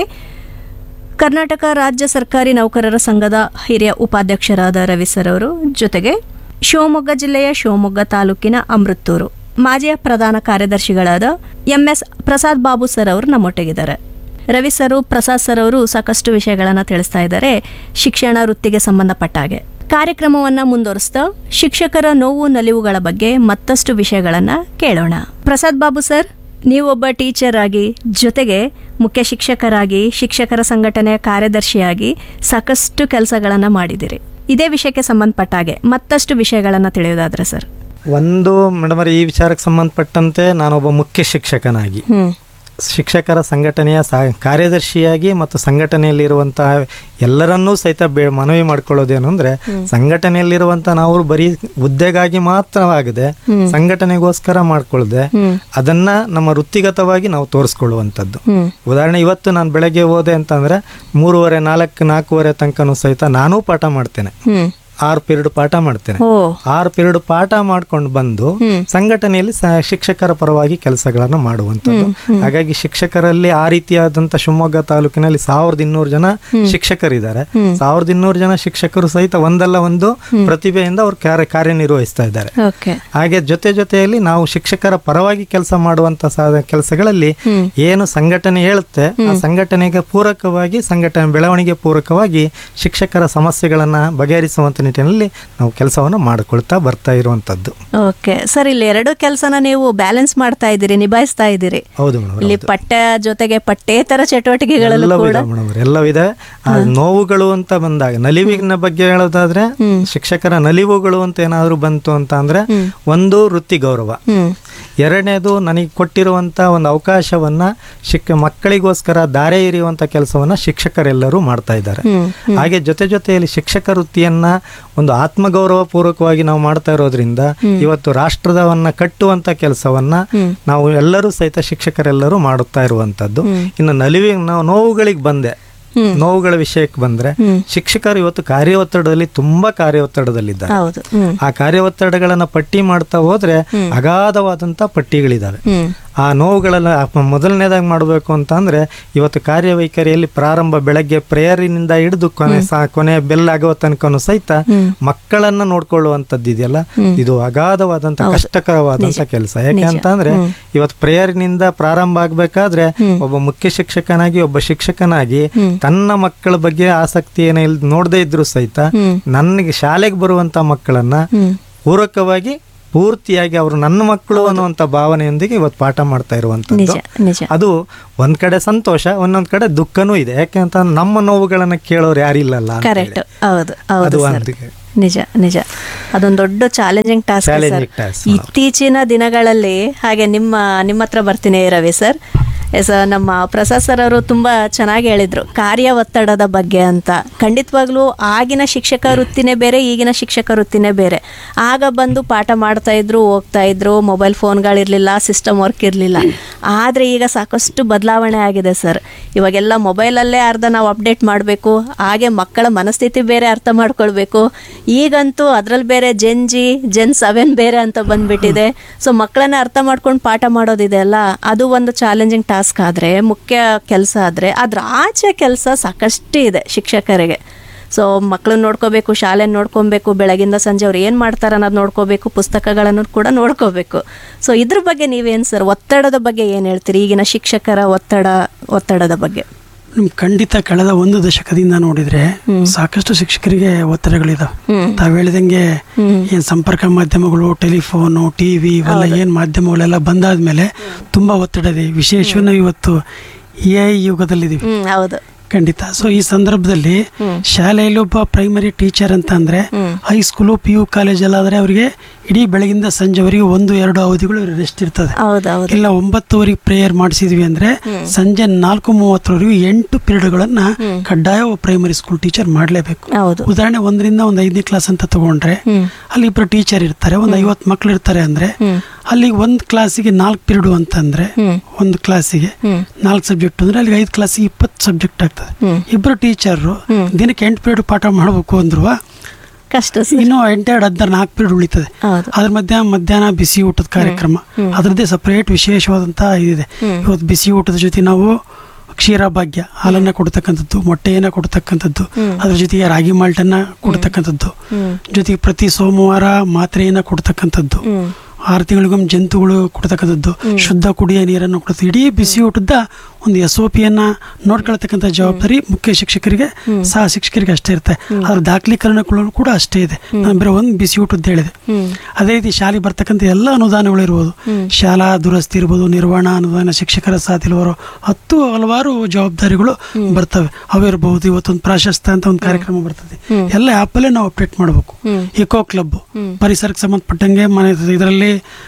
ಕರ್ನಾಟಕ ರಾಜ್ಯ ಸರ್ಕಾರಿ ನೌಕರರ ಸಂಘದ ಹಿರಿಯ ಉಪಾಧ್ಯಕ್ಷರಾದ ರವಿ ಸರ್ ಅವರು ಜೊತೆಗೆ ಶಿವಮೊಗ್ಗ ಜಿಲ್ಲೆಯ ಶಿವಮೊಗ್ಗ ತಾಲೂಕಿನ ಅಮೃತ್ತೂರು ಮಾಜಿಯ ಪ್ರಧಾನ ಕಾರ್ಯದರ್ಶಿಗಳಾದ M S Prasad Babu sir ಅವರು ನಮ್ಮೊಟ್ಟಿಗಿದ್ದಾರೆ ರವಿ ಸರ್ ಪ್ರಸಾದ್ ಸರ್ ಅವರು ಸಾಕಷ್ಟು ವಿಷಯಗಳನ್ನು ತಿಳಿಸ್ತಾ ಇದ್ದಾರೆ ಶಿಕ್ಷಣ ವೃತ್ತಿಗೆ ಸಂಬಂಧಪಟ್ಟ ಹಾಗೆ ಕಾರ್ಯಕ್ರಮವನ್ನ ಮುಂದುವರಿಸ್ತಾ ಶಿಕ್ಷಕರ ನೋವು ನಲಿವುಗಳ ಬಗ್ಗೆ ಮತ್ತಷ್ಟು ವಿಷಯಗಳನ್ನ ಕೇಳೋಣ ಪ್ರಸಾದ್ ಬಾಬು ಸರ್ ನೀವೊಬ್ಬ ಟೀಚರ್ ಆಗಿ ಜೊತೆಗೆ ಮುಖ್ಯ ಶಿಕ್ಷಕರಾಗಿ ಶಿಕ್ಷಕರ ಸಂಘಟನೆಯ ಕಾರ್ಯದರ್ಶಿಯಾಗಿ ಸಾಕಷ್ಟು ಕೆಲಸಗಳನ್ನು ಮಾಡಿದಿರಿ ಇದೇ ವಿಷಯಕ್ಕೆ ಸಂಬಂಧಪಟ್ಟ ಹಾಗೆ ಮತ್ತಷ್ಟು ವಿಷಯಗಳನ್ನು ತಿಳಿಯೋದಾದ್ರೆ ಸರ್ ಒಂದು ಮೇಡಮ್ ಈ ವಿಚಾರಕ್ಕೆ ಸಂಬಂಧಪಟ್ಟಂತೆ ನಾನೊಬ್ಬ ಮುಖ್ಯ ಶಿಕ್ಷಕನಾಗಿ ಶಿಕ್ಷಕರ ಸಂಘಟನೆಯ ಸಾ ಕಾರ್ಯದರ್ಶಿಯಾಗಿ ಮತ್ತು ಸಂಘಟನೆಯಲ್ಲಿರುವಂತಹ ಎಲ್ಲರನ್ನೂ ಸಹಿತ ಬೇ ಮನವಿ ಮಾಡ್ಕೊಳ್ಳೋದೇನು ಅಂದ್ರೆ ಸಂಘಟನೆಯಲ್ಲಿರುವಂತ ನಾವು ಬರೀ ಹುದ್ದೆಗಾಗಿ ಮಾತ್ರವಾಗದೆ ಸಂಘಟನೆಗೋಸ್ಕರ ಮಾಡ್ಕೊಳ್ಳದೆ ಅದನ್ನ ನಮ್ಮ ವೃತ್ತಿಗತವಾಗಿ ನಾವು ತೋರಿಸ್ಕೊಳ್ಳುವಂಥದ್ದು ಉದಾಹರಣೆ ಇವತ್ತು ನಾನು ಬೆಳಗ್ಗೆ ಹೋದೆ ಅಂತಂದ್ರೆ ಮೂರುವರೆ ನಾಲ್ಕು ನಾಲ್ಕೂವರೆ ತನಕನೂ ಸಹಿತ ನಾನೂ ಪಾಠ ಮಾಡ್ತೇನೆ ಆರು ಪಿರಿಯಡ್ ಪಾಠ ಮಾಡ್ತೇನೆ ಆರು ಪಿರಿಯಡ್ ಪಾಠ ಮಾಡ್ಕೊಂಡು ಬಂದು ಸಂಘಟನೆಯಲ್ಲಿ ಸ- ಶಿಕ್ಷಕರ ಪರವಾಗಿ ಕೆಲಸಗಳನ್ನು ಮಾಡುವಂಥದ್ದು ಹಾಗಾಗಿ ಶಿಕ್ಷಕರಲ್ಲಿ ಆ ರೀತಿಯಾದಂತ ಶಿವಮೊಗ್ಗ ತಾಲೂಕಿನಲ್ಲಿ ಸಾವಿರದ ಇನ್ನೂರು ಜನ ಶಿಕ್ಷಕರಿದ್ದಾರೆ ಸಾವಿರದ ಇನ್ನೂರು ಜನ ಶಿಕ್ಷಕರು ಸಹಿತ ಒಂದಲ್ಲ ಒಂದು ಪ್ರತಿಭೆಯಿಂದ ಅವ್ರು ಕಾರ್ಯ ಕಾರ್ಯನಿರ್ವಹಿಸ್ತಾ ಇದ್ದಾರೆ ಓಕೆ ಹಾಗೆ ಜೊತೆ ಜೊತೆಯಲ್ಲಿ ನಾವು ಶಿಕ್ಷಕರ ಪರವಾಗಿ ಕೆಲಸ ಮಾಡುವಂತ ಸಾಧ ಕೆಲಸಗಳಲ್ಲಿ ಏನು ಸಂಘಟನೆ ಹೇಳುತ್ತೆ ಆ ಸಂಘಟನೆಗೆ ಪೂರಕವಾಗಿ ಸಂಘಟನೆ ಬೆಳವಣಿಗೆ ಪೂರಕವಾಗಿ ಶಿಕ್ಷಕರ ಸಮಸ್ಯೆಗಳನ್ನ ಬಗೆಹರಿಸುವಂತ ನಿಟ್ಟಿನಲ್ಲಿ ನಾವು ಕೆಲಸವನ್ನು ಮಾಡಿಕೊಳ್ತಾ ಬರ್ತಾ ಇರುವಂತದ್ದು ಓಕೆ ಸರ್ ಇಲ್ಲಿ ಎರಡು ಕೆಲಸನ ನೀವು ಬ್ಯಾಲೆನ್ಸ್ ಮಾಡ್ತಾ ಇದ್ದೀರಿ ನಿಭಾಯಿಸ್ತಾ ಇದ್ದೀರಿ ಹೌದು ಮೇಡಮ್ ಇಲ್ಲಿ ಪಠ್ಯ ಜೊತೆಗೆ ಪಠ್ಯೇತರ ಚಟುವಟಿಕೆಗಳಲ್ಲೂ ಎಲ್ಲವೂ ಕೂಡ ಇದೆ ಮೇಡಮ್ ಎಲ್ಲವೂ ಇದೆ ಆ ನೋವುಗಳು ಅಂತ ಬಂದಾಗ ನಲಿವಿನ ಬಗ್ಗೆ ಹೇಳೋದಾದ್ರೆ ಶಿಕ್ಷಕರ ನಲಿವುಗಳು ಅಂತ ಏನಾದ್ರು ಬಂತು ಅಂತ ಅಂದ್ರೆ ಒಂದು ವೃತ್ತಿ ಗೌರವ ಎರಡನೇದು ನನಗೆ ಕೊಟ್ಟಿರುವಂತ ಒಂದು ಅವಕಾಶವನ್ನ ಶಿಕ್ಕ ಮಕ್ಕಳಿಗೋಸ್ಕರ ದಾರೆ ಎರೆಯುವಂತ ಕೆಲಸವನ್ನ ಶಿಕ್ಷಕರೆಲ್ಲರೂ ಮಾಡ್ತಾ ಇದ್ದಾರೆ ಹಾಗೆ ಜೊತೆ ಜೊತೆಯಲ್ಲಿ ಶಿಕ್ಷಕ ವೃತ್ತಿಯನ್ನ ಒಂದು ಆತ್ಮಗೌರವ ಪೂರ್ವಕವಾಗಿ ನಾವು ಮಾಡ್ತಾ ಇರೋದ್ರಿಂದ ಇವತ್ತು ರಾಷ್ಟ್ರದವನ್ನ ಕಟ್ಟುವಂತ ಕೆಲಸವನ್ನ ನಾವು ಎಲ್ಲರೂ ಸಹಿತ ಶಿಕ್ಷಕರೆಲ್ಲರೂ ಮಾಡುತ್ತಾ ಇರುವಂತದ್ದು ಇನ್ನು ನಲಿವಿ ನಾವು ನೋವುಗಳಿಗೆ ಬಂದೆ ನೋವುಗಳ ವಿಷಯಕ್ಕೆ ಬಂದ್ರೆ ಶಿಕ್ಷಕರು ಇವತ್ತು ಕಾರ್ಯ ಒತ್ತಡದಲ್ಲಿ ತುಂಬಾ ಕಾರ್ಯ ಒತ್ತಡದಲ್ಲಿದ್ದಾರೆ ಹೌದು ಹ್ಮ್ ಆ ಕಾರ್ಯ ಒತ್ತಡಗಳನ್ನ ಪಟ್ಟಿ ಮಾಡ್ತಾ ಹೋದ್ರೆ ಅಗಾಧವಾದಂತ ಪಟ್ಟಿಗಳಿದಾವೆ ಆ ನೋವುಗಳೆಲ್ಲ ಮೊದಲನೇದಾಗಿ ಮಾಡಬೇಕು ಅಂತ ಅಂದ್ರೆ ಇವತ್ತು ಕಾರ್ಯವೈಖರಿಯಲ್ಲಿ ಪ್ರಾರಂಭ ಬೆಳಗ್ಗೆ ಪ್ರೇಯರಿನಿಂದ ಹಿಡಿದು ಕೊನೆ ಸಾ- ಕೊನೆ ಬೆಲ್ ಆಗೋ ತನಕನು ಸಹಿತ ಮಕ್ಕಳನ್ನ ನೋಡ್ಕೊಳ್ಳುವಂಥದ್ದು ಇದೆಯಲ್ಲ ಇದು ಅಗಾಧವಾದಂತ ಕಷ್ಟಕರವಾದಂತ ಕೆಲಸ ಯಾಕೆ ಅಂತ ಅಂದ್ರೆ ಇವತ್ತು ಪ್ರೇಯರ್ನಿಂದ ಪ್ರಾರಂಭ ಆಗ್ಬೇಕಾದ್ರೆ ಒಬ್ಬ ಮುಖ್ಯ ಶಿಕ್ಷಕನಾಗಿ ಒಬ್ಬ ಶಿಕ್ಷಕನಾಗಿ ತನ್ನ ಮಕ್ಕಳ ಬಗ್ಗೆ ಆಸಕ್ತಿ ಏನ ಇಲ್ ನೋಡದೇ ಇದ್ರು ಸಹಿತ ನನಗೆ ಶಾಲೆಗೆ ಬರುವಂತ ಮಕ್ಕಳನ್ನ ಪೂರಕವಾಗಿ ಪೂರ್ತಿಯಾಗಿ ಅವರು ನನ್ನ ಮಕ್ಕಳು ಅನ್ನುವಂತ ಭಾವನೆಯೊಂದಿಗೆ ಇವತ್ತು ಪಾಠ ಮಾಡ್ತಾ ಇರುವಂತದ್ದು ನಿಜ ನಿಜ ಅದು ಒಂದ್ ಕಡೆ ಸಂತೋಷ ಒಂದೊಂದ್ ಕಡೆ ದುಃಖನೂ ಇದೆ ಯಾಕೆ ಅಂತ ನಮ್ಮ ನೋವುಗಳನ್ನ ಕೇಳೋರು ಯಾರಿಲ್ಲಲ್ಲ ಅಂತ ಕರೆಕ್ಟ್ ಹೇಳಿ. ಹೌದು ಅದು ಹೌದು ಸರ್ ಒಂದು ನಿಜ ನಿಜ ಅದೊಂದು ದೊಡ್ಡ challenging task sir Challenging task. ಇತ್ತೀಚಿನ ದಿನಗಳಲ್ಲಿ ಹಾಗೆ ನಿಮ್ಮ ನಿಮ್ಮ ಹತ್ರ ಬರ್ತೀನಿ ರವಿ ಸರ್ ಎಸ್ ನಮ್ಮ ಪ್ರಸಾದ್ ಸರ್ ಅವರು ತುಂಬ ಚೆನ್ನಾಗಿ ಹೇಳಿದ್ರು ಕಾರ್ಯ ಒತ್ತಡದ ಬಗ್ಗೆ ಅಂತ ಖಂಡಿತವಾಗ್ಲೂ ಆಗಿನ ಶಿಕ್ಷಕ ವೃತ್ತಿನೇ ಬೇರೆ ಈಗಿನ ಶಿಕ್ಷಕ ವೃತ್ತಿನೇ ಬೇರೆ ಆಗ ಬಂದು ಪಾಠ ಮಾಡ್ತಾ ಇದ್ರು ಹೋಗ್ತಾ ಇದ್ರು ಮೊಬೈಲ್ ಫೋನ್ಗಳಿರಲಿಲ್ಲ ಸಿಸ್ಟಮ್ ವರ್ಕ್ ಇರಲಿಲ್ಲ ಆದರೆ ಈಗ ಸಾಕಷ್ಟು ಬದಲಾವಣೆ ಆಗಿದೆ ಸರ್ ಇವಾಗೆಲ್ಲ ಮೊಬೈಲಲ್ಲೇ ಅರ್ಧ ನಾವು ಅಪ್ಡೇಟ್ ಮಾಡಬೇಕು ಹಾಗೆ ಮಕ್ಕಳ ಮನಸ್ಥಿತಿ ಬೇರೆ ಅರ್ಥ ಮಾಡ್ಕೊಳ್ಬೇಕು ಈಗಂತೂ ಅದ್ರಲ್ಲಿ ಬೇರೆ ಜೆನ್ ಜಿ ಜೆನ್ ಸೆವೆನ್ ಬೇರೆ ಅಂತ ಬಂದ್ಬಿಟ್ಟಿದೆ ಸೊ ಮಕ್ಕಳನ್ನ ಅರ್ಥ ಮಾಡ್ಕೊಂಡು ಪಾಠ ಮಾಡೋದಿದೆ ಅಲ್ಲ ಅದು ಒಂದು ಚಾಲೆಂಜಿಂಗ್ ಟಾಸ್ಕ್ ಆದರೆ ಮುಖ್ಯ ಕೆಲಸ ಆದರೆ ಅದ್ರ ಆಚೆ ಕೆಲಸ ಸಾಕಷ್ಟು ಇದೆ ಶಿಕ್ಷಕರಿಗೆ ಸೊ ಮಕ್ಕಳನ್ನ ನೋಡ್ಕೋಬೇಕು ಶಾಲೆ ನೋಡ್ಕೊಬೇಕು ಬೆಳಗಿಂದ ಸಂಜೆ ಅವ್ರು ಏನು ಮಾಡ್ತಾರೆ ಅನ್ನೋದು ನೋಡ್ಕೋಬೇಕು ಪುಸ್ತಕಗಳನ್ನು ಕೂಡ ನೋಡ್ಕೋಬೇಕು ಸೊ ಇದ್ರ ಬಗ್ಗೆ ನೀವೇನು ಸರ್ ಒತ್ತಡದ ಬಗ್ಗೆ ಏನು ಹೇಳ್ತೀರಿ ಈಗಿನ ಶಿಕ್ಷಕರ ಒತ್ತಡ ಒತ್ತಡದ ಬಗ್ಗೆ ನಿಮ್ ಖಂಡಿತ ಕಳೆದ ಒಂದು ದಶಕದಿಂದ ನೋಡಿದ್ರೆ ಸಾಕಷ್ಟು ಶಿಕ್ಷಕರಿಗೆ ಒತ್ತಡಗಳಿದಾವೆ ತಾವ್ ಹೇಳಿದಂಗೆ ಏನ್ ಸಂಪರ್ಕ ಮಾಧ್ಯಮಗಳು ಟೆಲಿಫೋನು ಟಿವಿ ಇವೆಲ್ಲ ಏನ್ ಮಾಧ್ಯಮಗಳೆಲ್ಲ ಬಂದಾದ್ಮೇಲೆ ತುಂಬಾ ಒತ್ತಡ ಇದೆ ವಿಶೇಷವಾಗಿ ನಾವು ಇವತ್ತು ಎ ಐ ಯುಗದಲ್ಲಿದ್ದೀವಿ ಹ್ಮ್ ಹೌದು ಖಂಡಿತ ಸೊ ಈ ಸಂದರ್ಭದಲ್ಲಿ ಶಾಲೆಯಲ್ಲಿ ಒಬ್ಬ ಪ್ರೈಮರಿ ಟೀಚರ್ ಅಂತ ಅಂದ್ರೆ ಹೈಸ್ಕೂಲು ಪಿ ಯು ಕಾಲೇಜಲ್ಲಾದ್ರೆ ಅವರಿಗೆ ಇಡೀ ಬೆಳಗಿಂದ ಸಂಜೆವರೆಗೆ ಒಂದು ಎರಡು ಅವಧಿಗಳು ರೆಸ್ಟ್ ಇರ್ತದೆ ಹೌದೌದು ಇಲ್ಲ ಒಂಬತ್ತುವರೆಗೆ ಪ್ರೇಯರ್ ಮಾಡಿಸಿದ್ವಿ ಅಂದ್ರೆ ಸಂಜೆ ನಾಲ್ಕು ಮೂವತ್ತರವರೆಗೂ ಎಂಟು ಪಿರಿಯಡ್ಗಳನ್ನ ಕಡ್ಡಾಯ ಪ್ರೈಮರಿ ಸ್ಕೂಲ್ ಟೀಚರ್ ಮಾಡಲೇಬೇಕು ಹೌದು ಉದಾಹರಣೆ ಒಂದರಿಂದ ಒಂದು ಐದನೇ ಕ್ಲಾಸ್ ಅಂತ ತಗೊಂಡ್ರೆ ಅಲ್ಲಿ ಇಬ್ರು ಟೀಚರ್ ಇರ್ತಾರೆ ಒಂದು ಐವತ್ತು ಮಕ್ಳು ಇರ್ತಾರೆ ಅಂದ್ರೆ ಅಲ್ಲಿ ಒಂದ್ ಕ್ಲಾಸಿಗೆ ನಾಲ್ಕು ಪಿರಿಯಡ್ ಅಂತಂದ್ರೆ ಒಂದು ಕ್ಲಾಸಿಗೆ ನಾಲ್ಕು ಸಬ್ಜೆಕ್ಟ್ ಅಂದ್ರೆ ಅಲ್ಲಿ ಐದು ಕ್ಲಾಸಿಗೆ ಇಪ್ಪತ್ತು ಸಬ್ಜೆಕ್ಟ್ ಆಗ್ತದೆ ಇಬ್ರು ಟೀಚರ್ ದಿನಕ್ಕೆ ಎಂಟು ಪಿರಿಯಡ್ ಪಾಠ ಮಾಡಬೇಕು ಅಂದ್ರು ಕಷ್ಟ ಇನ್ನು ಎಂಟೆರಡು ಹದಿನಾರು ನಾಲ್ಕು ಪೀರಿಯಡ್ ಉಳಿತದೆ ಅದ್ರ ಮಧ್ಯ ಮಧ್ಯಾಹ್ನ ಬಿಸಿ ಊಟದ ಕಾರ್ಯಕ್ರಮ ಅದರದ್ದೇ ಸಪರೇಟ್ ವಿಶೇಷವಾದಂತ ಇದಿದೆ ಇವತ್ತು ಬಿಸಿ ಊಟದ ಜೊತೆ ನಾವು ಕ್ಷೀರ ಭಾಗ್ಯ ಹಾಲನ್ನ ಕೊಡ್ತಕ್ಕಂಥದ್ದು ಮೊಟ್ಟೆಯನ್ನ ಕೊಡ್ತಕ್ಕಂಥದ್ದು ಅದ್ರ ಜೊತೆಗೆ ರಾಗಿ ಮಾಲ್ಟನ್ನ ಕೊಡ್ತಕ್ಕಂಥದ್ದು ಜೊತೆಗೆ ಪ್ರತಿ ಸೋಮವಾರ ಮಾತ್ರೆಯನ್ನ ಕೊಡ್ತಕ್ಕಂಥದ್ದು ಆರು ತಿಂಗಳಿಗೊಮ್ಮೆ ಜಂತುಗಳು ಕೊಡ್ತಕ್ಕಂಥದ್ದು ಶುದ್ಧ ಕುಡಿಯ ನೀರನ್ನು ಕೊಡ್ತದೆ ಇಡೀ ಬಿಸಿ ಊಟದ ಒಂದು ಎಸ್ ಒ ಪಿಯನ್ನ ನೋಡ್ಕೊಳ್ತಕ್ಕಂಥ ಜವಾಬ್ದಾರಿ ಮುಖ್ಯ ಶಿಕ್ಷಕರಿಗೆ ಸಹ ಶಿಕ್ಷಕರಿಗೆ ಅಷ್ಟೇ ಇರುತ್ತೆ ಅದ್ರ ದಾಖಲೀಕರಣಗಳು ಕೂಡ ಅಷ್ಟೇ ಇದೆ ನಾನು ಬರೀ ಒಂದು ಬಿಸಿ ಊಟದ್ದು ಹೇಳಿದೆ ಅದೇ ರೀತಿ ಶಾಲೆ ಬರ್ತಕ್ಕಂಥ ಎಲ್ಲ ಅನುದಾನಗಳು ಇರ್ಬೋದು ಶಾಲಾ ದುರಸ್ತಿ ಇರ್ಬೋದು ನಿರ್ವಹಣಾ ಅನುದಾನ ಶಿಕ್ಷಕರ ಸಾಥ್ ಇರುವರು ಹತ್ತು ಹಲವಾರು ಜವಾಬ್ದಾರಿಗಳು ಬರ್ತವೆ ಅವಿರ್ಬಹುದು ಇವತ್ತೊಂದು ಪ್ರಾಶಸ್ತ್ಯ ಅಂತ ಒಂದು ಕಾರ್ಯಕ್ರಮ ಬರ್ತದೆ ಎಲ್ಲ ಆ್ಯಪಲ್ಲೇ ನಾವು ಅಪ್ಡೇಟ್ ಮಾಡಬೇಕು ಇಕೋ ಕ್ಲಬ್ ಪರಿಸರಕ್ಕೆ ಸಂಬಂಧಪಟ್ಟಂಗೆ ಮನೆ ಇದರಲ್ಲಿ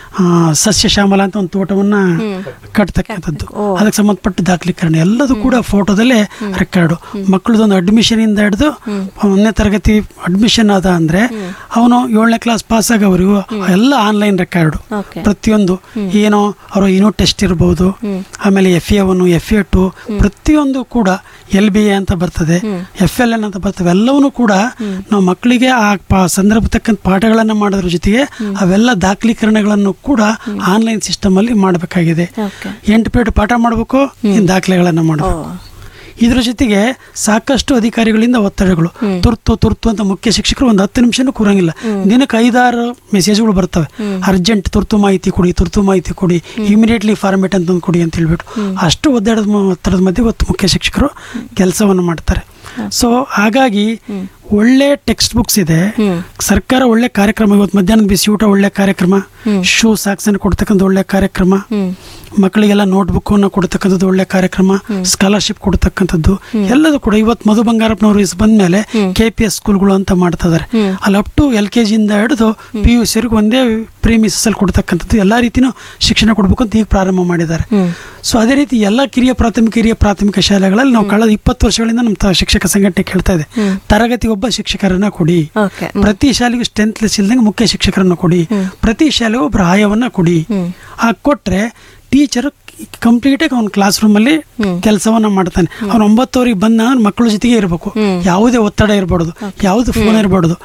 ಸಸ್ಯ ಶ್ಯಾಮಲ ಅಂತ ಒಂದು ತೋಟವನ್ನ ಕಟ್ತಕ್ಕಂಥದ್ದು ಅದಕ್ಕೆ ಸಂಬಂಧಪಟ್ಟ ದಾಖಲೀಕರಣ ಎಲ್ಲದೂ ಕೂಡ ಫೋಟೋದಲ್ಲೇ ರೆಕಾರ್ಡು ಮಕ್ಕಳದೊಂದು ಅಡ್ಮಿಷನ್ ಇಂದ ಹಿಡಿದು ಒಂದನೇ ತರಗತಿ ಅಡ್ಮಿಷನ್ ಆದ ಅಂದ್ರೆ ಅವನು ಏಳನೇ ಕ್ಲಾಸ್ ಪಾಸ್ ಆಗೋವರೆಗೂ ಎಲ್ಲ ಆನ್ಲೈನ್ ರೆಕಾರ್ಡು ಪ್ರತಿಯೊಂದು ಏನೋ ಅವರ ಯೂನಿಟ್ ಟೆಸ್ಟ್ ಇರ್ಬೋದು ಆಮೇಲೆ F A one F A two ಪ್ರತಿಯೊಂದು ಕೂಡ ಎಲ್ ಬಿ ಎ ಅಂತ ಬರ್ತದೆ ಎಫ್ ಎಲ್ ಎನ್ ಅಂತ ಬರ್ತವೆ ಎಲ್ಲವನ್ನೂ ಕೂಡ ನಾವು ಮಕ್ಕಳಿಗೆ ಆ ಪ- ಸಂದರ್ಭ ತಕ್ಕಂತ ಪಾಠಗಳನ್ನ ಮಾಡೋದ್ರ ಜೊತೆಗೆ ಅವೆಲ್ಲ ದಾಖಲೀಕರಣಗಳನ್ನು ಕೂಡ ಆನ್ಲೈನ್ ಸಿಸ್ಟಮ್ ಅಲ್ಲಿ ಮಾಡಬೇಕಾಗಿದೆ ಎಂಟು ಪೇಟ್ ಪಾಠ ಮಾಡಬೇಕು ಇನ್ ದಾಖಲೆಗಳನ್ನ ಮಾಡಬೇಕು ಇದ್ರ ಜೊತೆಗೆ ಸಾಕಷ್ಟು ಅಧಿಕಾರಿಗಳಿಂದ ಒತ್ತಡಗಳು ತುರ್ತು ತುರ್ತು ಅಂತ ಮುಖ್ಯ ಶಿಕ್ಷಕರು ಒಂದು ಹತ್ತು ನಿಮಿಷನೂ ಕೂರಂಗಿಲ್ಲ ದಿನಕ್ಕೆ ಐದಾರು ಮೆಸೇಜ್ಗಳು ಬರ್ತವೆ ಅರ್ಜೆಂಟ್ ತುರ್ತು ಮಾಹಿತಿ ಕೊಡಿ ತುರ್ತು ಮಾಹಿತಿ ಕೊಡಿ ಇಮಿಡಿಯೇಟ್ಲಿ ಫಾರ್ಮೇಟ್ ಅಂತ ಒಂದು ಕೊಡಿ ಅಂತ ಹೇಳ್ಬಿಟ್ಟು ಅಷ್ಟು ಒತ್ತಡದ ಮ- ಒತ್ತಡದ ಮಧ್ಯೆ ಇವತ್ತು ಮುಖ್ಯ ಶಿಕ್ಷಕರು ಕೆಲಸವನ್ನು ಮಾಡ್ತಾರೆ ಸೊ ಹಾಗಾಗಿ ಒಳ್ಳೆ ಟೆಕ್ಸ್ಟ್ ಬುಕ್ಸ್ ಇದೆ ಸರ್ಕಾರ ಒಳ್ಳೆ ಕಾರ್ಯಕ್ರಮ ಇವತ್ತು ಮಧ್ಯಾಹ್ನದ ಬಿಸಿ ಊಟ ಒಳ್ಳೆ ಕಾರ್ಯಕ್ರಮ ಶೂ ಸಾಕ್ಸ್ ಅನ್ನು ಕೊಡ್ತಕ್ಕಂಥ ಒಳ್ಳೆ ಕಾರ್ಯಕ್ರಮ ಮಕ್ಕಳಿಗೆಲ್ಲ ನೋಟ್ಬುಕ್ ಅನ್ನು ಕೊಡ್ತಕ್ಕಂಥದ್ದು ಒಳ್ಳೆ ಕಾರ್ಯಕ್ರಮ ಸ್ಕಾಲರ್ಶಿಪ್ ಕೊಡ್ತಕ್ಕಂಥದ್ದು ಎಲ್ಲದೂ ಕೂಡ ಇವತ್ತು ಮಧು ಬಂಗಾರಪ್ಪನವರು ಇಸ್ ಬಂದ್ಮೇಲೆ ಕೆ ಪಿ ಎಸ್ ಸ್ಕೂಲ್ಗಳು ಅಂತ ಮಾಡ್ತಾ ಇದಾರೆ ಅಲ್ಲಿ ಅಪ್ ಟು ಎಲ್ ಕೆ ಜಿಯಿಂದ ಹಿಡಿದು ಪಿ ಯು ಸಿವರೆಗೂ ಒಂದೇ ಪ್ರೀಮಿಸಸ್ ಅಲ್ಲಿ ಕೊಡ್ತಕ್ಕಂಥದ್ದು ಎಲ್ಲಾ ರೀತಿನೂ ಶಿಕ್ಷಣ ಕೊಡ್ಬೇಕು ಅಂತ ಈಗ ಪ್ರಾರಂಭ ಮಾಡಿದ್ದಾರೆ ಸೊ ಅದೇ ರೀತಿ ಎಲ್ಲ ಕಿರಿಯ ಪ್ರಾಥಮಿಕ ಹಿರಿಯ ಪ್ರಾಥಮಿಕ ಶಾಲೆಗಳಲ್ಲಿ ನಾವು ಕಳೆದ ಇಪ್ಪತ್ತು ವರ್ಷಗಳಿಂದ ನಮ್ಮ ತ- ಶಿಕ್ಷಕ ಸಂಘಟನೆ ಕೇಳ್ತಾ ಇದೆ ತರಗತಿ ಒಬ್ಬ ಶಿಕ್ಷಕರನ್ನ ಕೊಡಿ ಪ್ರತಿ ಶಾಲೆಗೂ ಸ್ಟ್ರೆಂತ್ ಲೆಸ್ ಇಲ್ದಂಗೆ ಮುಖ್ಯ ಶಿಕ್ಷಕರನ್ನ ಕೊಡಿ ಪ್ರತಿ ಶಾಲೆಗೂ ಒಬ್ಬರ ಆಯವನ್ನ ಕೊಡಿ ಆ ಕೊಟ್ರೆ ಟೀಚರ್ ಕಂಪ್ಲೀಟ್ ಆಗಿ ಅವ್ನ ಕ್ಲಾಸ್ ರೂಮ್ ಅಲ್ಲಿ ಕೆಲಸವನ್ನ ಮಾಡ್ತಾನೆ ಅವ್ನು ಒಂಬತ್ತುವರೆಗೆ ಬಂದ ಮಕ್ಕಳ ಜೊತೆಗೆ ಇರಬೇಕು ಯಾವುದೇ ಒತ್ತಡ ಇರಬಾರ್ದು ಯಾವ್ದು ಫೋನ್ ಇರಬಾರ್ದು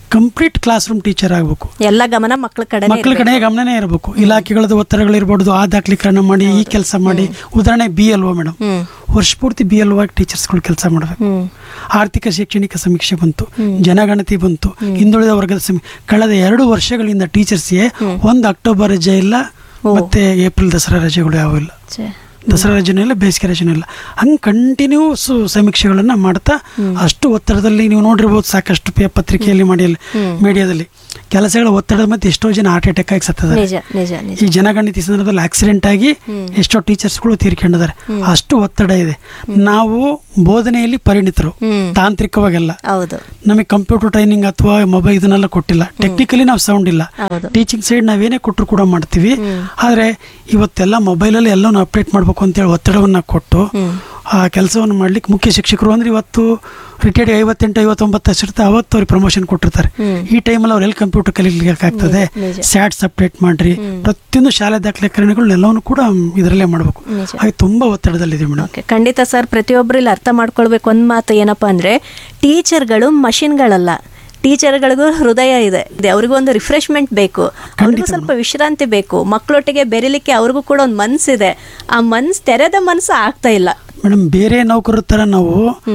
ಕಂಪ್ಲೀಟ್ ಕ್ಲಾಸ್ ರೂಮ್ ಟೀಚರ್ ಆಗಬೇಕು ಎಲ್ಲ ಗಮನ ಮಕ್ಕಳ ಕಡೆ ಮಕ್ಕಳ ಕಡೆ ಗಮನನೇ ಇರಬೇಕು ಇಲಾಖೆಗಳದ್ದು ಒತ್ತಡಗಳಿರ್ಬೋದು ಆ ದಾಖಲೀಕರಣ ಮಾಡಿ ಈ ಕೆಲಸ ಮಾಡಿ ಉದಾಹರಣೆ ಬಿ ಎಲ್ ಒ ಮೇಡಮ್ ವರ್ಷ ಪೂರ್ತಿ ಬಿ ಎಲ್ ಒ ಆಗಿ ಟೀಚರ್ಸ್ಗಳು ಕೆಲಸ ಮಾಡಬೇಕು ಆರ್ಥಿಕ ಶೈಕ್ಷಣಿಕ ಸಮೀಕ್ಷೆ ಬಂತು ಜನಗಣತಿ ಬಂತು ಹಿಂದುಳಿದ ವರ್ಗದ ಸಮೀ ಕಳೆದ ಎರಡು ವರ್ಷಗಳಿಂದ ಟೀಚರ್ಸ್ಗೆ ಒಂದು ಅಕ್ಟೋಬರ್ ರಜೆ ಇಲ್ಲ ಮತ್ತೆ ಏಪ್ರಿಲ್ ದಸರಾ ರಜೆಗಳು ಯಾವ ಇಲ್ಲ ದಸರಾ ರಜೆನೂ ಇಲ್ಲ ಬೇಸಿಗೆ ರಜೆನೂ ಇಲ್ಲ ಹಂಗೆ ಕಂಟಿನ್ಯೂ ಸಮೀಕ್ಷೆಗಳನ್ನು ಮಾಡ್ತಾ ಅಷ್ಟು ಒತ್ತಡದಲ್ಲಿ ನೀವು ನೋಡಿರ್ಬೋದು ಸಾಕಷ್ಟು ಪೇ ಪತ್ರಿಕೆಯಲ್ಲಿ ಮಾಡಿ ಮೀಡಿಯಾದಲ್ಲಿ ಕೆಲಸಗಳ ಒತ್ತಡದ ಮಧ್ಯೆ ಎಷ್ಟೋ ಜನ ಹಾರ್ಟ್ ಅಟ್ಯಾಕ್ ಆಗಿ ಸತ್ತಿದ್ದಾರೆ ನಿಜ ನಿಜ ನಿಜ ಈ ಜನಗಣತಿ ಸಂದರ್ಭದಲ್ಲಿ ಆಕ್ಸಿಡೆಂಟ್ ಆಗಿ ಎಷ್ಟೋ ಟೀಚರ್ಸ್ಗಳು ತೀರ್ಕೊಂಡಿದ್ದಾರೆ ಅಷ್ಟು ಒತ್ತಡ ಇದೆ ನಾವು ಬೋಧನೆಯಲ್ಲಿ ಪರಿಣಿತರು ತಾಂತ್ರಿಕವಾಗೆಲ್ಲ ಹೌದು ನಮಗೆ ಕಂಪ್ಯೂಟರ್ ಟ್ರೈನಿಂಗ್ ಅಥವಾ ಮೊಬೈಲ್ ಇದನ್ನೆಲ್ಲ ಕೊಟ್ಟಿಲ್ಲ ಟೆಕ್ನಿಕಲಿ ನಾವು ಸೌಂಡ್ ಇಲ್ಲ ಟೀಚಿಂಗ್ ಸೈಡ್ ನಾವೇನೇ ಕೊಟ್ಟರು ಕೂಡ ಮಾಡ್ತೀವಿ ಆದರೆ ಇವತ್ತೆಲ್ಲ ಮೊಬೈಲಲ್ಲಿ ಎಲ್ಲನೂ ಅಪ್ಡೇಟ್ ಮಾಡಬೇಕು ಅಂತೇಳಿ ಒತ್ತಡವನ್ನು ಕೊಟ್ಟು ಆ ಕೆಲಸವನ್ನು ಮಾಡ್ಲಿಕ್ಕೆ ಮುಖ್ಯ ಶಿಕ್ಷಕರು ಅಂದ್ರೆ ಇವತ್ತು ರಿಟೈರ್ಡ್ ಐವತ್ತೆಂಟು ಐವತ್ತೊಂಬತ್ತು ವರ್ಷ ಇರ್ತಾರೆ ಅವತ್ತು ಅವ್ರಿಗೆ ಪ್ರಮೋಷನ್ ಕೊಟ್ಟಿರ್ತಾರೆ ಈ ಟೈಮಲ್ಲಿ ಅವ್ರು ಎಲ್ಲಿ ಕಂಪ್ಯೂಟರ್ ಕಲಿಲಿಕ್ಕೆ ಆಗ್ತದೆ ಸ್ಯಾಟ್ಸ್ ಅಪ್ಡೇಟ್ ಮಾಡ್ರಿ ಪ್ರತಿಯೊಂದು ಶಾಲೆ ದಾಖಲೆಕರಣಗಳನ್ನೆಲ್ಲವನ್ನು ಕೂಡ ಇದರಲ್ಲೇ ಮಾಡಬೇಕು ಹಾಗೆ ತುಂಬಾ ಒತ್ತಡದಲ್ಲಿದೆ ಮೇಡಮ್ ಓಕೆ ಖಂಡಿತ ಸರ್ ಪ್ರತಿಯೊಬ್ಬರು ಇಲ್ಲಿ ಅರ್ಥ ಮಾಡ್ಕೊಳ್ಬೇಕು ಒಂದು ಮಾತು ಏನಪ್ಪ ಅಂದರೆ ಟೀಚರ್ಗಳು ಮಷಿನ್ಗಳಲ್ಲ ಟೀಚರ್ಗಳಿಗೂ ಹೃದಯ ಇದೆ ಇದೆ ಅವ್ರಿಗೂ ಒಂದು ರಿಫ್ರೆಶ್ಮೆಂಟ್ ಬೇಕು ಅವ್ರಿಗೂ ಸ್ವಲ್ಪ ವಿಶ್ರಾಂತಿ ಬೇಕು ಮಕ್ಕಳೊಟ್ಟಿಗೆ ಬೆರಿಲಿಕ್ಕೆ ಅವ್ರಿಗೂ ಕೂಡ ಒಂದು ಮನಸ್ಸಿದೆ ಆ ಮನ್ಸು ತೆರೆದ ಮನಸ್ಸು ಆಗ್ತಾ ಇಲ್ಲ ಮೇಡಮ್ ಬೇರೆ ನೌಕರರ ತರ ನಾವು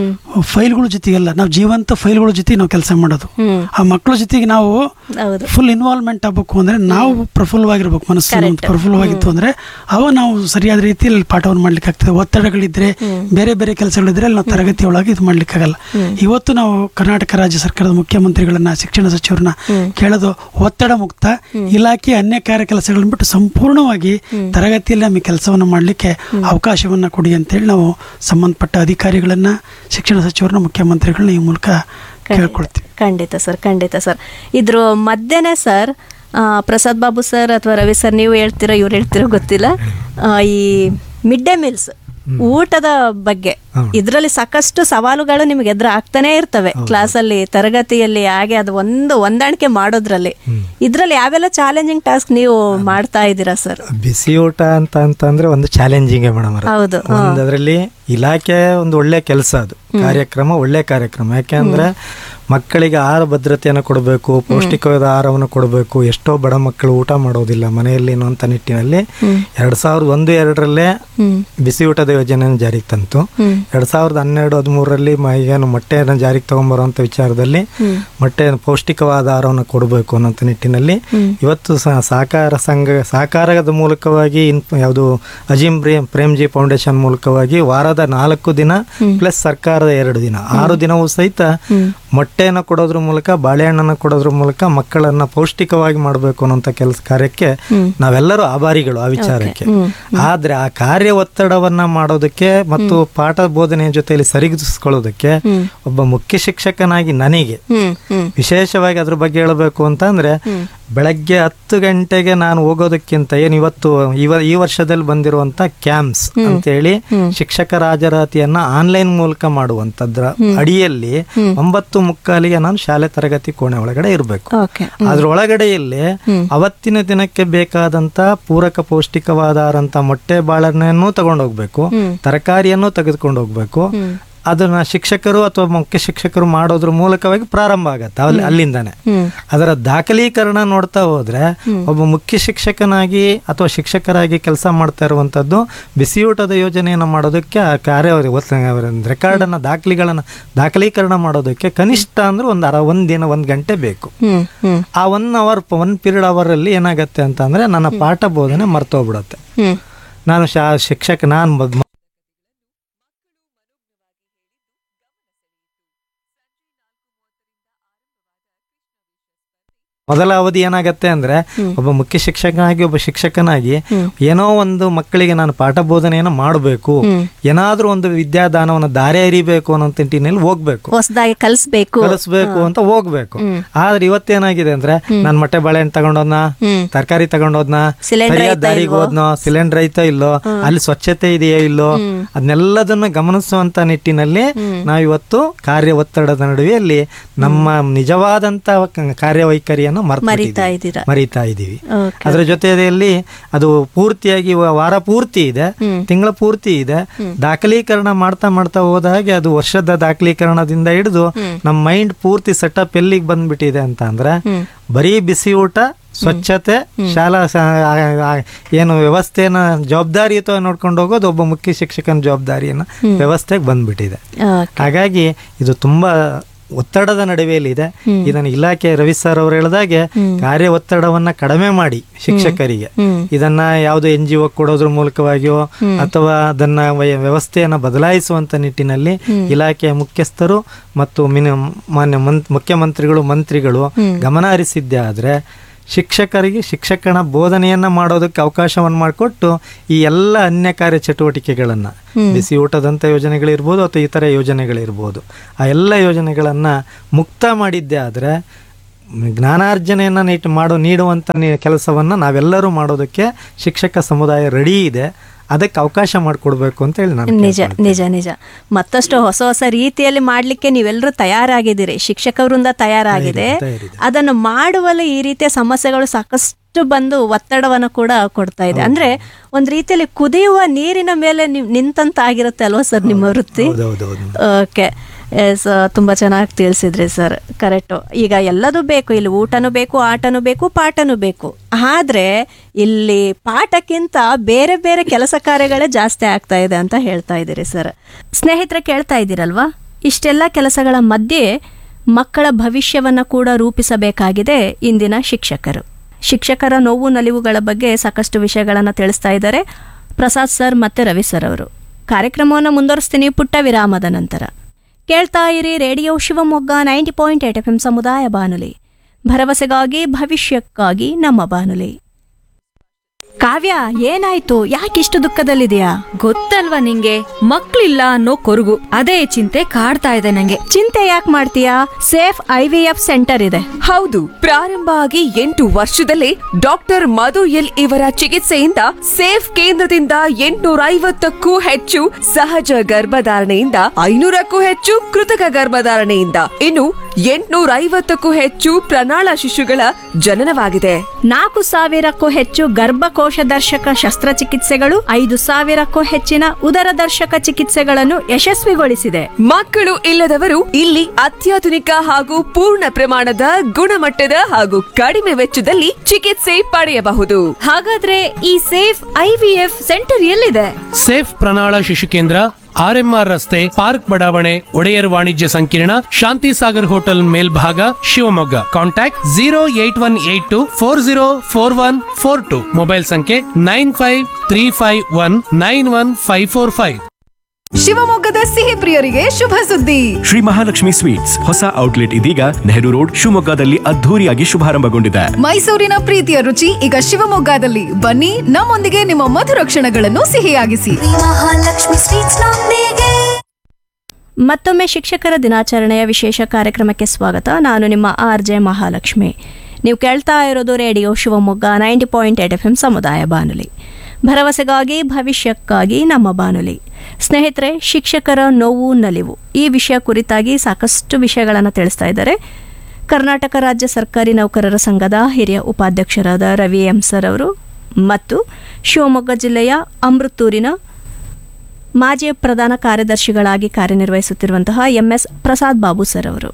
ಫೈಲ್ಗಳ ಜೊತೆಗೆಲ್ಲ ನಾವು ಜೀವಂತ ಫೈಲ್ಗಳ ಜೊತೆ ನಾವು ಕೆಲಸ ಮಾಡೋದು ಆ ಮಕ್ಕಳ ಜೊತೆಗೆ ನಾವು ಹೌದು ಫುಲ್ ಇನ್ವಾಲ್ವ್ಮೆಂಟ್ ಆಗ್ಬೇಕು ಅಂದ್ರೆ ನಾವು ಪ್ರಫುಲ್ಲವಾಗಿರ್ಬೇಕು ಮನಸ್ಸು ಪ್ರಫುಲ್ಲವಾಗಿತ್ತು ಅಂದ್ರೆ ಅವ ನಾವು ಸರಿಯಾದ ರೀತಿಯಲ್ಲಿ ಪಾಠವನ್ನು ಮಾಡ್ಲಿಕ್ಕೆ ಆಗ್ತದೆ ಒತ್ತಡಗಳಿದ್ರೆ ಬೇರೆ ಬೇರೆ ಕೆಲಸಗಳಿದ್ರೆ ಅಲ್ಲಿ ನಾವು ತರಗತಿ ಒಳಗೆ ಇದು ಮಾಡ್ಲಿಕ್ಕಾಗಲ್ಲ ಇವತ್ತು ನಾವು ಕರ್ನಾಟಕ ರಾಜ್ಯ ಸರ್ಕಾರದ ಮುಖ್ಯಮಂತ್ರಿಗಳನ್ನ ಶಿಕ್ಷಣ ಸಚಿವರನ್ನ ಕೇಳೋದು ಒತ್ತಡ ಮುಕ್ತ ಇಲಾಖೆ ಅನ್ಯ ಕಾರ್ಯ ಕೆಲಸಗಳನ್ನ ಬಿಟ್ಟು ಸಂಪೂರ್ಣವಾಗಿ ತರಗತಿಯಲ್ಲಿ ನಮಗೆ ಕೆಲಸವನ್ನು ಮಾಡಲಿಕ್ಕೆ ಅವಕಾಶವನ್ನ ಕೊಡಿ ಅಂತೇಳಿ ನಾವು ಸಂಬಂಧಪಟ್ಟ ಅಧಿಕಾರಿಗಳನ್ನ ಶಿಕ್ಷಣ ಸಚಿವರನ್ನ ಮುಖ್ಯಮಂತ್ರಿಗಳನ್ನ ಈ ಮೂಲಕ ಕೇಳ್ಕೊಳ್ತೀವಿ ಖಂಡಿತ ಸರ್ ಖಂಡಿತ ಸರ್ ಇದ್ರ ಮಧ್ಯೆನೇ ಸರ್ ಆ, ಪ್ರಸಾದ್ ಬಾಬು ಸರ್ ಅಥವಾ ರವಿ ಸರ್ ನೀವು ಹೇಳ್ತೀರೋ ಇವ್ರು ಹೇಳ್ತಿರೋ ಗೊತ್ತಿಲ್ಲ ಆ, ಈ ಮಿಡ್ ಡೇ ಮೀಲ್ಸ್ ಊಟದ ಬಗ್ಗೆ ಇದರಲ್ಲಿ ಸಾಕಷ್ಟು ಸವಾಲುಗಳು ನಿಮಗೆ ಎದುರು ಆಗ್ತಾನೆ ಇರ್ತವೆ ಕ್ಲಾಸಲ್ಲಿ ತರಗತಿಯಲ್ಲಿ ಹಾಗೆ ಅದು ಒಂದು ಹೊಂದಾಣಿಕೆ ಮಾಡೋದ್ರಲ್ಲಿ ಇದ್ರಲ್ಲಿ ಯಾವೆಲ್ಲ ಚಾಲೆಂಜಿಂಗ್ ಟಾಸ್ಕ್ ನೀವು ಮಾಡ್ತಾ ಇದ್ದೀರಾ ಸರ್ ಬಿಸಿ ಊಟ ಅಂತ ಅಂತಂದ್ರೆ ಒಂದು ಚಾಲೆಂಜಿಂಗ್ ಮೇಡಮ್ ಹೌದು, ಹಾ. ಒಂದು ಅದರಲ್ಲಿ ಇಲಾಖೆ ಒಂದು ಒಳ್ಳೆ ಕೆಲಸ ಅದು ಕಾರ್ಯಕ್ರಮ ಒಳ್ಳೆ ಕಾರ್ಯಕ್ರಮ ಯಾಕೆಂದ್ರೆ ಮಕ್ಕಳಿಗೆ ಆಹಾರ ಭದ್ರತೆಯನ್ನು ಕೊಡಬೇಕು ಪೌಷ್ಟಿಕವಾದ ಆಹಾರವನ್ನು ಕೊಡಬೇಕು ಎಷ್ಟೋ ಬಡ ಮಕ್ಕಳು ಊಟ ಮಾಡೋದಿಲ್ಲ ಮನೆಯಲ್ಲಿ ಅನ್ನುವಂಥ ನಿಟ್ಟಿನಲ್ಲಿ ಎರಡ್ ಸಾವಿರದ ಒಂದು ಎರಡರಲ್ಲೇ ಬಿಸಿ ಊಟದ ಯೋಜನೆಯನ್ನು ಜಾರಿಗೆ ತಂತು ಎರಡ್ ಸಾವಿರದ ಹನ್ನೆರಡು ಹದಿಮೂರರಲ್ಲಿ ಏನು ಮೊಟ್ಟೆಯನ್ನು ಜಾರಿಗೆ ತಗೊಂಬರುವಂತ ವಿಚಾರದಲ್ಲಿ ಮೊಟ್ಟೆ ಪೌಷ್ಟಿಕವಾದ ಆಹಾರವನ್ನು ಕೊಡಬೇಕು ಅನ್ನೋಂಥ ನಿಟ್ಟಿನಲ್ಲಿ ಇವತ್ತು ಸ- ಸಹಕಾರ ಸಂಘ ಸಹಕಾರದ ಮೂಲಕವಾಗಿ ಇನ್ ಯಾವುದು ಅಜೀಂ ಪ್ರೇಮ್ ಪ್ರೇಮ್ಜಿ ಫೌಂಡೇಶನ್ ಮೂಲಕವಾಗಿ ವಾರದ ನಾಲ್ಕು ದಿನ ಪ್ಲಸ್ ಸರ್ಕಾರದ ಎರಡು ದಿನ ಆರು ದಿನವೂ ಸಹಿತ ಮೊಟ್ಟೆಯನ್ನು ಕೊಡೋದ್ರ ಮೂಲಕ ಬಾಳೆಹಣ್ಣನ್ನು ಕೊಡೋದ್ರ ಮೂಲಕ ಮಕ್ಕಳನ್ನ ಪೌಷ್ಟಿಕವಾಗಿ ಮಾಡಬೇಕು ಅನ್ನೋಂಥ ಕೆಲಸ ಕಾರ್ಯಕ್ಕೆ ನಾವೆಲ್ಲರೂ ಆಭಾರಿಗಳು ಆ ವಿಚಾರಕ್ಕೆ ಆದ್ರೆ ಆ ಕಾರ್ಯ ಒತ್ತಡವನ್ನ ಮಾಡೋದಕ್ಕೆ ಮತ್ತು ಪಾಠ ಬೋಧನೆಯ ಜೊತೆಯಲ್ಲಿ ಸರಿಗಿಸ್ಕೊಳ್ಳೋದಕ್ಕೆ ಒಬ್ಬ ಮುಖ್ಯ ಶಿಕ್ಷಕನಾಗಿ ನನಗೆ ವಿಶೇಷವಾಗಿ ಅದ್ರ ಬಗ್ಗೆ ಹೇಳಬೇಕು ಅಂತ ಅಂದ್ರೆ ಬೆಳಗ್ಗೆ ಹತ್ತು ಗಂಟೆಗೆ ನಾನು ಹೋಗೋದಕ್ಕಿಂತ ಏನು ಇವತ್ತು ಇವ ಈ ವರ್ಷದಲ್ಲಿ ಬಂದಿರುವಂತ ಕ್ಯಾಂಪ್ಸ್ ಅಂತೇಳಿ ಶಿಕ್ಷಕರ ಹಾಜರಾತಿಯನ್ನ ಆನ್ಲೈನ್ ಮೂಲಕ ಮಾಡುವಂತದ್ರ ಅಡಿಯಲ್ಲಿ ಒಂಬತ್ತು ಮುಕ್ಕಾಲಿಗೆ ನಾನು ಶಾಲೆ ತರಗತಿ ಕೋಣೆ ಒಳಗಡೆ ಇರಬೇಕು ಓಕೆ ಅದ್ರ ಒಳಗಡೆಯಲ್ಲಿ ಅವತ್ತಿನ ದಿನಕ್ಕೆ ಬೇಕಾದಂತ ಪೂರಕ ಪೌಷ್ಟಿಕವಾದ ಆಹಾರಂತ ಮೊಟ್ಟೆ ಬಾಳೆಹಣ್ಣನ್ನು ತಗೊಂಡೋಗ್ಬೇಕು ತರಕಾರಿಯನ್ನು ತೆಗೆದುಕೊಂಡು ಹೋಗ್ಬೇಕು ಅದನ್ನ ಶಿಕ್ಷಕರು ಅಥವಾ ಮುಖ್ಯ ಶಿಕ್ಷಕರು ಮಾಡೋದ್ರ ಮೂಲಕವಾಗಿ ಪ್ರಾರಂಭ ಆಗತ್ತೆ ಅಲ್ಲಿ ಅಲ್ಲಿಂದಾನೆ ಅದರ ದಾಖಲೀಕರಣ ನೋಡ್ತಾ ಹೋದ್ರೆ ಒಬ್ಬ ಮುಖ್ಯ ಶಿಕ್ಷಕನಾಗಿ ಅಥವಾ ಶಿಕ್ಷಕರಾಗಿ ಕೆಲಸ ಮಾಡ್ತಾ ಇರುವಂತದ್ದು ಬಿಸಿಯೂಟದ ಯೋಜನೆಯನ್ನು ಮಾಡೋದಕ್ಕೆ ಆ ಕಾರ್ಯ ರೆಕಾರ್ಡ್ ಅನ್ನ ದಾಖಲೆಗಳನ್ನ ದಾಖಲೀಕರಣ ಮಾಡೋದಕ್ಕೆ ಕನಿಷ್ಠ ಅಂದ್ರೆ ಒಂದು ಅರ ಒಂದ್ ದಿನ ಒಂದ್ ಗಂಟೆ ಬೇಕು ಹ್ಮ್ ಹ್ಮ್ ಆ one hour one period hour ಅಲ್ಲಿ ಏನಾಗತ್ತೆ ಅಂತ ಅಂದ್ರೆ ನನ್ನ ಪಾಠ ಬೋಧನೆ ಮರ್ತೋಗ್ಬಿಡತ್ತೆ ಹ್ಮ್ ನಾನು ಶಾ ಶಿಕ್ಷಕ ನಾನು ಮೊದ್- ಮೊದಲ ಅವಧಿ ಏನಾಗತ್ತೆ ಅಂದ್ರೆ ಒಬ್ಬ ಮುಖ್ಯ ಶಿಕ್ಷಕನಾಗಿ ಒಬ್ಬ ಶಿಕ್ಷಕನಾಗಿ ಏನೋ ಒಂದು ಮಕ್ಕಳಿಗೆ ನಾನು ಪಾಠ ಬೋಧನೆಯನ್ನು ಮಾಡಬೇಕು ಏನಾದ್ರೂ ಒಂದು ವಿದ್ಯಾದಾನವನ್ನು ದಾರಿ ಅರಿಬೇಕು ಅನ್ನೋ ನಿಟ್ಟಿನಲ್ಲಿ ಹೋಗ್ಬೇಕು ಹೊಸದಾಗಿ ಕಲಿಸ್ಬೇಕು ಕಲಿಸ್ಬೇಕು ಅಂತ ಹೋಗ್ಬೇಕು ಆದ್ರೆ ಇವತ್ತೇನಾಗಿದೆ ಅಂದ್ರೆ ನಾನ್ ಮೊಟ್ಟೆ ಬಾಳೆಹಣ್ಣು ತಗೊಂಡೋದ್ನ ತರಕಾರಿ ತಗೊಂಡೋದ್ನ ಸಿಲಿಂಡರ್ ಸರಿಯಾದ ಐತಾ ದಾರಿಗೆ ಇಲ್ವೋ? ಹೋದ್ನೋ ಸಿಲಿಂಡರ್ ಐತೋ ಇಲ್ಲೋ ಅಲ್ಲಿ ಸ್ವಚ್ಛತೆ ಇದೆಯೋ ಇಲ್ಲೋ ಅದನ್ನೆಲ್ಲದನ್ನ ಗಮನಿಸುವಂತ ನಿಟ್ಟಿನಲ್ಲಿ ನಾವಿವತ್ತು ಕಾರ್ಯ ಒತ್ತಡದ ನಡುವೆಯಲ್ಲಿ ನಮ್ಮ ನಿಜವಾದಂತ ಕ- ಕಾರ್ಯವೈಖರಿಯನ್ನ ಸಂಸ್ಕೃತಿಯನ್ನು ಮರ್ತು ಮರಿತಾ ಇದ್ದೀರಾ ಮರಿತಾ ಇದ್ದೀವಿ Okay. ಅದರ ಜೊತೆಯಲ್ಲಿ ಅದು ಪೂರ್ತಿಯಾಗಿ ವ- ವಾರ ಪೂರ್ತಿ ಇದೆ ತಿಂಗಳ ಪೂರ್ತಿ ಇದೆ ದಾಖಲೀಕರಣ ಮಾಡ್ತಾ ಮಾಡ್ತಾ ಹೋದ ಹಾಗೆ ಅದು ವರ್ಷದ ದಾಖಲೀಕರಣದಿಂದ ಹಿಡಿದು ನಮ್ಮ ಮೈಂಡ್ ಪೂರ್ತಿ ಸೆಟಪ್ ಎಲ್ಲಿಗೆ ಬಂದ್ಬಿಟ್ಟಿದೆ ಅಂತ ಅಂದ್ರೆ ಬರೀ ಬಿಸಿ ಊಟ ಸ್ವಚ್ಛತೆ ಶಾಲಾ ಸ- ಆ- ಆ- ಏನು ವ್ಯವಸ್ಥೆನ ಜವಾಬ್ದಾರಿಯುತ ನೋಡ್ಕೊಂಡು ಹೋಗೋದು ಒಬ್ಬ ಮುಖ್ಯ ಶಿಕ್ಷಕನ ಜವಾಬ್ದಾರಿಯನ್ನ ವ್ಯವಸ್ಥೆಗೆ ಬಂದ್ಬಿಟ್ಟಿದೆ ಹಾಗಾಗಿ ಇದು ತುಂಬಾ ಒತ್ತಡದ ನಡುವೆಯಲ್ಲಿದೆ ಇದನ್ನು ಇಲಾಖೆ ರವಿ ಸರ್ ಅವರು ಹೇಳಿದಾಗೆ ಕಾರ್ಯ ಒತ್ತಡವನ್ನ ಕಡಿಮೆ ಮಾಡಿ ಶಿಕ್ಷಕರಿಗೆ ಇದನ್ನ ಯಾವುದೋ ಎನ್ ಜಿ ಒ ಕೊಡೋದ್ರ ಮೂಲಕವಾಗಿಯೋ ಅಥವಾ ಅದನ್ನ ವಯ- ವ್ಯವಸ್ಥೆಯನ್ನ ಬದಲಾಯಿಸುವಂತ ನಿಟ್ಟಿನಲ್ಲಿ ಇಲಾಖೆಯ ಮುಖ್ಯಸ್ಥರು ಮತ್ತು ಮಿನಿ ಮಾನ್ಯ ಮಂತ್ ಮುಖ್ಯಮಂತ್ರಿಗಳು ಮಂತ್ರಿಗಳು ಗಮನ ಹರಿಸಿದ್ದೆ ಆದ್ರೆ ಶಿಕ್ಷಕರಿಗೆ ಶಿಕ್ಷಕನ ಬೋಧನೆಯನ್ನ ಮಾಡೋದಕ್ಕೆ ಅವಕಾಶವನ್ನು ಮಾಡಿಕೊಟ್ಟು ಈ ಎಲ್ಲ ಅನ್ಯ ಕಾರ್ಯ ಚಟುವಟಿಕೆಗಳನ್ನ ಬಿಸಿ ಊಟದಂತ ಯೋಜನೆಗಳಿರ್ಬೋದು ಅಥವಾ ಇತರ ಯೋಜನೆಗಳಿರ್ಬೋದು ಆ ಎಲ್ಲ ಯೋಜನೆಗಳನ್ನ ಮುಕ್ತ ಮಾಡಿದ್ದೆ ಆದ್ರೆ ಜ್ಞಾನಾರ್ಜನೆಯನ್ನ ನೀಟ್ ಮಾಡೋ ನೀಡುವಂತ ನಿ- ಕೆಲಸವನ್ನ ನಾವೆಲ್ಲರೂ ಮಾಡೋದಕ್ಕೆ ಶಿಕ್ಷಕ ಸಮುದಾಯ ರೆಡಿ ಇದೆ ಅದಕ್ಕೆ ಅವಕಾಶ ಮಾಡಿಕೊಡ್ಬೇಕು ಅಂತ ಹೇಳಿ ನಾನು ನಿಜ ನಿಜ ನಿಜ ಮತ್ತಷ್ಟು ಹೊಸ ಹೊಸ ರೀತಿಯಲ್ಲಿ ಮಾಡ್ಲಿಕ್ಕೆ ನೀವೆಲ್ಲರೂ ತಯಾರಾಗಿದ್ದೀರಿ ಶಿಕ್ಷಕ ವೃಂದ ತಯಾರಾಗಿದೆ ಅದನ್ನು ಮಾಡುವಲ್ಲಿ ಈ ರೀತಿಯ ಸಮಸ್ಯೆಗಳು ಸಾಕಷ್ಟು ಬಂದು ಒತ್ತಡವನ್ನು ಕೂಡ ಕೊಡ್ತಾ ಇದೆ ಅಂದ್ರೆ ಒಂದ್ ರೀತಿಯಲ್ಲಿ ಕುದಿಯುವ ನೀರಿನ ಮೇಲೆ ನೀವು ನಿಂತಂತಾಗಿರುತ್ತೆ ಅಲ್ವಾ ಸರ್ ನಿಮ್ಮ ವೃತ್ತಿ ಓಕೆ ಎಸ್ ತುಂಬ ಚೆನ್ನಾಗಿ ತಿಳಿಸಿದ್ರಿ ಸರ್ ಕರೆಕ್ಟು ಈಗ ಎಲ್ಲದೂ ಬೇಕು ಇಲ್ಲಿ ಊಟನೂ ಬೇಕು ಆಟನೂ ಬೇಕು ಪಾಠನೂ ಬೇಕು ಆದರೆ ಇಲ್ಲಿ ಪಾಠಕ್ಕಿಂತ ಬೇರೆ ಬೇರೆ ಕೆಲಸ ಕಾರ್ಯಗಳೇ ಜಾಸ್ತಿ ಆಗ್ತಾ ಇದೆ ಅಂತ ಹೇಳ್ತಾ ಇದ್ದೀರಿ ಸರ್ ಸ್ನೇಹಿತರೆ ಕೇಳ್ತಾ ಇದ್ದೀರಲ್ವಾ ಇಷ್ಟೆಲ್ಲ ಕೆಲಸಗಳ ಮಧ್ಯೆ ಮಕ್ಕಳ ಭವಿಷ್ಯವನ್ನು ಕೂಡ ರೂಪಿಸಬೇಕಾಗಿದೆ ಇಂದಿನ ಶಿಕ್ಷಕರು ಶಿಕ್ಷಕರ ನೋವು ನಲಿವುಗಳ ಬಗ್ಗೆ ಸಾಕಷ್ಟು ವಿಷಯಗಳನ್ನು ತಿಳಿಸ್ತಾ ಇದ್ದಾರೆ ಪ್ರಸಾದ್ ಸರ್ ಮತ್ತೆ ರವಿ ಸರ್ ಅವರು ಕಾರ್ಯಕ್ರಮವನ್ನು ಮುಂದುವರಿಸ್ತೀನಿ ಪುಟ್ಟ ವಿರಾಮದ ನಂತರ ಕೇಳ್ತಾ ಇರಿ radio Shivamogga ninety point eight F M ಸಮುದಾಯ ಬಾನುಲಿ ಭರವಸೆಗಾಗಿ ಭವಿಷ್ಯಕ್ಕಾಗಿ ನಮ್ಮ ಬಾನುಲಿ ಕಾವ್ಯ ಏನಾಯ್ತು ಯಾಕಿಷ್ಟು ದುಃಖದಲ್ಲಿದೆಯಾ ಗೊತ್ತಲ್ವಾ ನಿಂಗೆ ಮಕ್ಳಿಲ್ಲ ಅನ್ನೋ ಕೊರಗು ಅದೇ ಚಿಂತೆ ಕಾಡ್ತಾ ಇದೆ ನಂಗೆ ಚಿಂತೆ ಯಾಕೆ ಮಾಡ್ತೀಯಾ safe I V F centre ಇದೆ ಹೌದು ಪ್ರಾರಂಭ ಆಗಿ ಎಂಟು ವರ್ಷದಲ್ಲೇ ಡಾಕ್ಟರ್ ಮಧು ಎಲ್ ಇವರ ಚಿಕಿತ್ಸೆಯಿಂದ ಸೇಫ್ ಕೇಂದ್ರದಿಂದ ಎಂಟುನೂರ ಐವತ್ತಕ್ಕೂ ಹೆಚ್ಚು ಸಹಜ ಗರ್ಭಧಾರಣೆಯಿಂದ ಐನೂರಕ್ಕೂ ಹೆಚ್ಚು ಕೃತಕ ಗರ್ಭಧಾರಣೆಯಿಂದ ಇನ್ನು ಎಂಟುನೂರ ಐವತ್ತಕ್ಕೂ ಹೆಚ್ಚು ಪ್ರಣಾಳ ಶಿಶುಗಳ ಜನನವಾಗಿದೆ ನಾಲ್ಕು ಸಾವಿರಕ್ಕೂ ಹೆಚ್ಚು ಗರ್ಭಕೋಶ ದರ್ಶಕ ಶಸ್ತ್ರಚಿಕಿತ್ಸೆಗಳು ಐದು ಸಾವಿರಕ್ಕೂ ಹೆಚ್ಚಿನ ಉದರ ದರ್ಶಕ ಚಿಕಿತ್ಸೆಗಳನ್ನು ಯಶಸ್ವಿಗೊಳಿಸಿದೆ ಮಕ್ಕಳು ಇಲ್ಲದವರು ಇಲ್ಲಿ ಅತ್ಯಾಧುನಿಕ ಹಾಗೂ ಪೂರ್ಣ ಪ್ರಮಾಣದ ಗುಣಮಟ್ಟದ ಹಾಗೂ ಕಡಿಮೆ ವೆಚ್ಚದಲ್ಲಿ ಚಿಕಿತ್ಸೆ ಪಡೆಯಬಹುದು ಹಾಗಾದ್ರೆ ಈ safe I V F centre ಎಲ್ಲಿದೆ ಸೇಫ್ ಪ್ರಣಾಳ ಶಿಶು ಕೇಂದ್ರ ಆರ್ಎಂಆರ್ ರಸ್ತೆ ಪಾರ್ಕ್ ಬಡಾವಣೆ ಒಡೆಯರ್ ವಾಣಿಜ್ಯ ಸಂಕೀರ್ಣ ಶಾಂತಿ ಸಾಗರ್ ಹೋಟೆಲ್ ಮೇಲ್ಭಾಗ Shivamogga contact zero eight one eight two four zero four one four two mobile ಸಂಖ್ಯೆ nine five three five one nine one five four five ಶಿವಮೊಗ್ಗದ ಸಿಹಿ ಪ್ರಿಯರಿಗೆ ಶುಭ ಸುದ್ದಿ ಶ್ರೀ ಮಹಾಲಕ್ಷ್ಮಿ ಸ್ವೀಟ್ಸ್ ಹೊಸ ಔಟ್ಲೆಟ್ ಇದೀಗ ನೆಹರು ರೋಡ್ ಶಿವಮೊಗ್ಗದಲ್ಲಿ ಅದ್ಧೂರಿಯಾಗಿ ಶುಭಾರಂಭಗೊಂಡಿದೆ ಮೈಸೂರಿನ ಪ್ರೀತಿಯ ರುಚಿ ಈಗ ಶಿವಮೊಗ್ಗದಲ್ಲಿ ಬನ್ನಿ ನಮ್ಮೊಂದಿಗೆ ನಿಮ್ಮ ಮಧುರ ಕ್ಷಣಗಳನ್ನು ಸಿಹಿಯಾಗಿಸಿ ಮಹಾಲಕ್ಷ್ಮಿ ಸ್ವೀಟ್ಸ್ ನೊಂದಿಗೆ ಮತ್ತೊಮ್ಮೆ ಶಿಕ್ಷಕರ ದಿನಾಚರಣೆಯ ವಿಶೇಷ ಕಾರ್ಯಕ್ರಮಕ್ಕೆ ಸ್ವಾಗತ ನಾನು ನಿಮ್ಮ ಆರ್ ಜೆ ಮಹಾಲಕ್ಷ್ಮಿ ನೀವು ಕೇಳ್ತಾ ಇರೋದು radio Shivamogga ninety point eight F M ಸಮುದಾಯ ಬಾನುಲಿ ಭರವಸೆಗಾಗಿ ಭವಿಷ್ಯಕ್ಕಾಗಿ ನಮ್ಮ ಬಾನುಲಿ ಸ್ನೇಹಿತರೆ ಶಿಕ್ಷಕರ ನೋವು ನಲಿವು ಈ ವಿಷಯ ಕುರಿತಾಗಿ ಸಾಕಷ್ಟು ವಿಷಯಗಳನ್ನು ತಿಳಿಸ್ತಾ ಇದ್ದಾರೆ ಕರ್ನಾಟಕ ರಾಜ್ಯ ಸರ್ಕಾರಿ ನೌಕರರ ಸಂಘದ ಹಿರಿಯ ಉಪಾಧ್ಯಕ್ಷರಾದ ರವಿ ಎಂ ಸರ್ ಅವರು ಮತ್ತು ಶಿವಮೊಗ್ಗ ಜಿಲ್ಲೆಯ ಅಮೃತೂರಿನ ಮಾಜಿ ಪ್ರಧಾನ ಕಾರ್ಯದರ್ಶಿಗಳಾಗಿ ಕಾರ್ಯನಿರ್ವಹಿಸುತ್ತಿರುವಂತಹ ಎಂಎಸ್ ಪ್ರಸಾದ್ ಬಾಬು ಸರ್ ಅವರು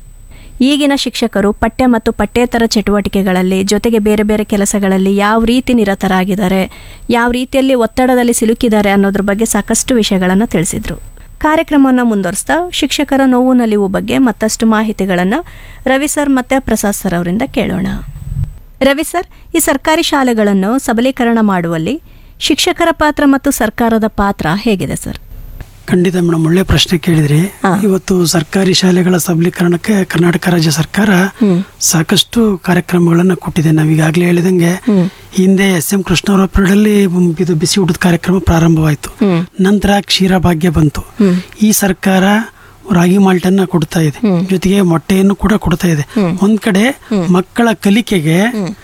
ಈಗಿನ ಶಿಕ್ಷಕರು ಪಠ್ಯ ಮತ್ತು ಪಠ್ಯೇತರ ಚಟುವಟಿಕೆಗಳಲ್ಲಿ ಜೊತೆಗೆ ಬೇರೆ ಬೇರೆ ಕೆಲಸಗಳಲ್ಲಿ ಯಾವ ರೀತಿ ನಿರತರಾಗಿದ್ದಾರೆ ಯಾವ ರೀತಿಯಲ್ಲಿ ಒತ್ತಡದಲ್ಲಿ ಸಿಲುಕಿದ್ದಾರೆ ಅನ್ನೋದ್ರ ಬಗ್ಗೆ ಸಾಕಷ್ಟು ವಿಷಯಗಳನ್ನು ತಿಳಿಸಿದರು ಕಾರ್ಯಕ್ರಮವನ್ನು ಮುಂದುವರಿಸ್ತಾ ಶಿಕ್ಷಕರ ನೋವು ನಲಿವು ಬಗ್ಗೆ ಮತ್ತಷ್ಟು ಮಾಹಿತಿಗಳನ್ನು ರವಿ ಸರ್ ಮತ್ತು ಪ್ರಸಾದ್ ಸರ್ ಅವರಿಂದ ಕೇಳೋಣ ರವಿ ಸರ್ ಈ ಸರ್ಕಾರಿ ಶಾಲೆಗಳನ್ನು ಸಬಲೀಕರಣ ಮಾಡುವಲ್ಲಿ ಶಿಕ್ಷಕರ ಪಾತ್ರ ಮತ್ತು ಸರ್ಕಾರದ ಪಾತ್ರ ಹೇಗಿದೆ ಸರ್ ಖಂಡಿತ ಮೇಡಮ್ ಒಳ್ಳೆ ಪ್ರಶ್ನೆ ಕೇಳಿದ್ರಿ ಇವತ್ತು ಸರ್ಕಾರಿ ಶಾಲೆಗಳ ಸಬಲೀಕರಣಕ್ಕೆ ಕರ್ನಾಟಕ ರಾಜ್ಯ ಸರ್ಕಾರ ಸಾಕಷ್ಟು ಕಾರ್ಯಕ್ರಮಗಳನ್ನು ಕೊಟ್ಟಿದೆ ನಾವೀಗಾಗಲೇ ಹೇಳಿದಂಗೆ ಹಿಂದೆ ಎಸ್ ಎಂ ಕೃಷ್ಣವರ period ಅಲ್ಲಿ ಇದು ಬಿಸಿ ಊಟದ ಕಾರ್ಯಕ್ರಮ ಪ್ರಾರಂಭವಾಯಿತು ನಂತರ ಕ್ಷೀರ ಭಾಗ್ಯ ಬಂತು ಈ ಸರ್ಕಾರ ರಾಗಿ ಮಾಲ್ಟನ್ನ ಕೊಡ್ತಾ ಇದೆ ಜೊತೆಗೆ ಮೊಟ್ಟೆಯನ್ನು ಕೂಡ ಕೊಡ್ತಾ ಇದೆ ಒಂದ್ ಕಡೆ ಮಕ್ಕಳ ಕಲಿಕೆಗೆ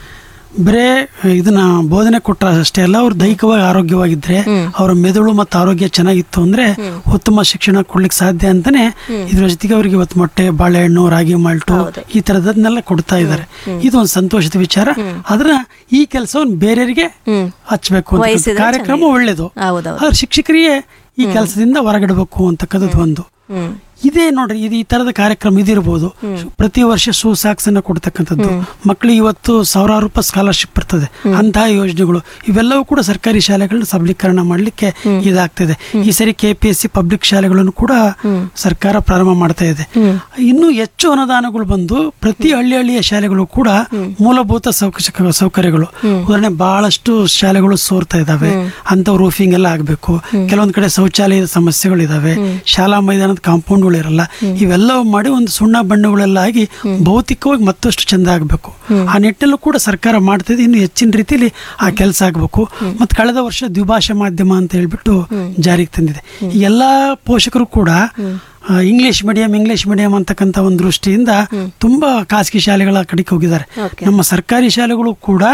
ಬರೇ ಇದನ್ನ ಬೋಧನೆ ಕೊಟ್ಟ ಅಷ್ಟೇ ಅಲ್ಲ ಅವ್ರು ದೈಹಿಕವಾಗಿ ಆರೋಗ್ಯವಾಗಿದ್ರೆ ಅವರ ಮೆದುಳು ಮತ್ತು ಆರೋಗ್ಯ ಚೆನ್ನಾಗಿತ್ತು ಅಂದ್ರೆ ಉತ್ತಮ ಶಿಕ್ಷಣ ಕೊಡ್ಲಿಕ್ಕೆ ಸಾಧ್ಯ ಅಂತಾನೆ ಇದ್ರ ಜೊತೆಗೆ ಅವರಿಗೆ ಇವತ್ತು ಮೊಟ್ಟೆ ಬಾಳೆಹಣ್ಣು ರಾಗಿ ಮಾಲ್ಟು ಈ ತರದನ್ನೆಲ್ಲ ಕೊಡ್ತಾ ಇದ್ದಾರೆ ಇದು ಒಂದು ಸಂತೋಷದ ವಿಚಾರ ಆದ್ರೆ ಈ ಕೆಲಸವನ್ನು ಬೇರೆಯವರಿಗೆ ಹಚ್ಚಬೇಕು ಅಂತ ವಹಿಸಿದ್ರೆ ಕಾರ್ಯಕ್ರಮ ಚೆನ್ನಾಗಿ. ಒಳ್ಳೇದು ಹೌದೌದು. ಆದ್ರೆ ಶಿಕ್ಷಕರಿಗೆ ಈ ಕೆಲಸದಿಂದ ಹೊರಗಿಡಬೇಕು ಅಂತಕ್ಕಂಥದ್ದು ಒಂದು ಹ್ಮ್ ಇದೇ ನೋಡ್ರಿ ಇದು ಈ ತರದ ಕಾರ್ಯಕ್ರಮ ಇದಿರ್ಬೋದು ಪ್ರತಿ ವರ್ಷ ಸುಸಾಕ್ಸ್ ಅನ್ನ ಕೊಡ್ತಕ್ಕಂಥದ್ದು ಮಕ್ಕಳಿಗೆ ಇವತ್ತು ಸಾವಿರಾರು ರೂಪಾಯಿ ಸ್ಕಾಲರ್ಶಿಪ್ ಬರ್ತದೆ ಅಂತಹ ಯೋಜನೆಗಳು ಇವೆಲ್ಲವೂ ಕೂಡ ಸರ್ಕಾರಿ ಶಾಲೆಗಳನ್ನ ಸಬಲೀಕರಣ ಮಾಡಲಿಕ್ಕೆ ಇದಾಗ್ತದೆ ಈ ಸರಿ K P S C public ಶಾಲೆಗಳನ್ನು ಕೂಡ ಸರ್ಕಾರ ಪ್ರಾರಂಭ ಮಾಡ್ತಾ ಇದೆ ಇನ್ನು ಹೆಚ್ಚು ಅನುದಾನಗಳು ಬಂದು ಪ್ರತಿ ಹಳ್ಳಿ ಹಳ್ಳಿಯ ಶಾಲೆಗಳು ಕೂಡ ಮೂಲಭೂತ ಸೌಕ ಸೌಕರ್ಯಗಳು ಉದಾಹರಣೆ ಬಹಳಷ್ಟು ಶಾಲೆಗಳು ಸೋರ್ತಾ ಇದಾವೆ ಅಂತ ರೂಫಿಂಗ್ ಎಲ್ಲ ಆಗಬೇಕು ಕೆಲವೊಂದ್ ಕಡೆ ಶೌಚಾಲಯದ ಸಮಸ್ಯೆಗಳು ಇದಾವೆ ಶಾಲಾ ಮೈದಾನದ ಕಾಂಪೌಂಡ್ಗಳು ಇರಲ್ಲ ಇವೆಲ್ಲವೂ ಮಾಡಿ ಒಂದು ಸುಣ್ಣ ಬಣ್ಣಗಳೆಲ್ಲ ಆಗಿ ಭೌತಿಕವಾಗಿ ಮತ್ತಷ್ಟು ಚಂದ ಆಗಬೇಕು ಆ ನಿಟ್ಟಲ್ಲೂ ಕೂಡ ಸರ್ಕಾರ ಮಾಡ್ತಿದೆ ಇನ್ನು ಹೆಚ್ಚಿನ ರೀತಿಯಲ್ಲಿ ಆ ಕೆಲಸ ಆಗಬೇಕು ಮತ್ತು ಕಳೆದ ವರ್ಷ ದ್ವಿಭಾಷಾ ಮಾಧ್ಯಮ ಅಂತ ಹೇಳ್ಬಿಟ್ಟು ಜಾರಿಗೆ ತಂದಿದೆ ಈ ಎಲ್ಲಾ ಪೋಷಕರು ಕೂಡ ಆ, ಇಂಗ್ಲಿಷ್ ಮೀಡಿಯಂ ಇಂಗ್ಲಿಷ್ ಮೀಡಿಯಂ ಅಂತಕ್ಕಂಥ ಒಂದು ದೃಷ್ಟಿಯಿಂದ ತುಂಬಾ ಖಾಸಗಿ ಶಾಲೆಗಳ ಕಡೆಗೆ ಹೋಗಿದ್ದಾರೆ ನಮ್ಮ ಸರ್ಕಾರಿ ಶಾಲೆಗಳು ಕೂಡ